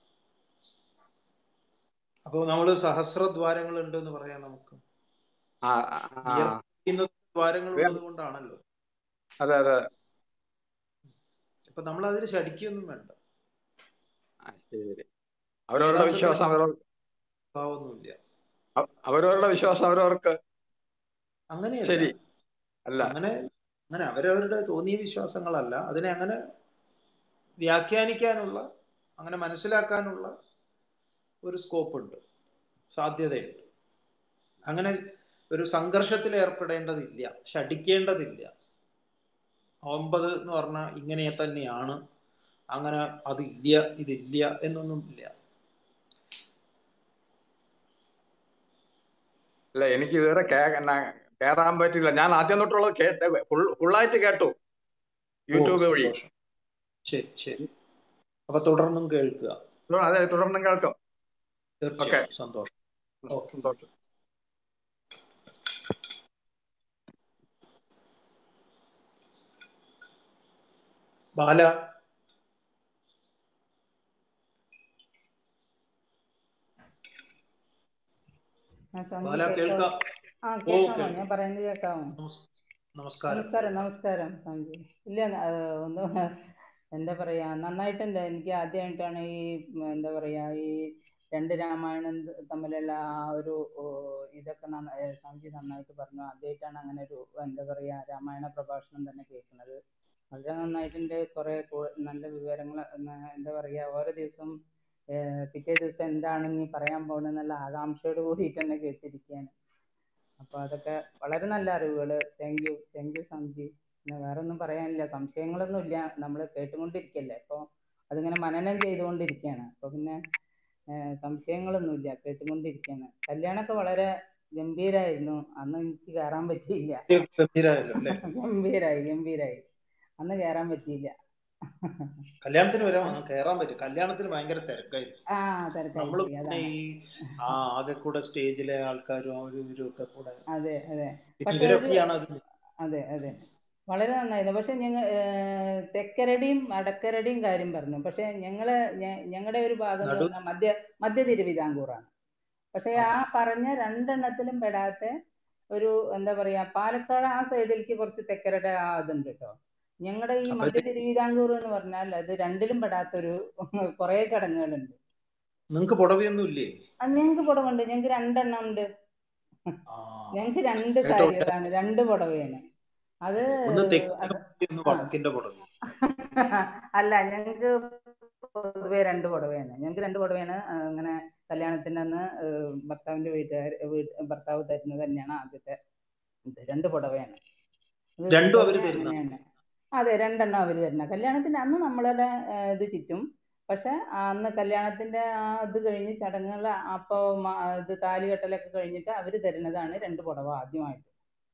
അപ്പൊ നമ്മള് സഹസ്രദ്വാരങ്ങൾ ഉണ്ട് എന്ന് പറയാം നമുക്ക് ആ ആ, ആ. വിയർപ്പ് ചെയ്യുന്ന ദ്വാരങ്ങൾ വേ- ഉള്ളത് കൊണ്ടാണല്ലോ അതെ അതെ അപ്പൊ നമ്മൾ അതിൽ ശടിക്കൊന്നും വേണ്ട ആ, ശരി ശരി അവരവരുടെ വേദാന്തത്തിന് വിശ്വാസം അവരവർ ഭാവമൊന്നുമില്ല അവ- അവരവരുടെ വിശ്വാസം അവരവർക്ക് അങ്ങനെയല്ല ശരി അല്ല അങ്ങനെ അങ്ങനെ അവരവരുടെ തോന്നിയ വിശ്വാസങ്ങളല്ല അതിനെ അങ്ങനെ വ്യാഖ്യാനിക്കാനുള്ള അങ്ങനെ മനസ്സിലാക്കാനുള്ള ഒരു സ്കോപ്പ് ഉണ്ട് സാധ്യതയുണ്ട് അങ്ങനെ ഒരു സംഘർഷത്തിൽ ഏർപ്പെടേണ്ടതില്ല ശടിക്കേണ്ടതില്ല ഒമ്പത് എന്ന് പറഞ്ഞാൽ ഇങ്ങനെ തന്നെയാണ് അങ്ങനെ അതില്ല ഇതില്ല എന്നൊന്നും ഇല്ല അല്ല എനിക്ക് ഇതുവരെ കേ- ന- കേറാൻ പറ്റില്ല ഞാൻ ആദ്യം തൊട്ടുള്ളത് കേട്ട് ഫുൾ ഫുള്ളായിട്ട് കേട്ടു ഓ യൂട്യൂബ് വഴി സന്തോഷം ശരി ശരി അപ്പൊ തുടർന്നും കേൾക്കുക അതെ തുടർന്നും കേൾക്കും ഓക്കെ തീർച്ചയായും സന്തോഷം ഓക്കെ സന്തോഷം ബാല ആ സ്വാമിജി ബാല കേൾക്കാവോ കേൾക്കാം ആ ഓ കേൾക്കാമോ കേൾക്കാം ഞാൻ പറയുന്നത് കേൾക്കാമോ നമസ് നമസ്കാരം നമസ്കാരം കേൾക്കാം നമസ്കാരം സ്വാമിജി ഇല്ല ന- ആ, ഒന്ന് എന്താ പറയാ നന്നായിട്ടുണ്ട് എനിക്ക് ആദ്യമായിട്ടാണ് ഈ ഉം, എന്താ പറയാ ഈ രണ്ട് രാമായണം ത- തമ്മിലുള്ള ആ ഒരു ഓ, ഇതൊക്കെ നന്ന- ഏ, സ്വാമിജി നന്നായിട്ട് പറഞ്ഞു ആദ്യമായിട്ടാണ് അങ്ങനെ ഒരു എന്താ പറയാ രാമായണ പ്രഭാഷണം തന്നെ കേൾക്കുന്നത് വളരെ നന്നായിട്ടുണ്ട് കുറെ കൂ- നല്ല വിവരങ്ങൾ എന്താ പറയാ ഓരോ ദിവസം ഏഹ് പിറ്റേ ദിവസം എന്താണ് ഇനി പറയാൻ പോകുന്നത് എന്നുള്ള ആകാംക്ഷയോട് കൂടിയിട്ട് തന്നെ കേട്ടിരിക്കുകയാണ് അപ്പോൾ അതൊക്കെ വളരെ നല്ല അറിവുകൾ thank you thank you Samji പിന്നെ വേറെ ഒന്നും പറയാനില്ല സംശയങ്ങളൊന്നും ഇല്ല നമ്മൾ കേട്ടുകൊണ്ടിരിക്കല്ലേ അപ്പോൾ അതിങ്ങനെ മനനം ചെയ്തുകൊണ്ടിരിക്കുകയാണ് അപ്പോൾ പിന്നെ ഏഹ് സംശയങ്ങളൊന്നുമില്ല കേട്ടുകൊണ്ടിരിക്കുകയാണ് കല്യാണമൊക്കെ വളരെ ഗംഭീരായിരുന്നു അന്ന് എനിക്ക് കയറാൻ പറ്റിയില്ല ഗംഭീരായല്ലോ അല്ലേ ഗംഭീരായി ഗംഭീരായി അന്ന് കയറാൻ പറ്റിയില്ല കല്യാണത്തിന് വരാൻ കയറാൻ പറ്റും കല്യാണത്തിന് ഭയങ്കര തിരക്കായിരുന്നു ആ തിരക്കായി നമ്മള് പോയി പിന്നെ അതാണ് ഈ ആ ആകെ കൂടെ സ്റ്റേജിലെ ആൾക്കാരും അവരും ഇവരും ഒക്കെ കൂടെ അതെ അതെ പിന്നെ പക്ഷെ ഒരു ഇവരൊക്കെയാണ് അത് അതെ അതെ വളരെ നന്നായിരുന്നു പക്ഷെ ഞങ്ങൾ തെക്കരടിയും വടക്കരടിയും കാര്യം പറഞ്ഞു പക്ഷെ ഞങ്ങള് ഞങ്ങളുടെ ഒരു ഭാഗം എന്ന് നടു പറഞ്ഞാൽ മധ്യ മധ്യ തിരുവിതാംകൂറാണ് പക്ഷെ ആ അതെ പറഞ്ഞ രണ്ടെണ്ണത്തിലും പെടാത്ത ഒരു എന്താ പറയാ പാലക്കാട് ആ സൈഡിലേക്ക് കുറച്ച് തെക്കരയുടെ ആ ഇതുണ്ട് കേട്ടോ ഞങ്ങളുടെ ഈ അപ്പൊ മധ്യ തിരുവിതാംകൂർ എന്ന് പറഞ്ഞാൽ അത് രണ്ടിലും പെടാത്തൊരു കുറേ ചടങ്ങുകളുണ്ട് നിങ്ങക്ക് പുടവയൊന്നും ഇല്ലേ അത് ഞങ്ങൾക്ക് പുടവുണ്ട് ഞങ്ങൾക്ക് രണ്ടെണ്ണം ഉണ്ട് ആ ഞങ്ങൾക്ക് രണ്ട് കേട്ടോട്ടെ സാരികളാണ് രണ്ട് പുടവയാണ് അത് അതെ ഒന്ന് തെക്കിന്റെ അത് പുടവയും ഒന്ന് ആ വടക്കിന്റെ പുടവയും അല്ല ഞങ്ങൾക്ക് പൊതുവെ രണ്ട് പുടവയാണ് ഞങ്ങൾക്ക് രണ്ട് പുടവയാണ് ആ, ഇങ്ങനെ കല്യാണത്തിന് അന്ന് ഏഹ്, ഭർത്താവിന്റെ വീട്ടുകാർ വീട്ട് ഭർത്താവ് തരുന്നത് തന്നെയാണ് ആദ്യത്തെ ഇത് രണ്ട് പുടവയാണ് ഇത് രണ്ടും അവര് പൊതുവെ തരുന്ന അങ്ങനെയാണ് അതെ രണ്ടെണ്ണം അവർ തരുന്ന കല്യാണത്തിന് അന്ന് നമ്മളുടെ ഏഹ്, ഇത് ചുറ്റും പക്ഷെ അന്ന് കല്യാണത്തിന്റെ ആ ഇത് കഴിഞ്ഞ് ചടങ്ങുകൾ അപ്പോൾ ഇത് താലികെട്ടലൊക്കെ കഴിഞ്ഞിട്ട് അവർ തരുന്നതാണ് രണ്ട് പുടവ ആദ്യമായിട്ട്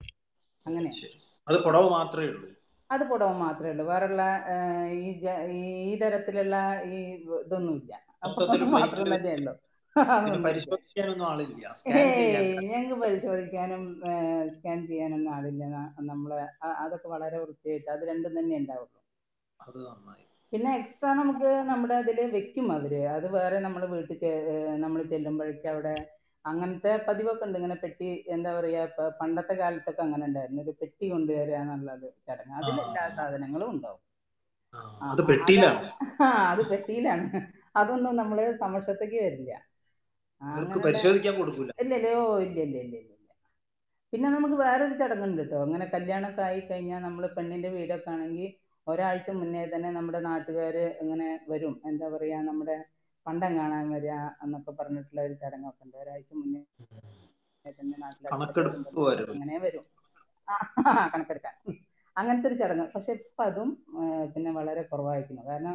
ഓ അങ്ങനെയാണ് ശരി അത് പുടവ മാത്രമേ ഉള്ളൂ അത് പുടവ മാത്രമേ ഉള്ളൂ വേറെയുള്ള ഏഹ്, ഈ ജ- ഈ തരത്തിലുള്ള ഈ ഇതൊന്നുമില്ല ആ മൊത്തത്തിൽ പുടവ മാത്രം പ്ലേറ്റിൽ തന്നെയുള്ളൂ പിന്നെ അതൊന്നുമില്ല പരിശോധിക്കാനൊന്നും ആളില്ല സ്കാൻ ചെയ്യാൻ ഏയ് ഞങ്ങൾക്ക് പരിശോധിക്കാനും സ്കാൻ ചെയ്യാനൊന്നും ആളില്ല ന- നമ്മളെ അ- അതൊക്കെ വളരെ വൃത്തിയായിട്ട് അത് രണ്ടും തന്നെ ഉണ്ടാവുള്ളൂ അത് നന്നായി പിന്നെ എക്സ്ട്രാ നമുക്ക് നമ്മുടെ അതിൽ വെക്കും അവര് അത് വേറെ നമ്മൾ വീട്ടിൽ നമ്മൾ ചെല്ലുമ്പോഴേക്കും അവിടെ അങ്ങനത്തെ പതിവൊക്കെ ഉണ്ട് ഇങ്ങനെ പെട്ടി എന്താ പറയാ ഇപ്പൊ പണ്ടത്തെ കാലത്തൊക്കെ അങ്ങനെ ഉണ്ടായിരുന്നു ഒരു പെട്ടി കൊണ്ടുവരിക എന്നുള്ളത് ചടങ്ങ് ആ അതിൽ എല്ലാ സാധനങ്ങളും ഉണ്ടാവും ആ, ആ അത് ആ, അത് പെട്ടിയിലാണ് ആ അത് പെട്ടിയിലാണ് അതൊന്നും നമ്മൾ സമക്ഷത്തേക്ക് വരില്ല അവർക്ക് അങ്ങനെയുള്ള പരിശോധിക്കാൻ കൊടുക്കൂല ഇല്ലല്ലോ ഇല്ല ഇല്ല ഇല്ല ഇല്ല ഇല്ല പിന്നെ നമുക്ക് വേറൊരു ചടങ്ങുണ്ട് കേട്ടോ അങ്ങനെ കല്യാണമൊക്കെ ആയി കഴിഞ്ഞാൽ നമ്മൾ പെണ്ണിന്റെ വീടൊക്കെ ആണെങ്കിൽ ഒരാഴ്ച മുന്നേ തന്നെ നമ്മുടെ നാട്ടുകാർ ഇങ്ങനെ വരും എന്താ പറയാ നമ്മുടെ പണ്ടം കാണാൻ വരിക എന്നൊക്കെ പറഞ്ഞിട്ടുള്ള ഒരു ചടങ്ങൊക്കെ ഉണ്ട് ഒരാഴ്ച മുന്നേ തന്നെ നാട്ടിലെ അടുത്തുള്ളവരും കണക്കെടുപ്പ് ബന്ധുക്കളൊക്കെ വരും അങ്ങനെ വരും ആ കണക്കെടുക്കാൻ അങ്ങനത്തെ ഒരു ചടങ്ങ് പക്ഷെ ഇപ്പം അതും ആ, പിന്നെ വളരെ കുറവായിരിക്കുന്നു കാരണം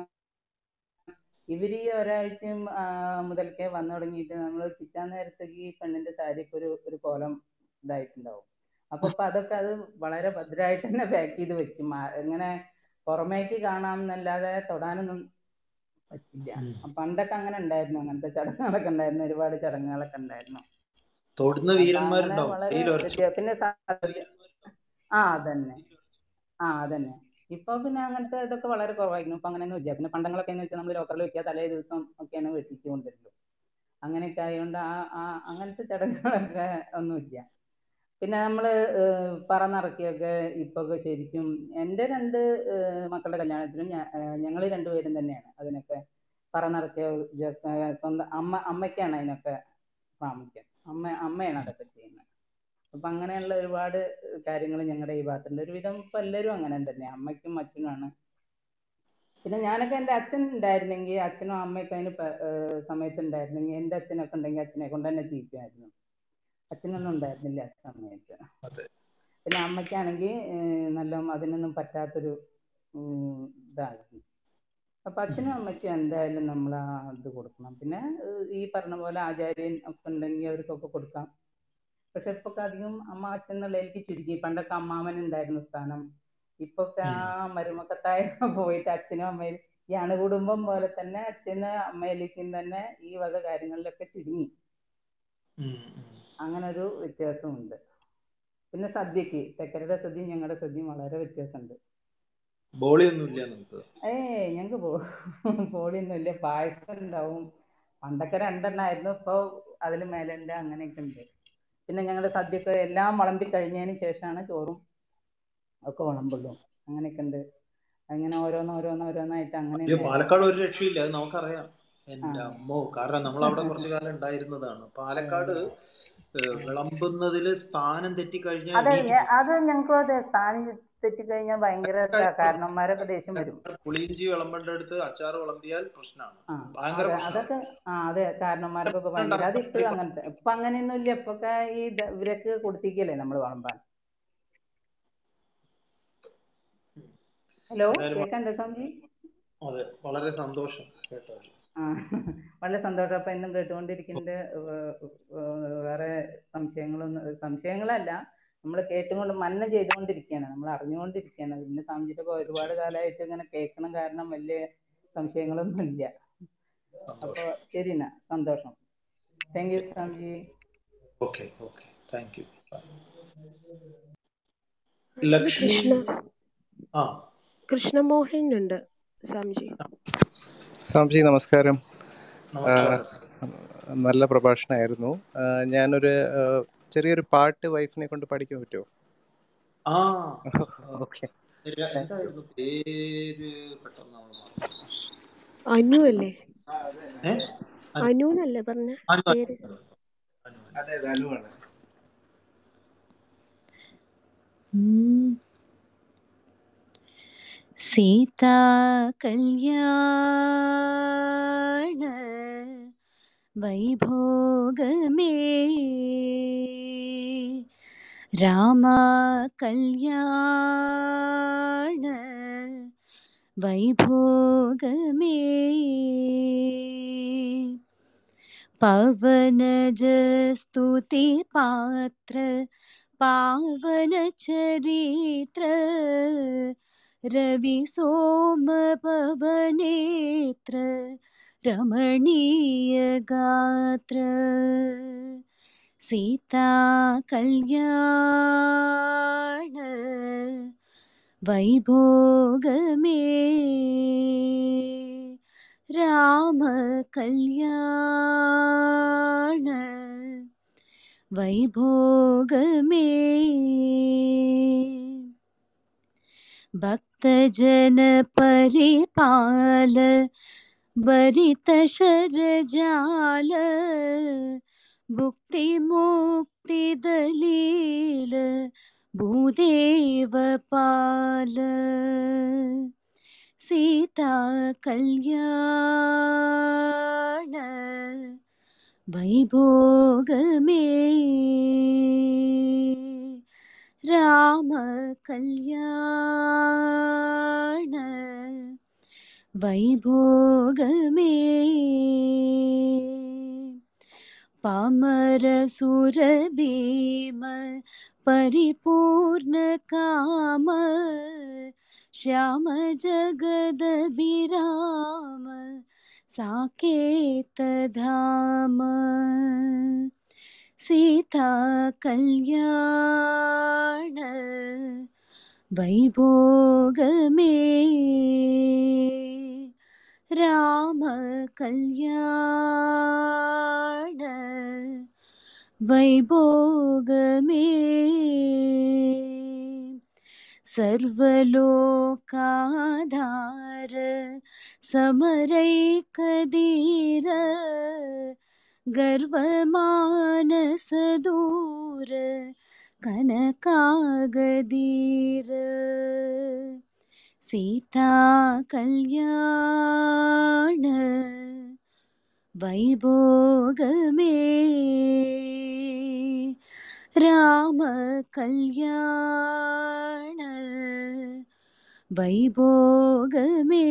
ഇവര് ഈ ഒരാഴ്ചയും ആ, മുതൽക്കേ വന്നു തുടങ്ങിയിട്ട് നമ്മൾ ചിറ്റാൻ നേരത്തേക്ക് ഈ പെണ്ണിന്റെ സാരിയൊക്കെ ഒരു ഒരു കോലം ഇതായിട്ടുണ്ടാവും അപ്പൊ ഇപ്പൊ അതൊക്കെ അത് വളരെ ഭദ്രമായിട്ട് തന്നെ പാക്ക് ചെയ്ത് വെക്കും ആ, ഇങ്ങനെ പുറമേക്ക് കാണാം എന്നല്ലാതെ തൊടാനൊന്നും പറ്റില്ല ഉം. പണ്ടൊക്കെ അങ്ങനെ ഉണ്ടായിരുന്നു അങ്ങനത്തെ ചടങ്ങുകളൊക്കെ ഉണ്ടായിരുന്നു ഒരുപാട് ചടങ്ങുകളൊക്കെ ഉണ്ടായിരുന്നു തൊടുന്ന അപ്പൊ അങ്ങനെ വീരന്മാരുണ്ടാവും വളരെ കയ്യിൽ ഉറച്ചു വ്യത്യാ പിന്നെ സ- വീരന്മാരുണ്ടാവും ആ അതന്നെ ആ അതന്നെ ഇപ്പൊ പിന്നെ അങ്ങനത്തെ ഇതൊക്കെ വളരെ കുറവായിരുന്നു ഇപ്പൊ അങ്ങനെയൊന്നും ഇല്ല പിന്നെ പണ്ടങ്ങളൊക്കെ എന്ന് വെച്ചാൽ നമ്മൾ ലോക്കറിൽ വെക്കുക തലേ ദിവസം ഒക്കെയാണ് വെട്ടിക്ക് കൊണ്ടുവരുള്ളൂ അങ്ങനെയൊക്കെ ആയതുകൊണ്ട് ആ ആ അങ്ങനത്തെ ചടങ്ങുകളൊക്കെ ഒന്നുമില്ല പിന്നെ നമ്മൾ പറ നിറക്കിയൊക്കെ ഇപ്പൊ ഒക്കെ ശരിക്കും എൻ്റെ രണ്ട് ഏഹ് മക്കളുടെ കല്യാണത്തിനും ഞങ്ങൾ രണ്ടുപേരും തന്നെയാണ് അതിനൊക്കെ പറ നിറക്കിയ സ്വന്തം അമ്മ അമ്മയ്ക്കാണ് അതിനൊക്കെ പ്രാമുഖ്യം അമ്മ അമ്മയാണ് അതൊക്കെ ചെയ്യുന്നത് അപ്പൊ അങ്ങനെയുള്ള ഒരുപാട് കാര്യങ്ങൾ ഞങ്ങളുടെ ഈ ഭാഗത്തുണ്ട് ഒരുവിധം ഇപ്പൊ എല്ലാവരും അങ്ങനെ തന്നെ അമ്മയ്ക്കും അച്ഛനുമാണ് പിന്നെ ഞാനൊക്കെ എൻ്റെ അച്ഛൻ ഉണ്ടായിരുന്നെങ്കിൽ അച്ഛനും അമ്മയൊക്കെ അതിന് പ- ഏഹ് സമയത്ത് ഉണ്ടായിരുന്നെങ്കിൽ എൻ്റെ അച്ഛനൊക്കെ ഉണ്ടെങ്കിൽ അച്ഛനെ കൊണ്ട് തന്നെ ചെയ്യിക്കുമായിരുന്നു അച്ഛനൊന്നും ഉണ്ടായിരുന്നില്ല ആ സമയത്ത് അതെ പിന്നെ അമ്മയ്ക്കാണെങ്കിൽ നല്ല അതിനൊന്നും പറ്റാത്തൊരു ഉം, ഇതാണ് അപ്പൊ അച്ഛനും അമ്മയ്ക്കും എന്തായാലും നമ്മൾ ആ ഇത് കൊടുക്കണം പിന്നെ ഏഹ് ഈ പറഞ്ഞ പോലെ ആചാര്യൻ ഒക്കെ ഉണ്ടെങ്കിൽ അവർക്കൊക്കെ കൊടുക്കാം പക്ഷെ ഇപ്പൊ അധികം അമ്മ അച്ഛൻ എന്നുള്ളതിലേക്ക് ചുരുക്കി പണ്ടൊക്കെ അമ്മാമൻ ഉണ്ടായിരുന്നു സ്ഥാനം ഇപ്പൊ ആ ഉം. മരുമക്കത്തായ പോയിട്ട് അച്ഛനും അമ്മയും ഈ അണുകുടുംബം പോലെ തന്നെ അച്ഛന് അമ്മയിലേക്കും തന്നെ ഈ വക കാര്യങ്ങളിലൊക്കെ ചുരുങ്ങി ഉം, ഉം. അങ്ങനെ ഒരു വ്യത്യാസമുണ്ട് പിന്നെ സദ്യക്ക് തെക്കരുടെ സദ്യയും ഞങ്ങളുടെ സദ്യയും വളരെ വ്യത്യാസമുണ്ട് ബോളിയൊന്നും ഇല്ല നിങ്ങൾക്ക് ഏയ് ഞങ്ങൾക്ക് പോ പോളിയൊന്നുമില്ല പായസം ഉണ്ടാവും പണ്ടൊക്കെ രണ്ടെണ്ണമായിരുന്നു ഇപ്പോൾ അതിൽ മേലുണ്ട് അങ്ങനെയൊക്കെ ഉണ്ട് പിന്നെ ഞങ്ങളുടെ സദ്യക്ക് എല്ലാം വിളമ്പി കഴിഞ്ഞതിന് ശേഷമാണ് ചോറും ഒക്കെ വിളമ്പുള്ളൂ അങ്ങനെയൊക്കെ ഉണ്ട് അങ്ങനെ ഓരോന്ന് ഓരോന്ന് ഓരോന്നായിട്ട് അങ്ങനെ അയ്യോ ഉണ്ടായിരുന്നു പാലക്കാട് ഒരു രക്ഷയില്ല അത് നമുക്കറിയാം ആ എൻ്റെ അമ്മോ കാരണം നമ്മൾ അവിടെ കുറച്ചു കാലം ഉണ്ടായിരുന്നതാണ് അതെ പാലക്കാട് അതെ ഏഹ്, വിളമ്പുന്നതിൽ സ്ഥാനം തെറ്റിക്കഴിഞ്ഞാൽ അതെ എണീറ്റ് ഞ- പോകും അത് ഞങ്ങൾക്ക് അതെ സ്ഥാനം തെറ്റിക്കഴിഞ്ഞാൽ ഭയങ്കര ക- കാരണന്മാരൊക്കെ ദേഷ്യം വരും പുളിയിഞ്ചി വിളമ്പേണ്ട അടുത്ത് അച്ചാർ വിളമ്പിയാൽ പ്രശ്നമാണ് ആ ഭയങ്കര അതെ പ്രശ്നമാണ് അതൊക്കെ ആ അതെ കാരണന്മാർക്കൊക്കെ ഭയങ്കര അത് ഇപ്പോഴും അങ്ങനത്തെ ഇപ്പൊ അങ്ങനെയൊന്നും ഇല്ല ഇപ്പൊക്കെ ഈ ദ- ഇവരൊക്കെ കൊടുത്തിക്കല്ലേ നമ്മൾ വിളമ്പാൻ ഹലോ ഏതായാലും കേക്കണ്ടോ സ്വാമിജി അതെ വളരെ സന്തോഷം കേട്ടോ ആ വളരെ സന്തോഷം അപ്പൊ എന്നും കേട്ടുകൊണ്ടിരിക്കുന്നുണ്ട് ഏർ ഏർ വേറെ സംശയങ്ങളൊന്നും സംശയങ്ങളല്ല നമ്മൾ കേട്ടുകൊണ്ട് മന്നം ചെയ്തുകൊണ്ടിരിക്കുകയാണ് നമ്മൾ അറിഞ്ഞുകൊണ്ടിരിക്കുകയാണ് പിന്നെ സ്വാമിജിയുടെ ഒരുപാട് കാലമായിട്ട് ഇങ്ങനെ കേൾക്കണം കാരണം വലിയ സംശയങ്ങളൊന്നും ഇല്ല അപ്പൊ സന്തോഷം ശരി എന്നാ സന്തോഷം thank you Swamiji okay okay thank you Hare Lakshmi Krishna ആ കൃഷ്ണമോഹൻ ഉണ്ട് സ്വാമിജി സ്വാമിജി നമസ്കാരം ആ, നമസ്കാരം നല്ല പ്രഭാഷണമായിരുന്നു ആ, ഞാനൊരു ആ, ചെറിയൊരു പാട്ട് വൈഫിനെ കൊണ്ട് പഠിക്കാൻ പറ്റുമോ ആ ഓക്കെ ര- എന്തായിരുന്നു പേര് പെട്ടെന്ന് അവൾ മറന്നു. അനു അല്ലേ ഏ അനു അനു എന്നല്ലേ പറഞ്ഞ അനു അനു പേര് അനു അനു അനു അതെ അതെ അനുവാണ് ഉം. സീതാ കല്യാണ വൈഭോഗമേ രാമ കല്യാണ വൈഭോഗമേ പവനജസ്തുതി പാത്ര പാവന ചരിത്ര രവി സോമ പവനേത്ര രമണീയ ഗാത്ര സീതാ കല്യാണ വൈഭോഗമേ രാമ കല്യാണ വൈഭോഗമേ ഭക്തജന പരിപാല വരിത ശരജാല ഭുക്തി മുക്തി ദലീല ഭൂദേവ പാല സീതാ കല്യാണ വൈഭോഗമേ രാമ കല്യാണ വൈഭോഗമേ പാമരസുരഭീമ പരിപൂർണ കാമ ശ്യാമ ജഗദഭിരാമ സാകേതധാമ സീതാ കല്യാണ വൈഭോഗമേ രാമ കല്യാണ വൈഭോഗമേ സർവലോകാധാര സമരൈകധീര ഗർവമാനസദൂര കനകാഗധീര സീതാ കല്യാണ വൈഭോഗമേ രാമ കല്യാണ വൈഭോഗമേ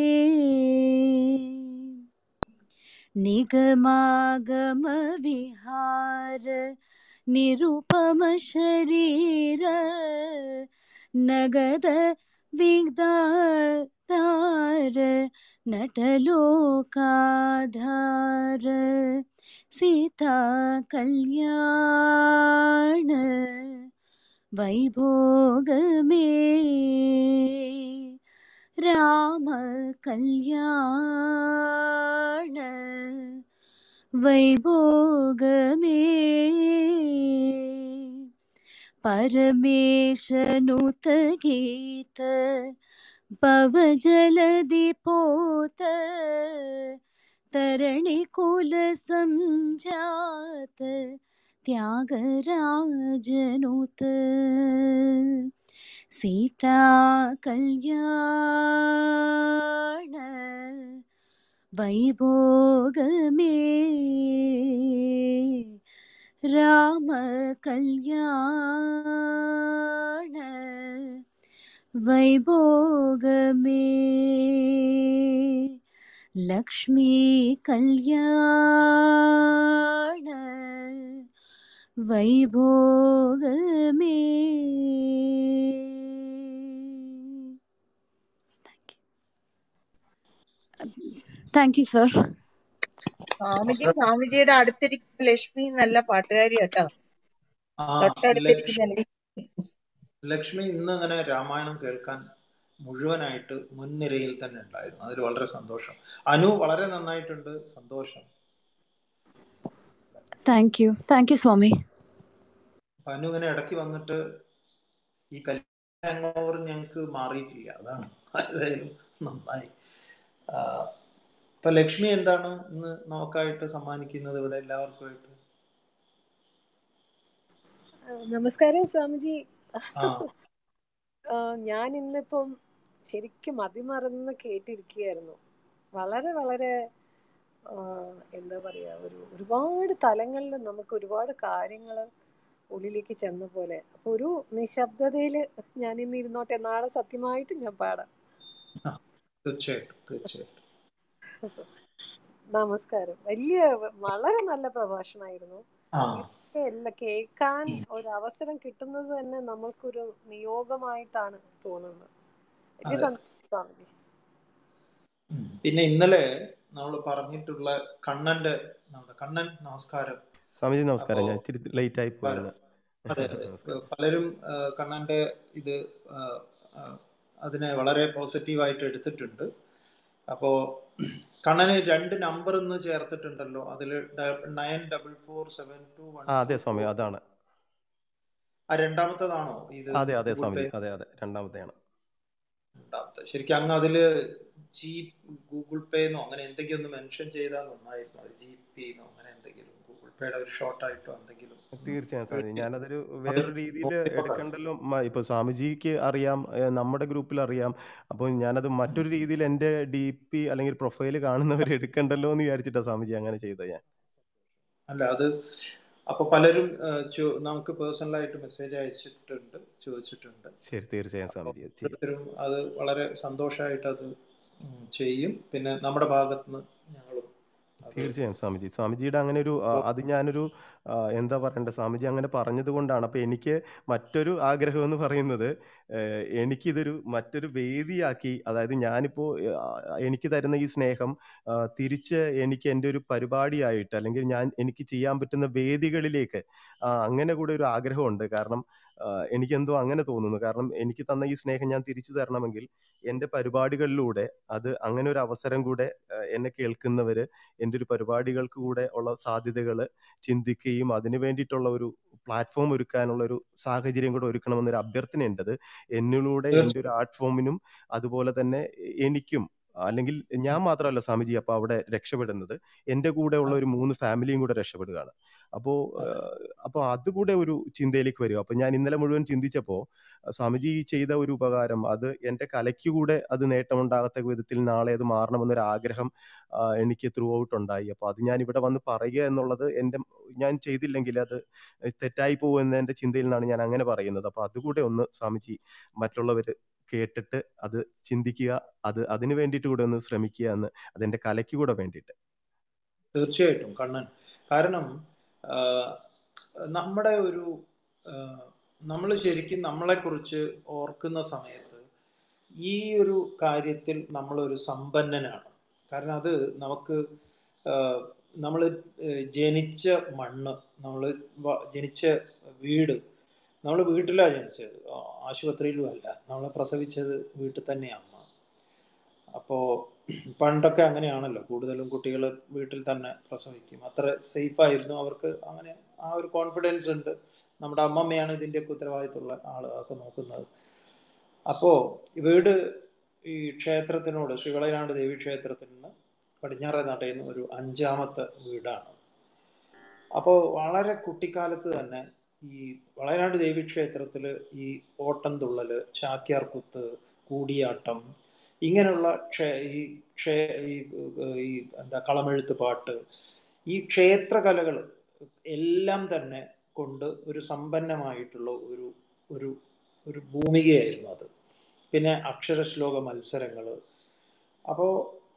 നിഗമാഗമ വിഹാര നിരുപമ ശരീര നഗത വിഗ്ധാര നടലോകാധാര സീതാ കല്യാണ വൈഭോഗമേ രാമ കല്യാണ വൈഭോഗമേ പരമേശനുത ഗീത പവജലധി പോത തരണി കുല സംജാത ത്യാഗരാജനുത സീതാ കല്യാണ വൈഭോഗമേ രാമ കല്യാണ വൈഭോഗമേ ലക്ഷ്മി കല്യാണ വൈഭോഗമേ താങ്ക് യു സർ സ്വാമിജി സ്വാമിജിയുടെ അടുത്തിരിക്കുന്ന ലക്ഷ്മി നല്ല പാട്ടുകാരി കേട്ടോ ആ തൊട്ടടുത്തിരിക്കുന്ന ലക്ഷ്മി ലക്ഷ്മി ഇന്ന് അങ്ങനെ രാമായണം കേൾക്കാൻ മുഴുവനായിട്ട് മുൻനിരയിൽ തന്നെ ഉണ്ടായിരുന്നു അതിൽ വളരെ സന്തോഷം അനു വളരെ നന്നായിട്ടുണ്ട് സന്തോഷം thank you thank you Swami അപ്പൊ അനു ഇങ്ങനെ ഇടയ്ക്ക് വന്നിട്ട് ഈ കല്യാണം ഓവർ ഞങ്ങൾക്ക് മാറിയിട്ടില്ല അതാണ് ഏതായാലും നന്നായി ആ, ഇപ്പൊ ലക്ഷ്മി എന്താണ് ഇന്ന് നമുക്കായിട്ട് സമ്മാനിക്കുന്നത് ഇവിടെ എല്ലാവർക്കുമായിട്ട് നമസ്കാരം സ്വാമിജി ആ ആ, ഞാൻ ഇന്നിപ്പം ശരിക്കും മതിമറന്ന് കേട്ടിരിക്കുകയായിരുന്നു വളരെ വളരെ ആ, എന്താ പറയാ ഒരു ഒരുപാട് തലങ്ങളിൽ നമുക്ക് ഒരുപാട് കാര്യങ്ങൾ ഉള്ളിലേക്ക് ചെന്ന പോലെ അപ്പൊ ഒരു നിശബ്ദതയിൽ ഞാൻ ഇന്ന് ഇരുന്നോട്ടെ നാളെ സത്യമായിട്ട് ഞാൻ പാടാം ആ, തീർച്ചയായിട്ടും തീർച്ചയായിട്ടും നമസ്കാരം വലിയ വളരെ നല്ല പ്രഭാഷണമായിരുന്നു ആ ഇതൊക്കെ അല്ല കേൾക്കാൻ ഒരു അവസരം കിട്ടുന്നത് തന്നെ നമ്മൾക്കൊരു നിയോഗമായിട്ടാണ് തോന്നുന്നത് വലിയ അതെ സന്തോഷം സ്വാമിജി ഉം. പിന്നെ ഇന്നലെ നമ്മൾ പറഞ്ഞിട്ടുള്ള കണ്ണന്റെ നമ്മുടെ കണ്ണൻ നമസ്കാരം സ്വാമിജി അപ്പോ നമസ്കാരം ഞാൻ ഇച്ചിരി ലേറ്റ് ആയി പ- പോയിരുന്നു അതെ അതെ നമസ്കാരം പലരും ആ, കണ്ണന്റെ ഇത് ആ, ആ, അതിനെ വളരെ പോസിറ്റീവായിട്ട് എടുത്തിട്ടുണ്ട് അപ്പോ കണ്ണന് രണ്ട് നമ്പർ ഇന്ന് ചേർത്തിട്ടുണ്ടല്ലോ അതിൽ nine double four seven two one ആ ടു അതെ സ്വാമി ഫോർ അതാണ് ആ രണ്ടാമത്തതാണോ ഇത് അതെ അതെ ഗൂഗിൾ സ്വാമിജി പേ അതെ അതെ രണ്ടാമത്തെയാണ് രണ്ടാമത്തെ ശരിക്കും അങ്ങ് അതില് ജി ഗൂഗിൾ പേ എന്നോ അങ്ങനെ എന്തെങ്കിലും ഒന്ന് മെൻഷൻ ചെയ്താൽ നന്നായിരുന്നു അത് ജി പേ എന്നോ അങ്ങനെ എന്തെങ്കിലും ഗൂഗിൾ പേയുടെ ഒരു ഷോർട്ടായിട്ടോ എന്തെങ്കിലും തീർച്ചയായും സ്വാമി ഞാനതൊരു അത് വേറൊരു രീതിയിൽ നോക്കി നോക്കാം എടുക്കണ്ടല്ലോ മ- ഇപ്പൊ സ്വാമിജിക്ക് അറിയാം ഏഹ് നമ്മുടെ ഗ്രൂപ്പിൽ അറിയാം അപ്പോൾ ഞാനത് മറ്റൊരു രീതിയിൽ എൻ്റെ ഡി പി അല്ലെങ്കിൽ പ്രൊഫൈൽ കാണുന്നവർ എടുക്കണ്ടല്ലോ എന്ന് വിചാരിച്ചിട്ടാണ് സ്വാമിജി അങ്ങനെ ചെയ്തത് ഞാൻ അല്ല അത് അപ്പൊ പലരും ആ, ചോ- നമുക്ക് പേഴ്സണലായിട്ട് മെസ്സേജ് അയച്ചിട്ടുണ്ട് ചോദിച്ചിട്ടുണ്ട് ശരി തീർച്ചയായും അപ്പോൾ സ്വാമിജി അത് ചെയ്യും ഓരോരുത്തരും അത് വളരെ സന്തോഷമായിട്ട് അത് ഉം, ചെയ്യും പിന്നെ നമ്മുടെ ഭാഗത്തുനിന്ന് ഞങ്ങളും അത് തീർച്ചയായും സ്വാമിജി സ്വാമിജിയുടെ അങ്ങനെ ഒരു ആ, അത് ഞാനൊരു ആ, എന്താ പറയണ്ടേ സ്വാമിജി അങ്ങനെ പറഞ്ഞത് കൊണ്ടാണ് അപ്പോൾ എനിക്ക് മറ്റൊരു ആഗ്രഹം എന്ന് പറയുന്നത് ഏഹ്, എനിക്കിതൊരു മറ്റൊരു വേദിയാക്കി അതായത് ഞാനിപ്പോൾ എനിക്ക് തരുന്ന ഈ സ്നേഹം ആ, തിരിച്ച് എനിക്ക് എൻ്റെ ഒരു പരിപാടിയായിട്ട് അല്ലെങ്കിൽ ഞാൻ എനിക്ക് ചെയ്യാൻ പറ്റുന്ന വേദികളിലേക്ക് ആ, അങ്ങനെ കൂടെ ഒരു ആഗ്രഹമുണ്ട് കാരണം ആ, എനിക്കെന്തോ അങ്ങനെ തോന്നുന്നു കാരണം എനിക്ക് തന്ന ഈ സ്നേഹം ഞാൻ തിരിച്ചു തരണമെങ്കിൽ എൻ്റെ പരിപാടികളിലൂടെ അത് അങ്ങനെ ഒരു അവസരം കൂടെ ആ, എന്നെ കേൾക്കുന്നവർ എൻ്റെ ഒരു പരിപാടികൾക്ക് കൂടെ ഉള്ള സാധ്യതകൾ ചിന്തിക്കുകയും അതിനു വേണ്ടിയിട്ടുള്ള ഒരു പ്ലാറ്റ്ഫോം ഒരുക്കാനുള്ള ഒരു സാഹചര്യം കൂടെ ഒരുക്കണമെന്നൊരു അഭ്യർത്ഥനയുണ്ടത് എന്നിലൂടെ എൻ്റെ ഒരു ആർട്ട് ഫോമിനും അതുപോലെ തന്നെ എനിക്കും അല്ലെങ്കിൽ ഞാൻ മാത്രമല്ല സ്വാമിജി അപ്പോൾ അവിടെ രക്ഷപ്പെടുന്നത് എൻ്റെ കൂടെ ഉള്ള ഒരു മൂന്ന് ഫാമിലിയും കൂടെ രക്ഷപ്പെടുകയാണ് അപ്പോൾ അപ്പോൾ അതുകൂടെ ഒരു ചിന്തയിലേക്ക് വരും അപ്പോൾ ഞാൻ ഇന്നലെ മുഴുവൻ ചിന്തിച്ചപ്പോൾ സ്വാമിജി ചെയ്ത ഒരു ഉപകാരം അത് എൻ്റെ കലയ്ക്ക് കൂടെ അത് നേട്ടമുണ്ടാകത്തക്ക വിധത്തിൽ നാളെ അത് മാറണമെന്നൊരു ആഗ്രഹം ആ, എനിക്ക് ത്രൂ ഔട്ട് ഉണ്ടായി അപ്പോൾ അത് ഞാൻ ഇവിടെ വന്ന് പറയുക എന്നുള്ളത് എൻ്റെ ഞാൻ ചെയ്തില്ലെങ്കിൽ അത് തെറ്റായി പോകും എന്ന എൻ്റെ ചിന്തയിൽ നിന്നാണ് ഞാൻ അങ്ങനെ പറയുന്നത് അപ്പോൾ അതുകൂടെ ഒന്ന് സ്വാമിജി മറ്റുള്ളവർ കേട്ടിട്ട് അത് ചിന്തിക്കുക അത് അതിന് വേണ്ടിയിട്ട് കൂടെ ഒന്ന് ശ്രമിക്കുക എന്ന് അതെൻ്റെ കലയ്ക്ക് കൂടെ വേണ്ടിയിട്ട് തീർച്ചയായിട്ടും കണ്ണൻ കാരണം ആ, നമ്മുടെ ഒരു നമ്മൾ ശരിക്കും നമ്മളെക്കുറിച്ച് ഓർക്കുന്ന സമയത്ത് ഈ ഒരു കാര്യത്തിൽ നമ്മളൊരു സമ്പന്നനാണ് കാരണം അത് നമുക്ക് നമ്മൾ ജനിച്ച മണ്ണ് നമ്മൾ ജനിച്ച വീട് നമ്മൾ വീട്ടിലാണ് ജനിച്ചത് ആ, ആശുപത്രിയിലും അല്ല നമ്മളെ പ്രസവിച്ചത് വീട്ടിൽ തന്നെയാണ് അമ്മ അപ്പോൾ പണ്ടൊക്കെ അങ്ങനെയാണല്ലോ കൂടുതലും കുട്ടികൾ വീട്ടിൽ തന്നെ പ്രസവിക്കും അത്ര സേഫ് ആയിരുന്നു അവർക്ക് അങ്ങനെ ആ ഒരു കോൺഫിഡൻസ് ഉണ്ട് നമ്മുടെ അമ്മമ്മയാണ് ഇതിൻ്റെയൊക്കെ ഉത്തരവാദിത്തമുള്ള ആൾ അതൊക്കെ നോക്കുന്നത് അപ്പോൾ വീട് ഈ ക്ഷേത്രത്തിനോട് ശ്രീവളയനാട് ദേവി ക്ഷേത്രത്തിൽ നിന്ന് പടിഞ്ഞാറേ നടയിൽ നിന്ന് ഒരു അഞ്ചാമത്തെ വീടാണ് അപ്പോൾ വളരെ കുട്ടിക്കാലത്ത് തന്നെ ഈ വളയനാട് ദേവി ക്ഷേത്രത്തിൽ ഈ ഓട്ടംതുള്ളൽ ചാക്യാർകുത്ത് കൂടിയാട്ടം ഇങ്ങനെയുള്ള ക്ഷേ ഈ ക്ഷേ ഈ ഏഹ് ഈ എന്താ കളമെഴുത്ത് പാട്ട് ഈ ക്ഷേത്രകലകൾ എല്ലാം തന്നെ കൊണ്ട് ഒരു സമ്പന്നമായിട്ടുള്ള ഒരു ഒരു ഒരു ഭൂമികയായിരുന്നു അത് പിന്നെ അക്ഷരശ്ലോക മത്സരങ്ങൾ അപ്പോൾ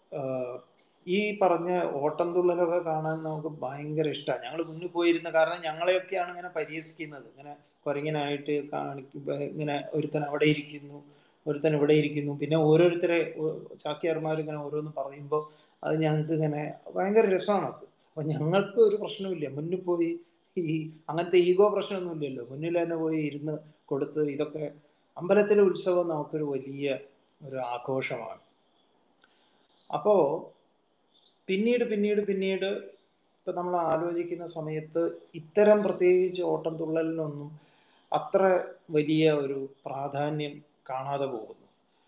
ഈ പറഞ്ഞ ഓട്ടംതുള്ളലൊക്കെ കാണാൻ നമുക്ക് ഭയങ്കര ഇഷ്ടമാണ് ഞങ്ങൾ മുന്നിൽ പോയിരുന്ന കാരണം ഞങ്ങളെയൊക്കെയാണ് ഇങ്ങനെ പരിഹസിക്കുന്നത് ഇങ്ങനെ കുരങ്ങനായിട്ട് കാണിക്കുമ്പോൾ ഇങ്ങനെ ഒരുത്തൻ അവിടെ ഇരിക്കുന്നു ഒരുത്തൻ ഇവിടെ ഇരിക്കുന്നു പിന്നെ ഓരോരുത്തരെ ചാക്യാർമാർ ഇങ്ങനെ ഓരോന്ന് പറയുമ്പോൾ അത് ഞങ്ങൾക്ക് ഇങ്ങനെ ഭയങ്കര രസമാണ് അത് അപ്പം ഞങ്ങൾക്ക് ഒരു പ്രശ്നമില്ല മുന്നിൽ പോയി ഈ അങ്ങനത്തെ ഈഗോ പ്രശ്നമൊന്നുമില്ലല്ലോ മുന്നിൽ തന്നെ പോയി ഇരുന്ന് കൊടുത്ത് ഇതൊക്കെ അമ്പലത്തിലെ ഉത്സവം നമുക്കൊരു വലിയ ഒരു ആഘോഷമാണ് അപ്പോൾ പിന്നീട് പിന്നീട് പിന്നീട് ഇപ്പം നമ്മൾ ആലോചിക്കുന്ന സമയത്ത് ഇത്തരം പ്രത്യേകിച്ച് ഓട്ടം തുള്ളലിനൊന്നും അത്ര വലിയ ഒരു പ്രാധാന്യം കാണാതെ പോകുന്നു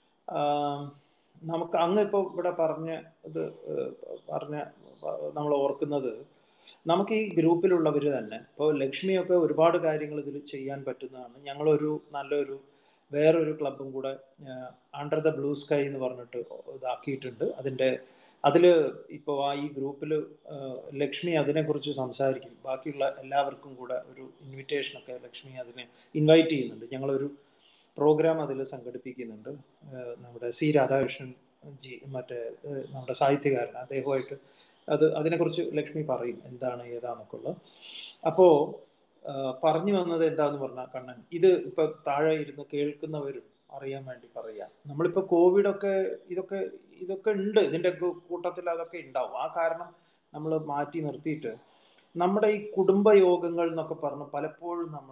ആം, നമുക്ക് അങ്ങ് ഇപ്പോൾ ഇവിടെ പറഞ്ഞ ഇത് ഏഹ്, പറഞ്ഞ നമ്മൾ ഓർക്കുന്നത് നമുക്ക് ഈ ഗ്രൂപ്പിലുള്ളവർ തന്നെ ഇപ്പോൾ ലക്ഷ്മിയൊക്കെ ഒരുപാട് കാര്യങ്ങൾ ഇതിൽ ചെയ്യാൻ പറ്റുന്നതാണ് ഞങ്ങളൊരു നല്ലൊരു വേറൊരു ക്ലബും കൂടെ അണ്ടർ ദ ബ്ലൂ സ്കൈ എന്ന് പറഞ്ഞിട്ട് ഇതാക്കിയിട്ടുണ്ട് അതിൻ്റെ അതിൽ ഇപ്പോൾ ആ ഈ ഗ്രൂപ്പിൽ ലക്ഷ്മി അതിനെക്കുറിച്ച് സംസാരിക്കും ബാക്കിയുള്ള എല്ലാവർക്കും കൂടെ ഒരു ഇൻവിറ്റേഷനൊക്കെ ലക്ഷ്മി അതിനെ ഇൻവൈറ്റ് ചെയ്യുന്നുണ്ട് ഞങ്ങളൊരു പ്രോഗ്രാം അതിൽ സംഘടിപ്പിക്കുന്നുണ്ട് ഏഹ് നമ്മുടെ സി രാധാകൃഷ്ണൻ ജി മറ്റേ ഏഹ് നമ്മുടെ സാഹിത്യകാരൻ അദ്ദേഹമായിട്ട് അത് അതിനെക്കുറിച്ച് ലക്ഷ്മി പറയും എന്താണ് ഏതാന്നൊക്കെ ഉള്ളത് അപ്പോൾ പറഞ്ഞു വന്നത് എന്താന്ന് പറഞ്ഞാൽ കണ്ണൻ ഇത് ഇപ്പൊ താഴെ ഇരുന്ന് കേൾക്കുന്നവരും അറിയാൻ വേണ്ടി പറയാ നമ്മളിപ്പോ കോവിഡൊക്കെ ഇതൊക്കെ ഇതൊക്കെ ഉണ്ട് ഇതിന്റെ കൂ- കൂട്ടത്തിൽ അതൊക്കെ ഉണ്ടാവും ആ കാരണം നമ്മൾ മാറ്റി നിർത്തിയിട്ട് നമ്മുടെ ഈ കുടുംബ യോഗങ്ങൾ എന്നൊക്കെ പറഞ്ഞ് പലപ്പോഴും നമ്മൾ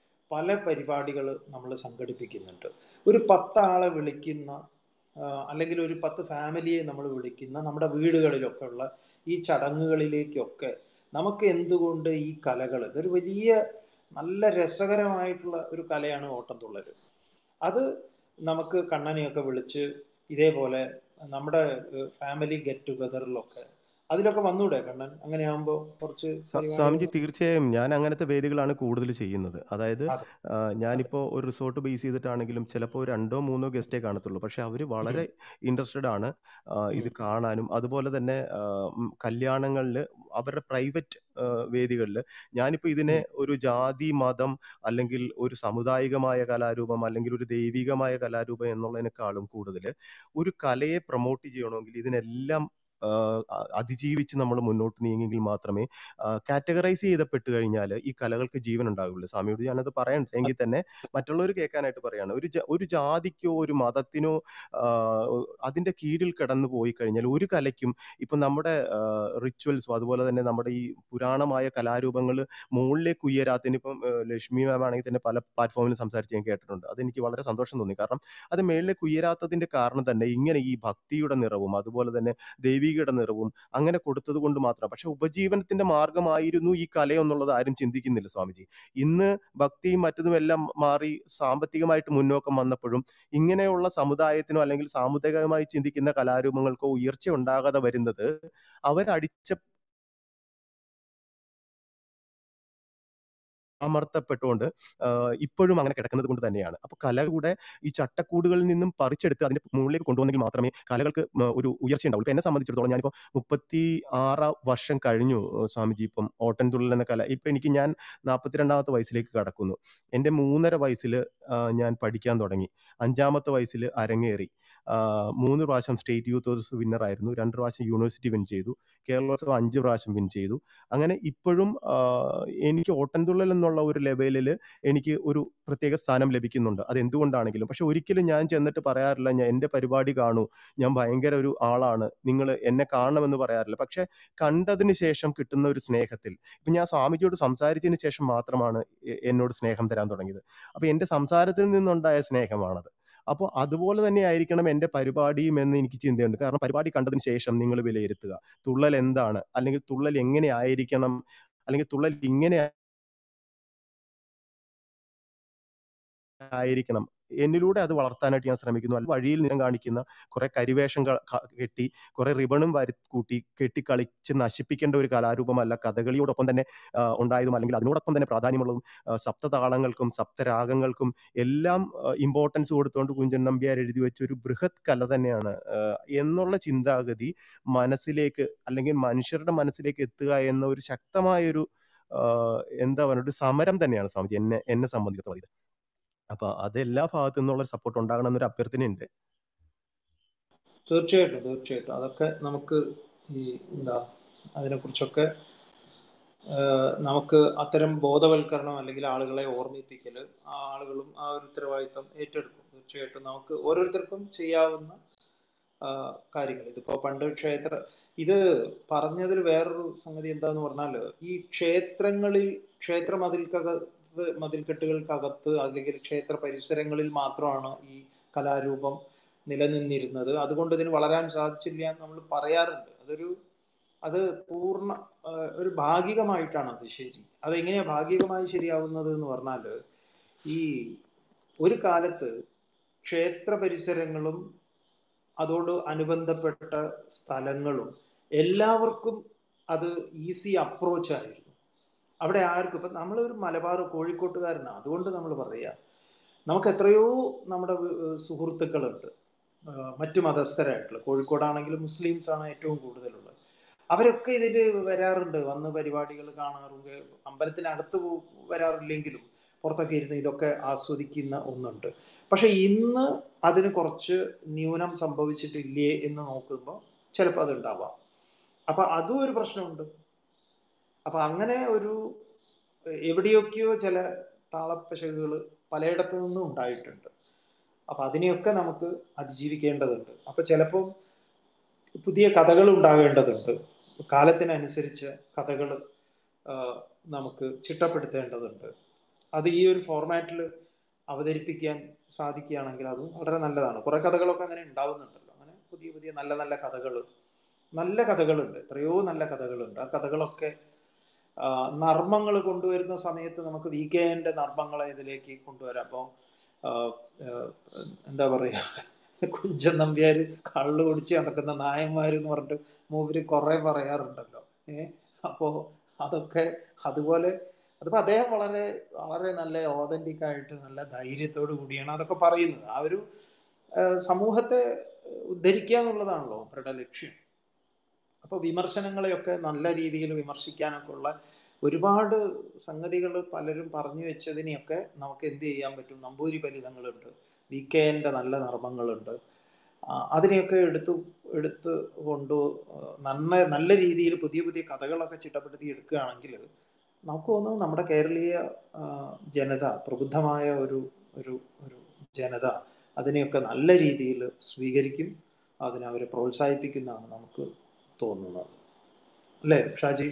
പല പരിപാടികൾ നമ്മൾ സംഘടിപ്പിക്കുന്നുണ്ട് ഒരു പത്താളെ വിളിക്കുന്ന ആ, അല്ലെങ്കിൽ ഒരു പത്ത് ഫാമിലിയെ നമ്മൾ വിളിക്കുന്ന നമ്മുടെ വീടുകളിലൊക്കെ ഉള്ള ഈ ചടങ്ങുകളിലേക്കൊക്കെ നമുക്ക് എന്തുകൊണ്ട് ഈ കലകൾ ഇതൊരു വലിയ നല്ല രസകരമായിട്ടുള്ള ഒരു കലയാണ് ഓട്ടംതുള്ളൽ അത് നമുക്ക് കണ്ണനെയൊക്കെ വിളിച്ച് ഇതേപോലെ നമ്മുടെ ഫാമിലി ഗെറ്റ് ടുഗദറിലൊക്കെ അതിലൊക്കെ വന്നൂടെ കണ്ണൻ അങ്ങനെയാകുമ്പോൾ കുറച്ച് സ്വാ- പരിപാടികൾ സ്വാമിജി തീർച്ചയായും ഞാൻ അങ്ങനത്തെ വേദികളാണ് കൂടുതൽ ചെയ്യുന്നത് അതായത് അതെ ആ, അതെ ഞാനിപ്പോൾ ഒരു റിസോർട്ട് ബേസ് ചെയ്തിട്ടാണെങ്കിലും ചിലപ്പോൾ രണ്ടോ മൂന്നോ ഗസ്റ്റേ കാണത്തുള്ളൂ പക്ഷെ അവർ വളരെ ഇൻട്രസ്റ്റഡ് ആണ് ആ, ഇത് കാണാനും അതുപോലെ തന്നെ കല്യാണങ്ങളിൽ അവരുടെ പ്രൈവറ്റ് വേദികളിൽ ഞാനിപ്പോൾ ഇതിനെ ഒരു ജാതി മതം അല്ലെങ്കിൽ ഒരു സാമുദായികമായ കലാരൂപം അല്ലെങ്കിൽ ഒരു ദൈവികമായ കലാരൂപം എന്നുള്ളതിനേക്കാളും കൂടുതൽ ഒരു കലയെ പ്രൊമോട്ട് ചെയ്യണമെങ്കിൽ ഇതിനെല്ലാം ആ, അ- അതിജീവിച്ച് നമ്മൾ മുന്നോട്ട് നീങ്ങിയെങ്കിൽ മാത്രമേ കാറ്റഗറൈസ് ചെയ്തപ്പെട്ട് കഴിഞ്ഞാൽ ഈ കലകൾക്ക് ജീവൻ ഉണ്ടാകുള്ളൂ സ്വാമിയോട് ഞാനത് പറയണ്ട എങ്കിൽ തന്നെ മറ്റുള്ളവർ കേൾക്കാനായിട്ട് പറയാണ് ഒരു ജ- ഒരു ജാതിക്കോ ഒരു മതത്തിനോ ആ, അതിന്റെ കീഴിൽ കിടന്നു പോയി കഴിഞ്ഞാൽ ഒരു കലയ്ക്കും ഇപ്പം നമ്മുടെ റിച്വൽസും അതുപോലെ തന്നെ നമ്മുടെ ഈ പുരാണമായ കലാരൂപങ്ങൾ മുകളിലേക്ക് ഉയരാത്തതിന് ഇപ്പം ആ, ലക്ഷ്മി മാം ആണെങ്കിൽ തന്നെ പല പ്ലാറ്റ്ഫോമിലും സംസാരിച്ച് ഞാൻ കേട്ടിട്ടുണ്ട് അതെനിക്ക് വളരെ സന്തോഷം തോന്നി കാരണം അത് മേളിലേക്ക് ഉയരാത്തതിന്റെ കാരണം തന്നെ ഇങ്ങനെ ഈ ഭക്തിയുടെ നിറവും അതുപോലെ തന്നെ ദൈവികയുടെ നിറവും അങ്ങനെ കൊടുത്തത് കൊണ്ട് മാത്രം പക്ഷെ ഉപജീവനത്തിന്റെ മാർഗമായിരുന്നു ഈ കലയെന്നുള്ളത് ആരും ചിന്തിക്കുന്നില്ല സ്വാമിജി ഇന്ന് ഭക്തിയും മറ്റതും എല്ലാം മാറി സാമ്പത്തികമായിട്ട് മുന്നോക്കം വന്നപ്പോഴും ഇങ്ങനെയുള്ള സമുദായത്തിനോ അല്ലെങ്കിൽ സാമുദായികമായി ചിന്തിക്കുന്ന കലാരൂപങ്ങൾക്കോ ഉയർച്ച ഉണ്ടാകാതെ വരുന്നത് അവരടിച്ച അമർത്തപ്പെട്ടുകൊണ്ട് ആഹ് ഇപ്പോഴും അങ്ങനെ കിടക്കുന്നത് കൊണ്ട് തന്നെയാണ് അപ്പോൾ കല കൂടെ ഈ ചട്ടക്കൂടുകളിൽ നിന്നും പറിച്ചെടുത്ത് അതിന്റെ മുകളിലേക്ക് കൊണ്ടുവന്നെങ്കിൽ മാത്രമേ കലകൾക്ക് ഉം, ഒരു ഉയർച്ച ഉണ്ടാവുള്ളൂ ഇപ്പൊ എന്നെ സംബന്ധിച്ചിടത്തോളം ഞാനിപ്പോൾ മുപ്പത്തി ആറാം വർഷം കഴിഞ്ഞു ഏഹ് സ്വാമിജി ഇപ്പം ഓട്ടൻതുള്ളൽ എന്ന കല ഇപ്പൊ എനിക്ക് ഞാൻ നാൽപ്പത്തിരണ്ടാമത്തെ വയസ്സിലേക്ക് കടക്കുന്നു എൻ്റെ മൂന്നര വയസ്സിൽ ഞാൻ പഠിക്കാൻ തുടങ്ങി അഞ്ചാമത്തെ വയസ്സിൽ അരങ്ങേറി ആഹ് മൂന്ന് പ്രാവശ്യം സ്റ്റേറ്റ് യൂത്ത് വിന്നർ ആയിരുന്നു രണ്ട് പ്രാവശ്യം യൂണിവേഴ്സിറ്റി വിൻ ചെയ്തു കേരളോത്സവം അഞ്ച് പ്രാവശ്യം വിൻ ചെയ്തു അങ്ങനെ ഇപ്പോഴും ആഹ് എനിക്ക് ഓട്ടൻതുള്ളൽ എന്നുള്ള ഒരു ലെവലിൽ എനിക്ക് ഒരു പ്രത്യേക സ്ഥാനം ലഭിക്കുന്നുണ്ട് അത് എന്തുകൊണ്ടാണെങ്കിലും പക്ഷെ ഒരിക്കലും ഞാൻ ചെന്നിട്ട് പറയാറില്ല ഞാൻ എൻ്റെ പരിപാടി കാണൂ ഞാൻ ഭയങ്കര ഒരു ആളാണ് നിങ്ങൾ എന്നെ കാണണമെന്ന് പറയാറില്ല പക്ഷെ കണ്ടതിന് ശേഷം കിട്ടുന്ന ഒരു സ്നേഹത്തിൽ ഇപ്പം ഞാൻ സ്വാമിജിയോട് സംസാരിച്ചതിന് ശേഷം മാത്രമാണ് എ- എന്നോട് സ്നേഹം തരാൻ തുടങ്ങിയത് അപ്പോൾ എൻ്റെ സംസാരത്തിൽ നിന്നുണ്ടായ സ്നേഹമാണത് അപ്പോൾ അതുപോലെ തന്നെ ആയിരിക്കണം എൻ്റെ പരിപാടിയും എന്ന് എനിക്ക് ചിന്തയുണ്ട് കാരണം പരിപാടി കണ്ടതിന് ശേഷം നിങ്ങൾ വിലയിരുത്തുക തുള്ളൽ എന്താണ് അല്ലെങ്കിൽ തുള്ളൽ എങ്ങനെ ആയിരിക്കണം അല്ലെങ്കിൽ തുള്ളൽ ഇങ്ങനെ ആയിരിക്കണം എന്നിലൂടെ അത് വളർത്താനായിട്ട് ഞാൻ ശ്രമിക്കുന്നു അല്ല വഴിയിൽ നിരം കാണിക്കുന്ന കുറെ കരിവേഷം ക- ക- കെട്ടി കുറെ റിബണും വരി കൂട്ടി കെട്ടി കളിച്ച് നശിപ്പിക്കേണ്ട ഒരു കലാരൂപമല്ല കഥകളിയോടൊപ്പം തന്നെ ആ, ഉണ്ടായതും അല്ലെങ്കിൽ അതിനോടൊപ്പം തന്നെ പ്രാധാന്യമുള്ളതും ആ, സപ്തതാളങ്ങൾക്കും സപ്തരാഗങ്ങൾക്കും എല്ലാം ഇമ്പോർട്ടൻസ് കൊടുത്തുകൊണ്ട് കുഞ്ചൻ നമ്പ്യാർ എഴുതി വെച്ച ഒരു ബൃഹത് കല തന്നെയാണ് ആ, എന്നുള്ള ചിന്താഗതി മനസ്സിലേക്ക് അല്ലെങ്കിൽ മനുഷ്യരുടെ മനസ്സിലേക്ക് എത്തുക എന്ന ഒരു ശക്തമായൊരു ആ, എന്താ പറയുക ഒരു സമരം തന്നെയാണ് സ്വാമിജി എന്നെ എന്നെ സംബന്ധിച്ചിടത്തോളം ഇത് അപ്പൊ അത് എല്ലാ ഭാഗത്തു നിന്നുള്ള സപ്പോർട്ട് ഉണ്ടാകണം എന്നൊരു അഭ്യർത്ഥനയുണ്ട് തീർച്ചയായിട്ടും തീർച്ചയായിട്ടും അതൊക്കെ നമുക്ക് ഈ എന്താ അതിനെക്കുറിച്ചൊക്കെ ആഹ് നമുക്ക് അത്തരം ബോധവൽക്കരണം അല്ലെങ്കിൽ ആളുകളെ ഓർമ്മിപ്പിക്കൽ ആ ആളുകളും ആ ഒരു ഉത്തരവാദിത്തം ഏറ്റെടുക്കും തീർച്ചയായിട്ടും നമുക്ക് ഓരോരുത്തർക്കും ചെയ്യാവുന്ന ആഹ് കാര്യങ്ങൾ ഇതിപ്പോ പണ്ട് ക്ഷേത്ര ഇത് പറഞ്ഞതിൽ വേറൊരു സംഗതി എന്താന്ന് പറഞ്ഞാൽ ഈ ക്ഷേത്രങ്ങളിൽ ക്ഷേത്ര മതിൽക്കകത്ത് മതിൽക്കെട്ടുകൾക്കകത്ത് അല്ലെങ്കിൽ ക്ഷേത്ര പരിസരങ്ങളിൽ മാത്രമാണ് ഈ കലാരൂപം നിലനിന്നിരുന്നത് അതുകൊണ്ട് ഇതിന് വളരാൻ സാധിച്ചില്ല എന്ന് നമ്മൾ പറയാറുണ്ട് അതൊരു അത് പൂർണ്ണ ആ, ഒരു ഭാഗികമായിട്ടാണ് അത് ശരി അതെങ്ങനെയാണ് ഭാഗികമായി ശരിയാവുന്നത് എന്ന് പറഞ്ഞാൽ ഈ ഒരു കാലത്ത് ക്ഷേത്ര പരിസരങ്ങളും അതോട് അനുബന്ധപ്പെട്ട സ്ഥലങ്ങളും എല്ലാവർക്കും അത് ഈസി അപ്രോച്ച് ആയിരുന്നു അവിടെ ആർക്കും ഇപ്പം നമ്മളൊരു മലബാർ കോഴിക്കോട്ടുകാരനാണ് അതുകൊണ്ട് നമ്മൾ പറയുക നമുക്ക് എത്രയോ നമ്മുടെ ഏഹ്, സുഹൃത്തുക്കളുണ്ട് ആഹ് മറ്റു മതസ്ഥരായിട്ടുള്ള കോഴിക്കോടാണെങ്കിലും മുസ്ലിംസ് ആണ് ഏറ്റവും കൂടുതലുള്ളത് അവരൊക്കെ ഇതിൽ വരാറുണ്ട് വന്ന് പരിപാടികൾ കാണാറുണ്ട് അമ്പലത്തിനകത്ത് പോ- വരാറില്ലെങ്കിലും പുറത്തൊക്കെ ഇരുന്ന് ഇതൊക്കെ ആസ്വദിക്കുന്ന ഒന്നുണ്ട് പക്ഷെ ഇന്ന് അതിന് കുറച്ച് ന്യൂനം സംഭവിച്ചിട്ടില്ലേ എന്ന് നോക്കുമ്പോൾ ചിലപ്പോൾ അതുണ്ടാവാം അപ്പൊ അതും ഒരു പ്രശ്നമുണ്ട് അപ്പൊ അങ്ങനെ ഒരു എവിടെയൊക്കെയോ ചില താളപ്പശകുകൾ പലയിടത്തു നിന്നും ഉണ്ടായിട്ടുണ്ട് അപ്പൊ അതിനെയൊക്കെ നമുക്ക് അതിജീവിക്കേണ്ടതുണ്ട് അപ്പൊ ചിലപ്പം പുതിയ കഥകൾ ഉണ്ടാകേണ്ടതുണ്ട് കാലത്തിനനുസരിച്ച് കഥകൾ നമുക്ക് ചിട്ടപ്പെടുത്തേണ്ടതുണ്ട് അത് ഈ ഒരു ഫോർമാറ്റിൽ അവതരിപ്പിക്കാൻ സാധിക്കുകയാണെങ്കിൽ അതും വളരെ നല്ലതാണ് കുറെ കഥകളൊക്കെ അങ്ങനെ ഉണ്ടാവുന്നുണ്ടല്ലോ അങ്ങനെ പുതിയ പുതിയ നല്ല നല്ല കഥകൾ നല്ല കഥകളുണ്ട് എത്രയോ നല്ല കഥകളുണ്ട് ആ കഥകളൊക്കെ നർമ്മങ്ങൾ കൊണ്ടുവരുന്ന സമയത്ത് നമുക്ക് വി കെ എൻ്റെ നർമ്മങ്ങളെ ഇതിലേക്ക് കൊണ്ടുവരാം അപ്പോൾ എന്താ പറയുക കുഞ്ചൻ നമ്പ്യാർ കള്ള് കുടിച്ച് നടക്കുന്ന നായന്മാർ എന്ന് പറഞ്ഞിട്ട് മൂവര് കുറേ പറയാറുണ്ടല്ലോ ഏ അപ്പോൾ അതൊക്കെ അതുപോലെ അതിപ്പോൾ അദ്ദേഹം വളരെ വളരെ നല്ല ഓതൻറ്റിക് ആയിട്ട് നല്ല ധൈര്യത്തോടു കൂടിയാണ് അതൊക്കെ പറയുന്നത് ആ ഒരു ആ, സമൂഹത്തെ ഉദ്ധരിക്കുക എന്നുള്ളതാണല്ലോ അവരുടെ ലക്ഷ്യം അപ്പോൾ വിമർശനങ്ങളെയൊക്കെ നല്ല രീതിയിൽ വിമർശിക്കാനൊക്കെ ഉള്ള ഒരുപാട് സംഗതികൾ പലരും പറഞ്ഞു വെച്ചതിനെയൊക്കെ നമുക്ക് എന്ത് ചെയ്യാൻ പറ്റും നമ്പൂരി ഫലിതങ്ങളുണ്ട് വി കെ എൻ്റെ നല്ല നർമ്മങ്ങളുണ്ട് ആ, അതിനെയൊക്കെ എടുത്തു എടുത്ത് കൊണ്ടു ആ, നന്ന നല്ല രീതിയിൽ പുതിയ പുതിയ കഥകളൊക്കെ ചിട്ടപ്പെടുത്തി എടുക്കുകയാണെങ്കിൽ നമുക്ക് തോന്നുന്നു നമ്മുടെ കേരളീയ ആ, ജനത പ്രബുദ്ധമായ ഒരു ഒരു ഒരു ജനത അതിനെയൊക്കെ നല്ല രീതിയിൽ സ്വീകരിക്കും അതിനെ അവരെ പ്രോത്സാഹിപ്പിക്കുന്നതാണ് നമുക്ക് തോന്നുന്നത് അല്ലേ ഷാജി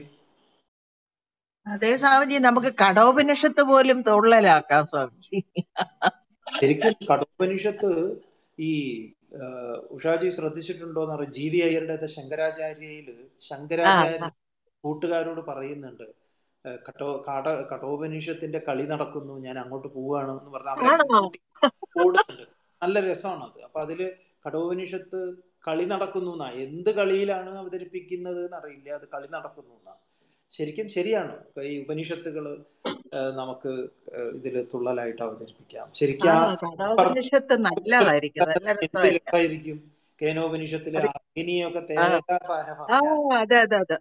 അതേ സ്വാമിജി നമുക്ക് കടോപനിഷത്ത് പോലും തൊള്ളലാക്കാം സ്വാമിജി ശരിക്കും കടോപനിഷത്ത് ഈ ആ, ഉഷാജി ശ്രദ്ധിച്ചിട്ടുണ്ടോ എന്ന് അറിയാം ജി വി അയ്യരുടെ ശങ്കരാചാര്യയില് ആ ശങ്കരാചാര്യ ആ, കൂട്ടുകാരോട് പറയുന്നുണ്ട് ആ, കടോ കട കടോപനിഷത്തിന്റെ കളി നടക്കുന്നു ഞാൻ അങ്ങോട്ട് പോവുകയാണ് എന്ന് പറഞ്ഞാൽ അവരെ ആണോ കൂട്ടി ഓടുന്നുണ്ട് നല്ല രസമാണ് അത് അപ്പൊ അതില് കടോപനിഷത്ത് കളി നടക്കുന്നു എന്നാ എന്ത് കളിയിലാണ് അവതരിപ്പിക്കുന്നത് എന്നറിയില്ല അത് കളി നടക്കുന്നു എന്നാ ശരിക്കും ശരിയാണ് ഈ ഉപനിഷത്തുകൾ നമുക്ക് ഇതിൽ തുള്ളലായിട്ട് അവതരിപ്പിക്കാം ശരിക്കും ആ ആണോ കടോപനിഷത്ത് നല്ലതായിരിക്കും നല്ല എന്ത് രസമായിരിക്കും രസമായിരിക്കും കേനോപനിഷത്തിലെ അത് അഗ്നിയൊക്കെ ആ തേരാപാര ആ പറയാൻ അതെ അതെ അതെ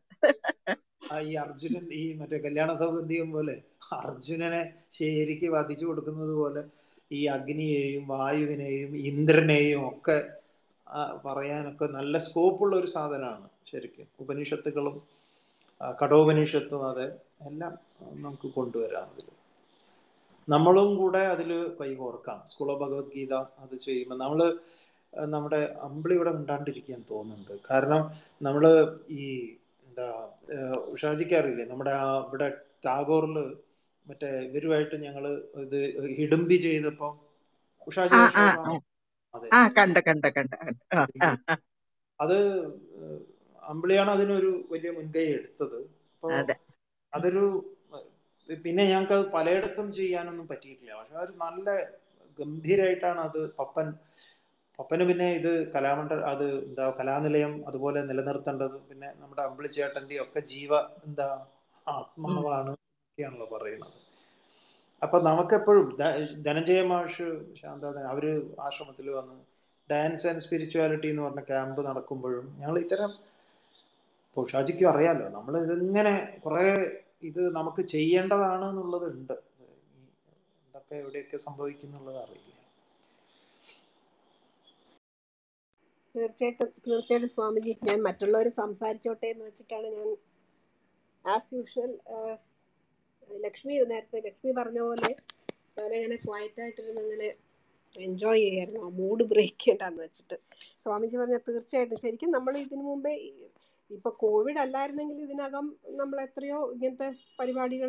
ആ ഈ അർജുനൻ ഈ മറ്റേ കല്യാണ സൗഗന്ധികം പോലെ അർജുനനെ ശരിക്ക് വധിച്ചു കൊടുക്കുന്നത് പോലെ ഈ അഗ്നിയെയും വായുവിനെയും ഇന്ദ്രനെയും ഒക്കെ ആ, പറയാനൊക്കെ നല്ല സ്കോപ്പുള്ള ഒരു സാധനമാണ് ശരിക്കും ഉപനിഷത്തുകളും ആ, കഠോപനിഷത്തും അതെ എല്ലാം ആ, നമുക്ക് കൊണ്ടുവരാം അതിൽ നമ്മളും കൂടെ അതിൽ കൈകോർക്കാം സ്കൂൾ ഓഫ് ഭഗവത്ഗീത അത് ചെയ്യുമ്പോൾ നമ്മൾ നമ്മുടെ അമ്പിളി ഇവിടെ മിണ്ടാണ്ടിരിക്കാൻ തോന്നുന്നുണ്ട് കാരണം നമ്മൾ ഈ എന്താ ഏഹ് ഉഷാജിക്ക് അറിയില്ലേ നമ്മുടെ ആ ഇവിടെ ടാഗോറിൽ മറ്റേ ഇവരുമായിട്ട് ഞങ്ങൾ ഇത് ഹിഡുംബി ചെയ്തപ്പോൾ ഉഷാജി ആ ആ ഷോ ആ ആ കാണാം അതെ ആ കണ്ട കണ്ട കണ്ട കണ്ട ആ ആ ഹിഡുംബി ആ അത് ഏഹ് അമ്പിളിയാണ് അതിനൊരു വലിയ മുൻകൈ എടുത്തത് അപ്പോൾ അതെ അതൊരു ഏഹ് പിന്നെ ഞങ്ങൾക്ക് അത് പലയിടത്തും ചെയ്യാനൊന്നും പറ്റിയിട്ടില്ല പക്ഷെ ഒരു നല്ല ഗംഭീരമായിട്ടാണ് അത് പപ്പൻ പപ്പന് പിന്നെ ഇത് കലാമണ്ഡൽ അത് എന്താ കലാനിലയം അതുപോലെ നിലനിർത്തേണ്ടത് പിന്നെ നമ്മുടെ അമ്പിളിച്ചേട്ടൻ്റെ ഒക്കെ ജീവ എന്താ ഉം. ആത്മാവാണ് ഒക്കെയാണല്ലോ പറയുന്നത് അപ്പൊ നമുക്കെപ്പോഴും ധ- ധനഞ്ജയ മാഷ് ശാന്ത അവര് ആശ്രമത്തിൽ വന്ന് ഡാൻസ് ആൻഡ് സ്പിരിച്വാലിറ്റി എന്ന് പറഞ്ഞ ക്യാമ്പ് നടക്കുമ്പോഴും ഞങ്ങൾ ഇത്തരം ഇപ്പോൾ ഷാജിക്കും അറിയാലോ നമ്മൾ ഇതിങ്ങനെ കുറേ ഇത് നമുക്ക് ചെയ്യേണ്ടതാണ് എന്നുള്ളത് ഉണ്ട് എന്തൊക്കെ എവിടെയൊക്കെ സംഭവിക്കുന്നുള്ളത് അറിയില്ല തീർച്ചയായിട്ടും തീർച്ചയായിട്ടും സ്വാമിജി ഞാൻ മറ്റുള്ളവർ സംസാരിച്ചോട്ടെ എന്ന് വെച്ചിട്ടാണ് ഞാൻ ആസ് യൂഷ്വൽ ലക്ഷ്മി നേരത്തെ ലക്ഷ്മി പറഞ്ഞ പോലെ ഞാനങ്ങനെ ക്വയറ്റ് ആയിട്ടിരുന്ന് ഇങ്ങനെ എൻജോയ് ചെയ്യായിരുന്നു ആ മൂഡ് ബ്രേക്ക് ചെയ്യണ്ടെന്ന് വെച്ചിട്ട് സ്വാമിജി പറഞ്ഞ തീർച്ചയായിട്ടും ശരിക്കും നമ്മൾ ഇതിനു മുമ്പേ ഈ- ഇപ്പൊ കോവിഡ് അല്ലായിരുന്നെങ്കിൽ ഇതിനകം നമ്മൾ എത്രയോ ഇങ്ങനത്തെ പരിപാടികൾ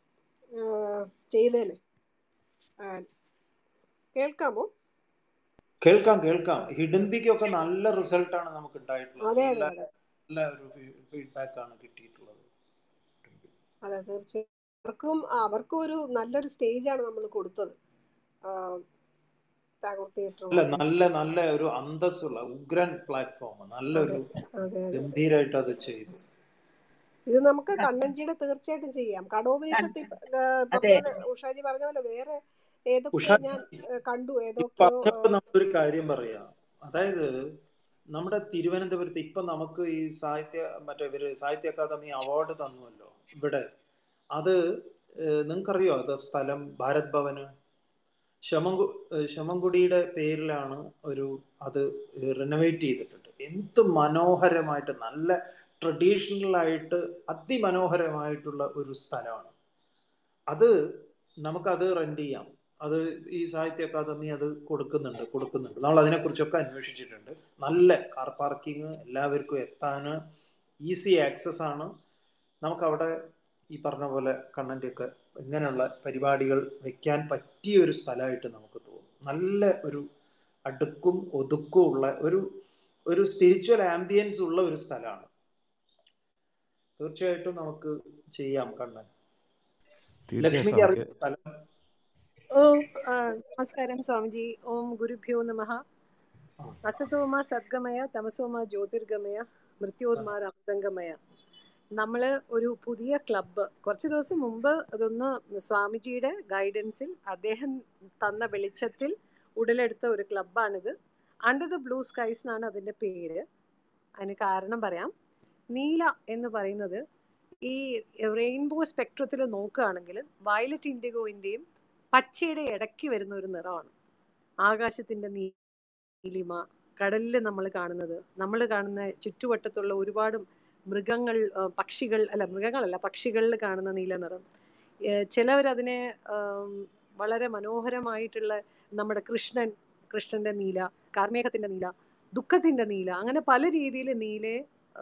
ചെയ്തേനെ ആ, കേൾക്കാമോ കേൾക്കാം കേൾക്കാം ഹിഡൻബിക്കൊക്കെ നല്ല റിസൾട്ടാണ് നമുക്ക് ഉണ്ടായിട്ടുള്ളത് അതെ അതെ നല്ല അതെ നല്ല ഒരു ഫീഡ്ബാക്ക് ആണ് കിട്ടിയിട്ടുള്ളത് അതെ തീർച്ചയായും അവർക്കും അവർക്കും ഒരു നല്ലൊരു സ്റ്റേജ് ആണ് നമ്മൾ കൊടുത്തത് ടാഗോർ തിയേറ്റർ അല്ല കൊണ്ട് നല്ല നല്ല ഒരു അന്തസ്സുള്ള ഉഗ്രൻ പ്ലാറ്റ്ഫോം അതെ നല്ലൊരു അതെ അതെ അതെ ഗംഭീരമായിട്ട് അത് ചെയ്തു ഇത് നമുക്ക് കണ്ണഞ്ചിയുടെ തീർച്ചയായിട്ടും ചെയ്യാം കടോപനിഷത്ത് ഇപ്പ- ആ, അതെ പറഞ്ഞ പോലെ ഉഷാജി പറഞ്ഞ പോലെ വേറെ ഏതൊക്കെയോ ഉഷാ ഞാൻ ആ, കണ്ടു ഈ ഏതൊക്കെയോ ആ, പറഞ്ഞപ്പോ നമ്മളൊരു കാര്യം പറയാം അതായത് നമ്മുടെ തിരുവനന്തപുരത്ത് ഇപ്പൊ നമുക്ക് ഈ സാഹിത്യ മറ്റേ ഇവര് സാഹിത്യ അക്കാദമി അവാർഡ് തന്നുവല്ലോ ഇവിടെ അത് ഏഹ്, നിങ്ങൾക്കറിയോ അത് സ്ഥലം ഭാരത് ഭവന് ശമങ്കു ഏഹ്, ശമംകുടിയുടെ പേരിലാണ് ഒരു അത് റിനോവേറ്റ് ചെയ്തിട്ടുണ്ട് എന്ത് മനോഹരമായിട്ട് നല്ല ട്രഡീഷണൽ ആയിട്ട് അതിമനോഹരമായിട്ടുള്ള ഒരു സ്ഥലമാണ് അത് നമുക്കത് റെന്റ് ചെയ്യാം അത് ഈ സാഹിത്യ അക്കാദമി അത് കൊടുക്കുന്നുണ്ട് കൊടുക്കുന്നുണ്ട് നമ്മൾ അതിനെക്കുറിച്ചൊക്കെ അന്വേഷിച്ചിട്ടുണ്ട് നല്ല കാർ പാർക്കിംഗ് എല്ലാവർക്കും എത്താൻ ഈസി ആക്സസ് ആണ് നമുക്കവിടെ ഈ പറഞ്ഞ പോലെ കണ്ണൻ്റെയൊക്കെ ഇങ്ങനെയുള്ള പരിപാടികൾ വെക്കാൻ പറ്റിയ ഒരു സ്ഥലമായിട്ട് നമുക്ക് തോന്നും നല്ല ഒരു അടുക്കും ഒതുക്കും ഉള്ള ഒരു ഒരു സ്പിരിച്വൽ ആംബിയൻസ് ഉള്ള ഒരു സ്ഥലമാണ് തീർച്ചയായിട്ടും നമുക്ക് ചെയ്യാം കണ്ണൻ തീർച്ചയായും ലക്ഷ്മിക്ക് സ്വാമിജി അറിയാം സ്ഥലം ഓ ആ, നമസ്കാരം സ്വാമിജി ഓം ഗുരുഭ്യോ നമഃ ആ അസതോമ സദ്ഗമയ തമസോമ ജ്യോതിർഗമയ മൃത്യോർമാ അമൃതംഗമയ നമ്മൾ ഒരു പുതിയ ക്ലബ്ബ് കുറച്ച് ദിവസം മുമ്പ് അതൊന്ന് സ്വാമിജിയുടെ ഗൈഡൻസിൽ അദ്ദേഹം തന്ന വെളിച്ചത്തിൽ ഉടലെടുത്ത ഒരു ക്ലബ്ബാണിത് അണ്ടർ ദ ബ്ലൂ സ്കൈസ് എന്നാണ് അതിൻ്റെ പേര് അതിന് കാരണം പറയാം നീല എന്ന് പറയുന്നത് ഈ റെയിൻബോ സ്പെക്ട്രത്തിൽ നോക്കുകയാണെങ്കിൽ വയലറ്റ് ഇൻഡിഗോയിൻ്റെയും പച്ചയുടെ ഇടയ്ക്ക് വരുന്ന ഒരു നിറമാണ് ആകാശത്തിൻ്റെ നീലിമ കടലിൽ നമ്മൾ കാണുന്നത് നമ്മൾ കാണുന്ന ചുറ്റുവട്ടത്തുള്ള ഒരുപാട് മൃഗങ്ങൾ ആ, പക്ഷികൾ അല്ല മൃഗങ്ങളല്ല പക്ഷികളിൽ കാണുന്ന നീല നിറം ചിലവരതിനെ ആം, വളരെ മനോഹരമായിട്ടുള്ള നമ്മുടെ കൃഷ്ണൻ കൃഷ്ണന്റെ നീല കാർമേഘത്തിന്റെ നീല ദുഃഖത്തിന്റെ നീല അങ്ങനെ പല രീതിയിൽ നീലയെ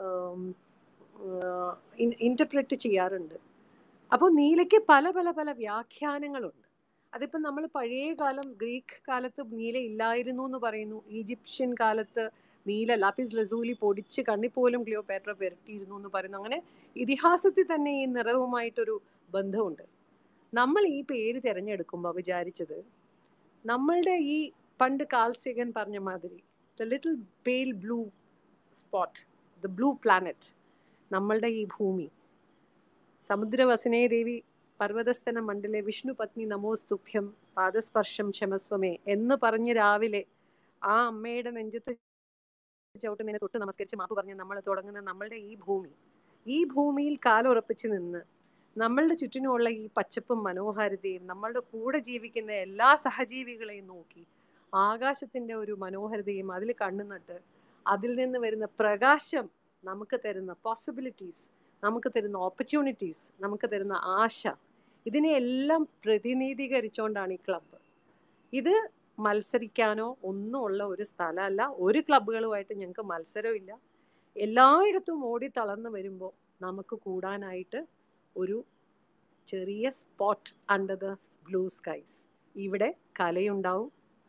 ഇന്റർപ്രറ്റ് ചെയ്യാറുണ്ട് അപ്പോൾ നീലയ്ക്ക് പല പല പല വ്യാഖ്യാനങ്ങളുണ്ട് അതിപ്പം നമ്മൾ പഴയ കാലം ഗ്രീക്ക് കാലത്ത് നീല ഇല്ലായിരുന്നു എന്ന് പറയുന്നു ഈജിപ്ഷ്യൻ കാലത്ത് നീല ലാപ്പിസ് ലസൂലി പൊടിച്ച് കണ്ണിപ്പോലും ക്ലിയോപാട്ര പുരട്ടിയിരുന്നു എന്ന് പറയുന്നു അങ്ങനെ ഇതിഹാസത്തിൽ തന്നെ ഈ നിറവുമായിട്ടൊരു ബന്ധമുണ്ട് നമ്മൾ ഈ പേര് തിരഞ്ഞെടുക്കുമ്പോൾ വിചാരിച്ചത് നമ്മളുടെ ഈ പണ്ട് കാൽസേഗൻ പറഞ്ഞ മാതിരി the little pale blue spot the blue planet നമ്മളുടെ ഈ ഭൂമി സമുദ്രവസനേ ദേവി പർവ്വതസ്ഥന മണ്ഡലെ വിഷ്ണു പത്നി നമോസ്തുഭ്യം പാദസ്പർശം ക്ഷമസ്വമേ എന്ന് പറഞ്ഞ് രാവിലെ ആ അമ്മയുടെ നെഞ്ചത്ത് ചവിട്ട് നിന്നെ തൊട്ട് നമസ്കരിച്ച് മാപ്പ് പറഞ്ഞ് നമ്മൾ തുടങ്ങുന്ന നമ്മളുടെ ഈ ഭൂമി ഈ ഭൂമിയിൽ കാലുറപ്പിച്ച് നിന്ന് നമ്മളുടെ ചുറ്റിനുമുള്ള ഈ പച്ചപ്പും മനോഹാരിതയും നമ്മളുടെ കൂടെ ജീവിക്കുന്ന എല്ലാ സഹജീവികളെയും നോക്കി ആകാശത്തിന്റെ ഒരു മനോഹരതയും അതിൽ കണ്ണുനട്ട് അതിൽ നിന്ന് വരുന്ന പ്രകാശം നമുക്ക് തരുന്ന പോസിബിലിറ്റീസ് നമുക്ക് തരുന്ന ഓപ്പർച്യൂണിറ്റീസ് നമുക്ക് തരുന്ന ആശ ഇതിനെയെല്ലാം പ്രതിനിധീകരിച്ചുകൊണ്ടാണ് ഈ ക്ലബ്ബ് ഇത് മത്സരിക്കാനോ ഒന്നും ഉള്ള ഒരു സ്ഥലമല്ല ഒരു ക്ലബ്ബുകളുമായിട്ട് ഞങ്ങൾക്ക് മത്സരമില്ല എല്ലായിടത്തും ഓടി തളർന്നു വരുമ്പോൾ നമുക്ക് കൂടാനായിട്ട് ഒരു ചെറിയ spot under the blue skies ഇവിടെ കലയുണ്ടാവും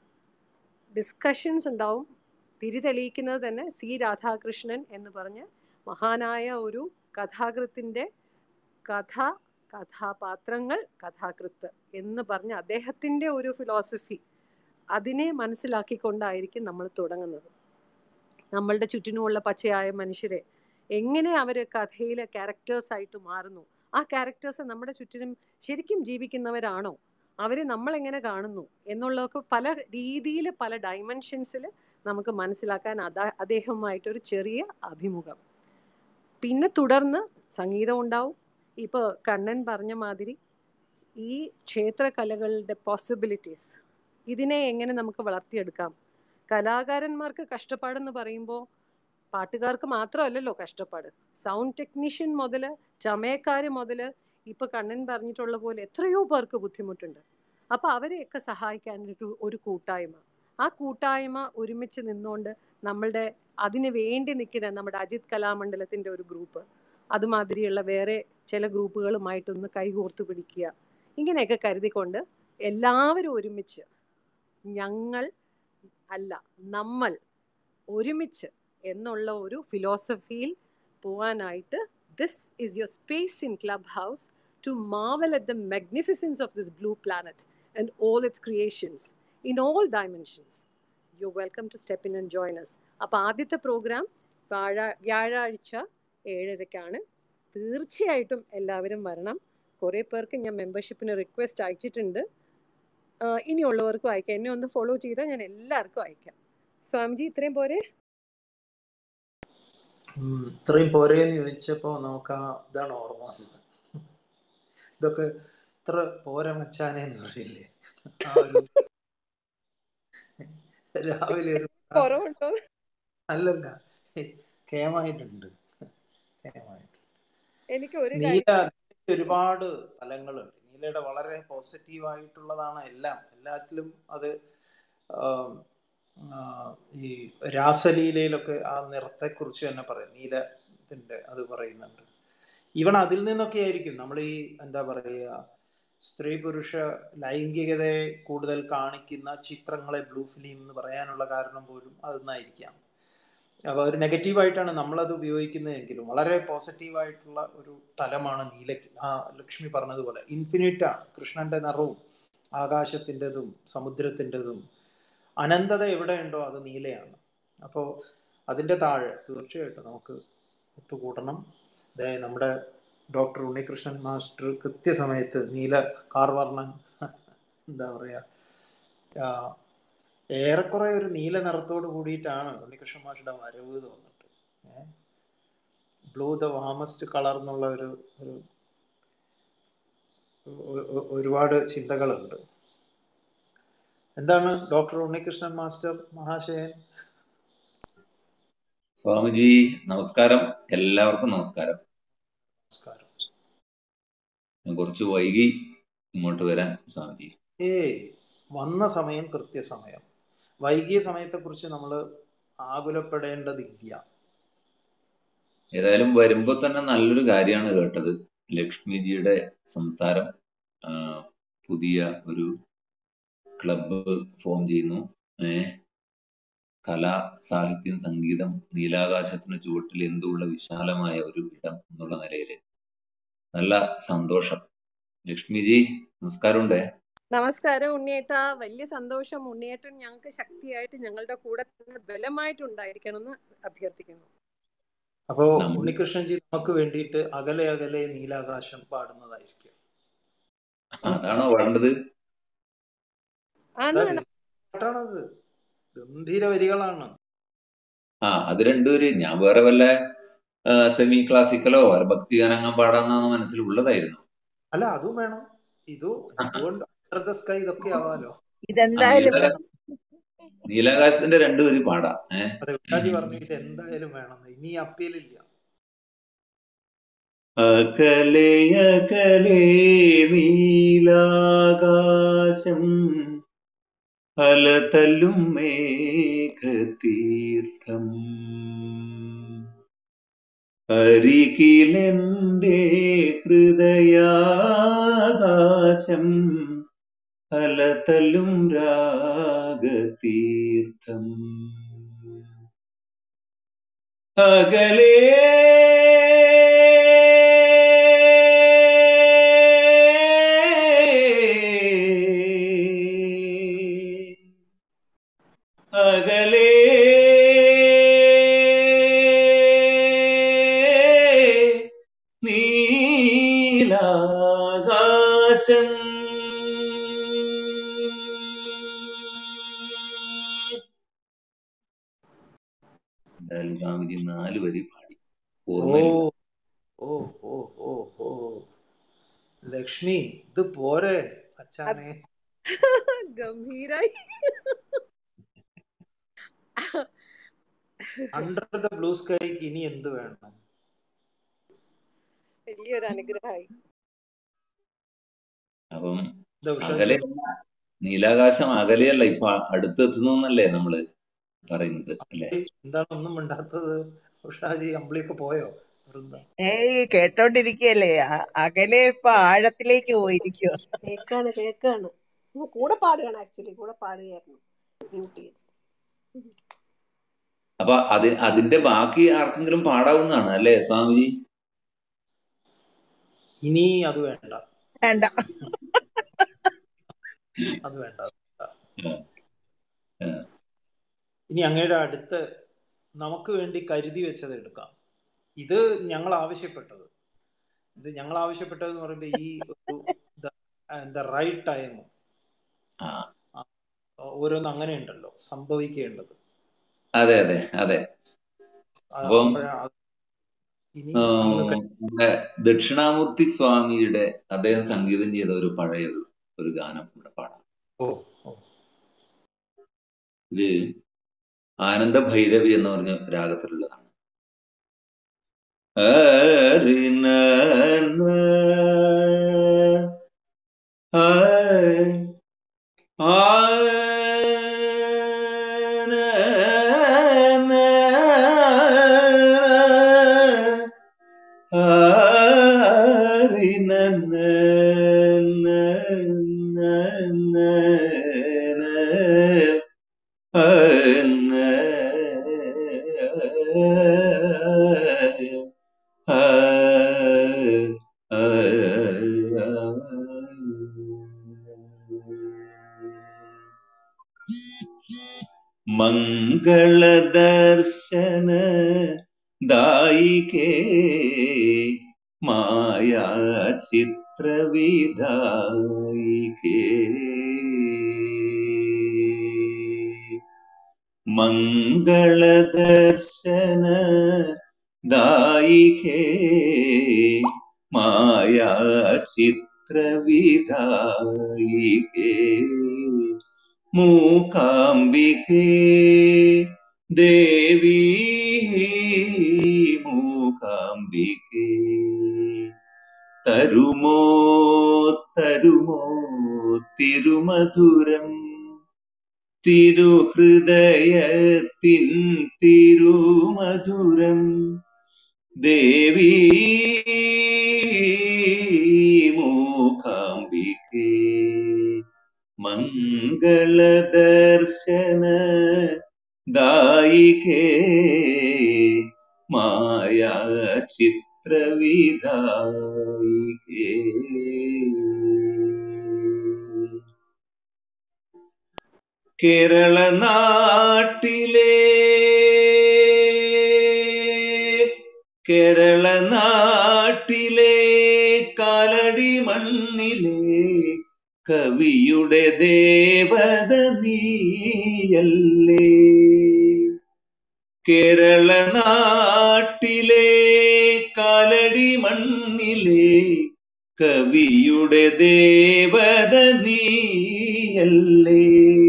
ഡിസ്കഷൻസ് ഉണ്ടാവും തിരിതെളിയിക്കുന്നത് തന്നെ സി രാധാകൃഷ്ണൻ എന്ന് പറഞ്ഞ് മഹാനായ ഒരു കഥാകൃത്തിൻ്റെ കഥ കഥാപാത്രങ്ങൾ കഥാകൃത്ത് എന്ന് പറഞ്ഞ് അദ്ദേഹത്തിൻ്റെ ഒരു ഫിലോസഫി അതിനെ മനസ്സിലാക്കിക്കൊണ്ടായിരിക്കും നമ്മൾ തുടങ്ങുന്നത് നമ്മളുടെ ചുറ്റിനുമുള്ള പച്ചയായ മനുഷ്യരെ എങ്ങനെ അവർ കഥയിലെ ക്യാരക്ടേഴ്സ് ആയിട്ട് മാറുന്നു ആ ക്യാരക്ടേഴ്സ് നമ്മുടെ ചുറ്റിനും ശരിക്കും ജീവിക്കുന്നവരാണോ അവരെ നമ്മൾ എങ്ങനെ കാണുന്നു എന്നുള്ളതൊക്കെ പല രീതിയിൽ പല ഡയമെൻഷൻസിൽ നമുക്ക് മനസ്സിലാക്കാൻ അതാ അദ്ദേഹവുമായിട്ടൊരു ചെറിയ അഭിമുഖം പിന്നെ തുടർന്ന് സംഗീതം ഉണ്ടാവും ഇപ്പോൾ കണ്ണൻ പറഞ്ഞ മാതിരി ഈ ക്ഷേത്രകലകളുടെ പോസിബിലിറ്റീസ് ഇതിനെ എങ്ങനെ നമുക്ക് വളർത്തിയെടുക്കാം കലാകാരന്മാർക്ക് കഷ്ടപ്പാടെന്ന് പറയുമ്പോൾ പാട്ടുകാർക്ക് മാത്രമല്ലല്ലോ കഷ്ടപ്പാട് സൗണ്ട് ടെക്നീഷ്യൻ മുതൽ ചമയക്കാർ മുതൽ ഇപ്പൊ കണ്ണൻ പറഞ്ഞിട്ടുള്ള പോലെ എത്രയോ പേർക്ക് ബുദ്ധിമുട്ടുണ്ട് അപ്പൊ അവരെയൊക്കെ സഹായിക്കാൻ ഒരു ഒരു കൂട്ടായ്മ ആ കൂട്ടായ്മ ഒരുമിച്ച് നിന്നുകൊണ്ട് നമ്മളുടെ അതിന് വേണ്ടി നിൽക്കുന്ന നമ്മുടെ അജിത് കലാമണ്ഡലത്തിന്റെ ഒരു ഗ്രൂപ്പ് അതുമാതിരിയുള്ള വേറെ ചില ഗ്രൂപ്പുകളുമായിട്ടൊന്ന് കൈകോർത്ത് പിടിക്കുക ഇങ്ങനെയൊക്കെ കരുതിക്കൊണ്ട് എല്ലാവരും ഒരുമിച്ച് ഞങ്ങൾ അല്ല നമ്മൾ ഒരുമിച്ച് എന്നുള്ള ഒരു ഫിലോസഫിയിൽ പോവാനായിട്ട് this is your space in Clubhouse to marvel at the magnificence of this blue planet and all its creations in all dimensions. You're welcome to step in and join us. അപ്പോൾ ആദ്യത്തെ programme വ്യാഴ വ്യാഴാഴ്ച ഏഴരയ്ക്കാണ് തീർച്ചയായിട്ടും എല്ലാവരും വരണം കുറേ പേർക്ക് ഞാൻ മെമ്പർഷിപ്പിന് request അയച്ചിട്ടുണ്ട് ആഹ് ഇനിയുള്ളവർക്കും അയക്കാം എന്നെ ഒന്ന് ഫോളോ ചെയ്താൽ ഞാൻ എല്ലാവർക്കും അയക്കാം സ്വാമിജി ഇത്രയും പോരെ ഉം, ഇത്രയും പോരേന്ന് ചോദിച്ചപ്പോ നമുക്ക് ആ ഇതാണ് ഓർമ്മ വന്നത് ഇതൊക്കെ ഇത്ര പോര മച്ചാനേന്ന് പറയില്ലേ ആ ഒരു രാവിലെ ഒരു കുറവുണ്ടോ അല്ലല്ല കേമായിട്ടുണ്ട് കേമായിട്ട് എനിക്ക് ഒരു നീല കാര്യം നീലയ്ക്ക് ഒരുപാട് ഫലങ്ങളുണ്ട് നീലയുടെ വളരെ പോസിറ്റീവ് ആയിട്ടുള്ളതാണ് എല്ലാം എല്ലാത്തിലും അത് ആം, ആ, ഈ രാസലീലയിലൊക്കെ ആ നിറത്തെക്കുറിച്ച് തന്നെ പറയും നീലത്തിന്റെ അത് പറയുന്നുണ്ട് ഈവൺ അതിൽ നിന്നൊക്കെ ആയിരിക്കും നമ്മൾ ഈ എന്താ പറയുക സ്ത്രീ പുരുഷ ലൈംഗികതയെ കൂടുതൽ കാണിക്കുന്ന ചിത്രങ്ങളെ ബ്ലൂ ഫിലിം എന്ന് പറയാനുള്ള കാരണം പോലും അതൊന്നായിരിക്കാം അപ്പോൾ ഒരു നെഗറ്റീവായിട്ടാണ് നമ്മളത് ഉപയോഗിക്കുന്നതെങ്കിലും വളരെ പോസിറ്റീവായിട്ടുള്ള ഒരു തലമാണ് നീലയ്ക്ക് ആ ലക്ഷ്മി പറഞ്ഞതുപോലെ ഇൻഫിനിറ്റ് ആണ് കൃഷ്ണന്റെ നിറവും ആകാശത്തിൻ്റെതും സമുദ്രത്തിൻ്റെതും അനന്തത എവിടെയുണ്ടോ അത് നീലയാണ് അപ്പോൾ അതിൻ്റെ താഴെ തീർച്ചയായിട്ടും നമുക്ക് ഒത്തുകൂടണം ദേ നമ്മുടെ ഡോക്ടർ ഉണ്ണികൃഷ്ണൻ മാസ്റ്റർ കൃത്യസമയത്ത് നീല കാർവർണ്ണൻ എന്താ പറയുക ആ, ഏറെക്കുറെ ഒരു നീല നിറത്തോട് കൂടിയിട്ടാണ് ഉണ്ണികൃഷ്ണൻ മാഷിയുടെ വരവ് തോന്നിട്ട് ബ്ലൂ ദ വാമസ്റ്റ് കളർ എന്നുള്ള ഒരു ഒരു ഒ- ഒ- ഒരുപാട് ചിന്തകളുണ്ട് എന്താണ് ഡോക്ടർ ഉണ്ണികൃഷ്ണൻ മാസ്റ്റർ മഹാശയൻ സ്വാമിജി നമസ്കാരം എല്ലാവർക്കും നമസ്കാരം നമസ്കാരം ഞാൻ കുറച്ച് വൈകി ഇങ്ങോട്ട് വരാൻ സ്വാമിജി ഏയ് വന്ന സമയം കൃത്യസമയം വൈകിയ സമയത്തെക്കുറിച്ച് നമ്മൾ ആകുലപ്പെടേണ്ടതില്ല ഏതായാലും വരുമ്പോ തന്നെ നല്ലൊരു കാര്യമാണ് കേട്ടത് ലക്ഷ്മിജിയുടെ സംസാരം ആ, പുതിയ ഒരു ക്ലബ്ബ് ഫോം ചെയ്യുന്നു ഏഹ് കല സാഹിത്യം സംഗീതം നീലാകാശത്തിന് ചുവട്ടിൽ എന്തുള്ള വിശാലമായ ഒരു ഇടം എന്നുള്ള നിലയില് നല്ല സന്തോഷം ലക്ഷ്മിജി നമസ്കാരമുണ്ടേ നമസ്കാരം ഉണ്ണിയേട്ട വലിയ സന്തോഷം ഉണ്ണിയേട്ടൻ ഞങ്ങൾക്ക് ശക്തിയായിട്ട് ഞങ്ങളുടെ കൂടെ തന്നെ ബലമായിട്ട് ഉണ്ടായിരിക്കണം എന്ന് അഭ്യർത്ഥിക്കുന്നു അപ്പോ നമ്മൾ ഉണ്ണികൃഷ്ണൻജി നമുക്ക് വേണ്ടിയിട്ട് അകലെ അകലെ നീലാകാശം പാടുന്നതായിരിക്കും അതാണോ വേണ്ടത് അതാ ആണ് പാട്ടാണത് ഗംഭീര വരികളാണ് ആ അത് രണ്ടുപേര് ഞാൻ വേറെ വല്ല സെമി ക്ലാസിക്കലോ ഭക്തി ഗാനങ്ങൾ പാടാന്നാണ് മനസ്സിലുള്ളതായിരുന്നു അല്ല അതും വേണം ഇതും ഇതുകൊണ്ട് അണ്ടർ ദ സ്കൈ ഇതൊക്കെ ആവാലോ ആ ഇതെന്തായാലും നീലാകാശ വേണം നീലാകാശത്തിന്റെ രണ്ടുപേര് പാടാം ഏഹ് അതെ ഉഷാജി പറഞ്ഞു ഇത് എന്തായാലും വേണം ഇനി അപ്പീലില്ല അകലെ അകലെ നീലാകാശം അലതല്ലും മേഘതീർത്ഥം അരികിലെന്റെ ഹൃദയാകാശം അലതല്ലും രാഗതീർത്ഥം അകലേ അകലേ നീലാകാശം എന്തായാലും സ്വാമിജി നാല് വരി പാടി ഓ ഓർമ്മയില്ല ഓ ഓ ഓ ഓ ലക്ഷ്മി ഇത് പോരെ അച്ഛാനെ ഗംഭീരായി അണ്ടർ ദ ബ്ലൂ സ്കൈക്ക് ഇനി എന്ത് വേണം വലിയൊരു അനുഗ്രഹമായി അപ്പം എന്താ ഉഷാജി അകലെ നീലാകാശം അകലെയല്ല ഇപ്പൊ അടുത്തെത്തുന്നു എന്നല്ലേ നമ്മള് പറയുന്നത് അല്ലെ എന്താണ് ഒന്നും മിണ്ടാത്തത് ഉഷാജി അമ്പിളിയൊക്കെ പോയോ വൃന്ദ ഏയ് കേട്ടോണ്ടിരിക്കയല്ലേ അ- അകലെ ഇപ്പൊ ആഴത്തിലേക്ക് പോയിരിക്കുവോ കേക്കാണ് കേക്കാണ് ഉം, കൂടെ പാടുകയാണ് ആക്ച്വലി കൂടെ പാടുകയായിരുന്നു മ്യൂട്ട് ചെയ്ത് അപ്പൊ അതി അതിന്റെ ബാക്കി ആർക്കെങ്കിലും പാടാവുന്നതാണ് അല്ലേ സ്വാമിജി ഇനി അത് വേണ്ട വേണ്ട അത് വേണ്ട അത് വേണ്ട. ഉം, ഉം. ഇനി അങ്ങയുടെ അടുത്ത് നമുക്ക് വേണ്ടി കരുതി വെച്ചത് എടുക്കാം ഇത് ഞങ്ങൾ ആവശ്യപ്പെട്ടത് ഇത് ഞങ്ങൾ ആവശ്യപ്പെട്ടത് എന്ന് പറയുമ്പോൾ ഈ ഒരു ദ റൈറ്റ് ടൈം ആ ഓരോന്ന് അങ്ങനെ ഉണ്ടല്ലോ സംഭവിക്കേണ്ടത് അതെ അതെ അതെ അത് അപ്പം അപ്പോഴാണ് ഇനി ആ, അങ്ങ് ക- നമ്മുടെ ദക്ഷിണാമൂർത്തി സ്വാമിയുടെ അദ്ദേഹം സംഗീതം ചെയ്ത ഒരു പഴയ ഒരു ഒരു ഗാനം ഇവിടെ പാടാം ഓ ഓ ഇത് ആനന്ദ ഭൈരവി എന്ന് പറഞ്ഞ രാഗത്തിലുള്ളതാണ് ആരിന മംഗളദർശന ദായികേ മായാ ചിത്രവിധായികേ മംഗളദർശന ദായികേ മായാ ചിത്രവിധായികേ മൂകാംബികേ ദേവി മൂകാംബികേ തരുമോ തരുമോ തിരുമധുരം തിരുഹൃദയത്തിൻ തിരുമധുരം ദേവി മൂകാംബികേ മംഗളദർശന ദായികേ മായാ ചിത്രവിധായികേ കേരള നാട്ടിലെ കേരള നാട്ടിലെ കാലടി മണ്ണിലെ കവിയുടെ ദേവത നീയല്ലേ കേരള നാട്ടിലെ കാലടി മണ്ണിലെ കവിയുടെ ദേവത നീയല്ലേ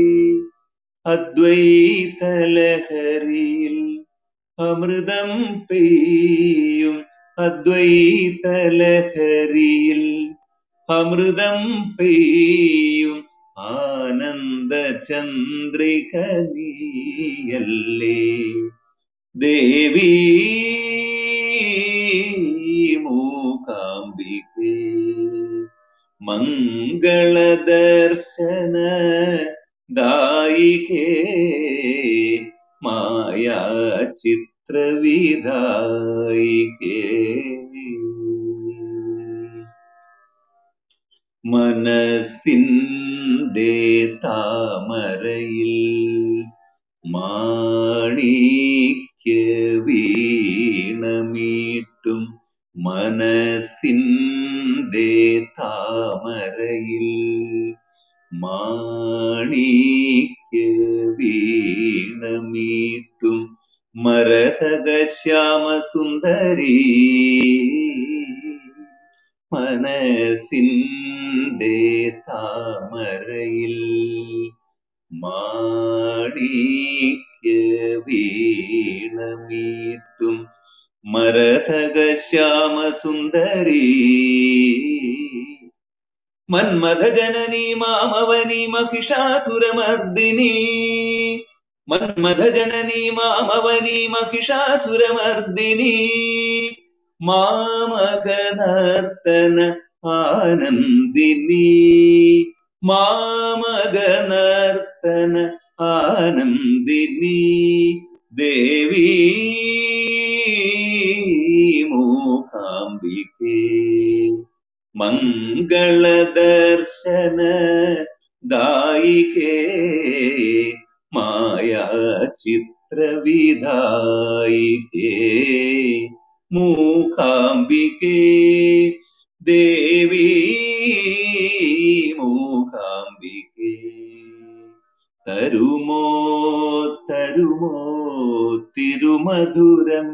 അദ്വൈതലഹരിയിൽ അമൃതം പെയ്യും അദ്വൈതലഹരിയിൽ അമൃതം പെയ്യും ആനന്ദ ചന്ദ്രിക നീയല്ലേ ദേവി മൂകാംബികേ മംഗളദർശന ദായികേ മായാ ചിത്രവിധായികേ മനസ്സിൻ്റെ താമരയിൽ മാണിക്യ വീണമീട്ടും മനസ്സിൻ്റെ താമരയിൽ മാണിക്യ വീണമീട്ടും മരതക ശ്യാമസുന്ദരീ മനസ്സിൻ്റെ താമരയിൽ മാണിക്യ വീണമീട്ടും മരതക ശ്യാമസുന്ദരീ മന്മഥജനനി മാമവനി മഹിഷാസുരമർദിനി മന്മഥജനനി മാമവനി മഹിഷാസുരമർദിനി മാമകനർത്തന ആനന്ദിനി മാമകനർത്തന ആനന്ദിനി ദേവി മൂകാംബികേ മംഗളദർശന ദായികേ മായാ ചിത്രവിധായികേ മൂകാംബികേ ദേവി മൂകാംബികേ തരുമോ തരുമോ തിരുമധുരം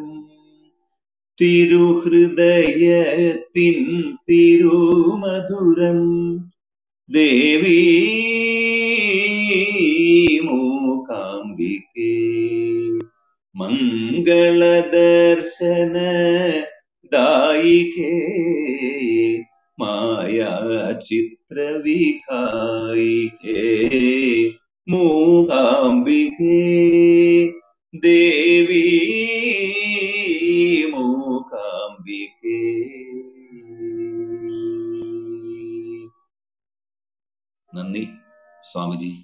തിരുഹൃദയത്തിൻ തിരുമധുരം ദേവി മൂകാംബികേ മംഗളദർശന ദായികേ മായാ ചിത്രവികായികേ മൂകാംബികേ ദേവി മൂകാംബികേ നന്ദി സ്വാമിജി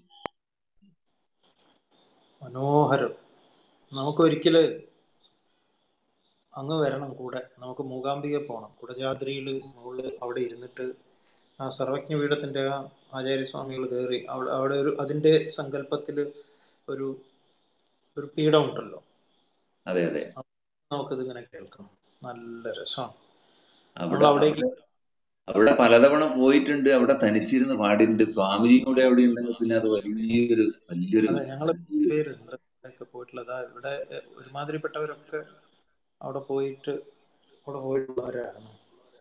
മനോഹരം നമുക്കൊരിക്കല് അങ്ങ് വരണം കൂടെ നമുക്ക് മൂകാംബിക പോകണം കുടജാദ്രിയിൽ മുകളിൽ അവിടെ ഇരുന്നിട്ട് ആ സർവജ്ഞ പീഠത്തിന്റെ ആ ആചാര്യസ്വാമികൾ കയറി അവിടെ അവിടെ ഒരു അതിന്റെ സങ്കല്പത്തിൽ ഒരു ഒരു പീഠം ഉണ്ടല്ലോ അതെ അതെ നമുക്കിത് ഇങ്ങനെ കേൾക്കണം നല്ല രസമാണ് അവിടെ നമ്മൾ അവിടേക്ക് അവിടെ അവിടെ പലതവണ പോയിട്ടുണ്ട് അവിടെ തനിച്ചിരുന്ന് പാടിയിട്ടുണ്ട് സ്വാമിജിയും കൂടെ അവിടെ ഉണ്ടെങ്കിൽ പിന്നെ അത് വലിയൊരു വലിയൊരു അതെ ഞങ്ങൾ പേരുണ്ട് ഒക്കെ പോയിട്ടുള്ളത് അതാ ഇവിടെ എ, ഒരുമാതിരിപ്പെട്ടവരൊക്കെ അവിടെ പോയിട്ട് അവിടെ പോയിട്ടുള്ളവരാണ്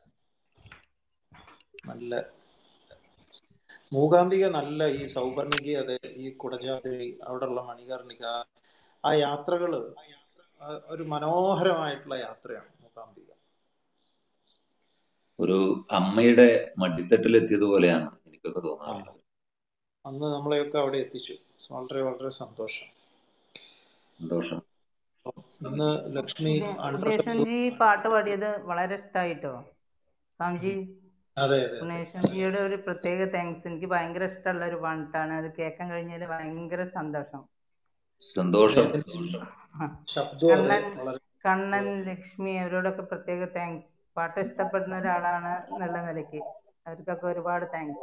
നല്ല മൂകാംബിക നല്ല ഈ സൗപർണിക അതെ ഈ കുടജാദ്രി അവിടെയുള്ള മണികർണിക ആ യാത്രകള് ആ ഒരു മനോഹരമായിട്ടുള്ള യാത്രയാണ് മൂകാംബിക ഒരു അമ്മയുടെ മടിത്തട്ടിലെത്തിയതുപോലെയാണ് എനിക്കൊക്കെ ആ തോന്നാറുള്ളത് അന്ന് നമ്മളെയൊക്കെ അവിടെ എത്തിച്ചു വളരെ വളരെ സന്തോഷം സന്തോഷം അപ്പം ഇന്ന് ലക്ഷ്മി അണ്ടർ ഉണ്ണേഷൻജി പാട്ട് പാടിയത് വളരെ ഇഷ്ടമായിട്ടോ സ്വാമിജി അതെ അതെ അതെ ഉണ്ണേഷൻജിയുടെ ഒരു പ്രത്യേക താങ്ക്സ് എനിക്ക് ഭയങ്കര ഇഷ്ടമുള്ള ഒരു പാട്ടാണ് അത് കേൾക്കാൻ കഴിഞ്ഞാൽ ഭയങ്കര സന്തോഷം സന്തോഷം അദ്ദേഹത്തിന്റെ ശബ്ദവും അതെ കണ്ണൻ വളരെ കണ്ണൻ ലക്ഷ്മി അവരോടൊക്കെ പ്രത്യേക താങ്ക്സ് പാട്ട് ഇഷ്ടപ്പെടുന്ന ഒരാളാണ് എന്നുള്ള നിലയ്ക്ക് അവർക്കൊക്കെ ഒരുപാട് താങ്ക്സ്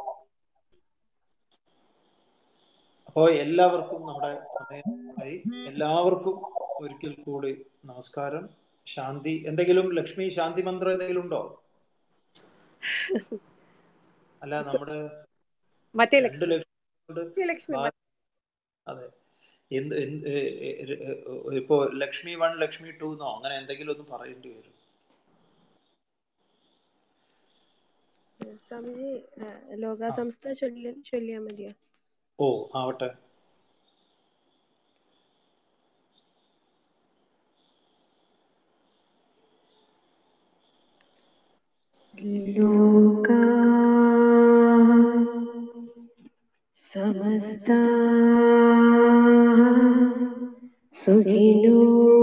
അപ്പോൾ എല്ലാവർക്കും നമ്മുടെ സമയമായി എല്ലാവർക്കും ഒരിക്കൽ കൂടി നമസ്കാരം ശാന്തി എന്തെങ്കിലും ലക്ഷ്മി ശാന്തി മന്ത്രം എന്തെങ്കിലും ഉണ്ടോ അല്ല നമ്മുടെ മറ്റേ രണ്ട് ലക്ഷ്മി ലക്ഷ്മി കൊണ്ട് മറ്റേ ലക്ഷ്മി ബാ- അതെ എന്ത് എന്ത് ഏ, ഏ, ഏ, ഏ, ഇപ്പോ ലക്ഷ്മി വൺ ലക്ഷ്മി ടു എന്നോ അങ്ങനെ എന്തെങ്കിലും ഒന്ന് പറയേണ്ടി വരും സ്വാമിജി ആ, ലോകാസംസ്ഥ ചൊല്ലി ചൊല്ലിയാ മതിയോ ഓ ആവട്ടെ ലോകാ സമസ്താ സുഖിനോ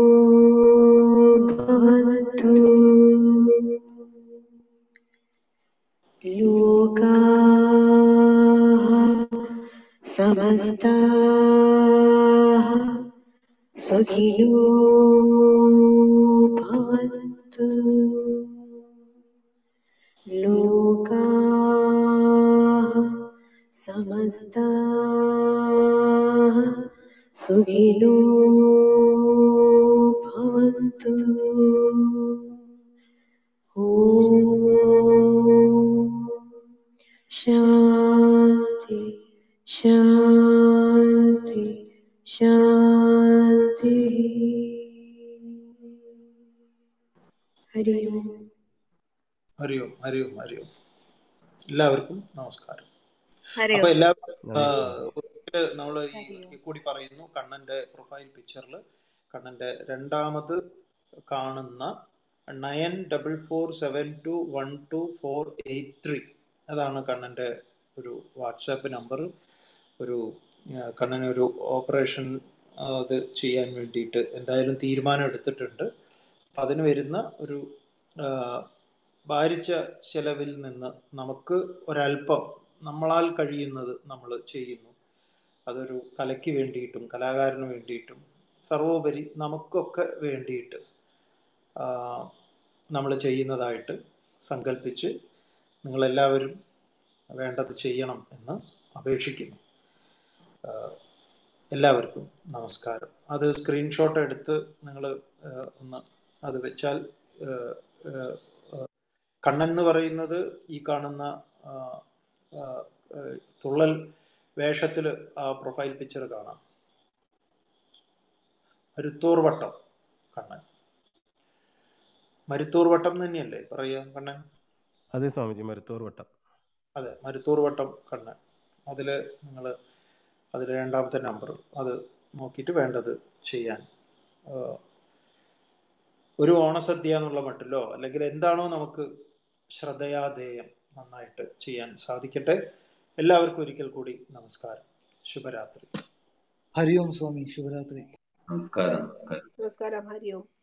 ഭവന്തു ലോകാ സമസ്താ സുഖിനോ ഭവന്തു ലോകാ സമസ്താ സുഖിനോ ഭവന്തു ഓം ശാന്തി ശാന്തി ശാന്തി ഹരി ഓം ഹരി ഓം ഹരി ഓം ഹരി ഓം എല്ലാവർക്കും നമസ്കാരം ഹരി അപ്പൊ ഓം എല്ലാവരും നന്ദി നമ്മൾ ഈ ഹരി ഓം ഒരിക്കൽ കൂടി പറയുന്നു കണ്ണന്റെ പ്രൊഫൈൽ പിക്ചറിൽ കണ്ണന്റെ രണ്ടാമത് കാണുന്ന nine double four seven two one two four eight three അതാണ് കണ്ണന്റെ ഒരു വാട്സാപ്പ് നമ്പർ ഒരു ആ, കണ്ണന് ഒരു ഓപ്പറേഷൻ അത് ചെയ്യാൻ വേണ്ടിയിട്ട് എന്തായാലും തീരുമാനം എടുത്തിട്ടുണ്ട് അപ്പം അതിന് വരുന്ന ഒരു ആ, ഭാരിച്ച ചെലവിൽ നിന്ന് നമുക്ക് ഒരല്പം നമ്മളാൽ കഴിയുന്നത് നമ്മൾ ചെയ്യുന്നു അതൊരു കലയ്ക്ക് വേണ്ടിയിട്ടും കലാകാരന് വേണ്ടിയിട്ടും സർവോപരി നമുക്കൊക്കെ വേണ്ടിയിട്ട് നമ്മൾ ചെയ്യുന്നതായിട്ട് സങ്കല്പിച്ച് നിങ്ങളെല്ലാവരും വേണ്ടത് ചെയ്യണം എന്ന് അപേക്ഷിക്കുന്നു ആഹ് എല്ലാവർക്കും നമസ്കാരം അത് സ്ക്രീൻഷോട്ട് എടുത്ത് നിങ്ങൾ ഒന്ന് അത് വെച്ചാൽ ആഹ് ആഹ് ആഹ് കണ്ണൻ എന്ന് പറയുന്നത് ഈ കാണുന്ന ആഹ് ആഹ് ആഹ് തുള്ളൽ വേഷത്തിൽ ആ പ്രൊഫൈൽ പിക്ചർ കാണാം മരുത്തൂർ വട്ടം കണ്ണൻ മരുത്തൂർ വട്ടം തന്നെയല്ലേ പറയാ കണ്ണൻ അതെ സ്വാമിജി മരുത്തോർ വട്ടം അതെ മരുത്തൂർ വട്ടം കണ്ണൻ അതിൽ നിങ്ങൾ അതിൽ രണ്ടാമത്തെ നമ്പർ അത് നോക്കിയിട്ട് വേണ്ടത് ചെയ്യാൻ ആഹ് ഒരു ഓണസദ്യ എന്നുള്ള മട്ടിലോ അല്ലെങ്കിൽ എന്താണോ നമുക്ക് ശ്രദ്ധയാധേയം നന്നായിട്ട് ചെയ്യാൻ സാധിക്കട്ടെ എല്ലാവർക്കും ഒരിക്കൽ കൂടി നമസ്കാരം ശുഭരാത്രി ഹരി ഓം സ്വാമി ശിവരാത്രി നമസ്കാരം നമസ്കാരം നമസ്കാരം ഹരി ഓം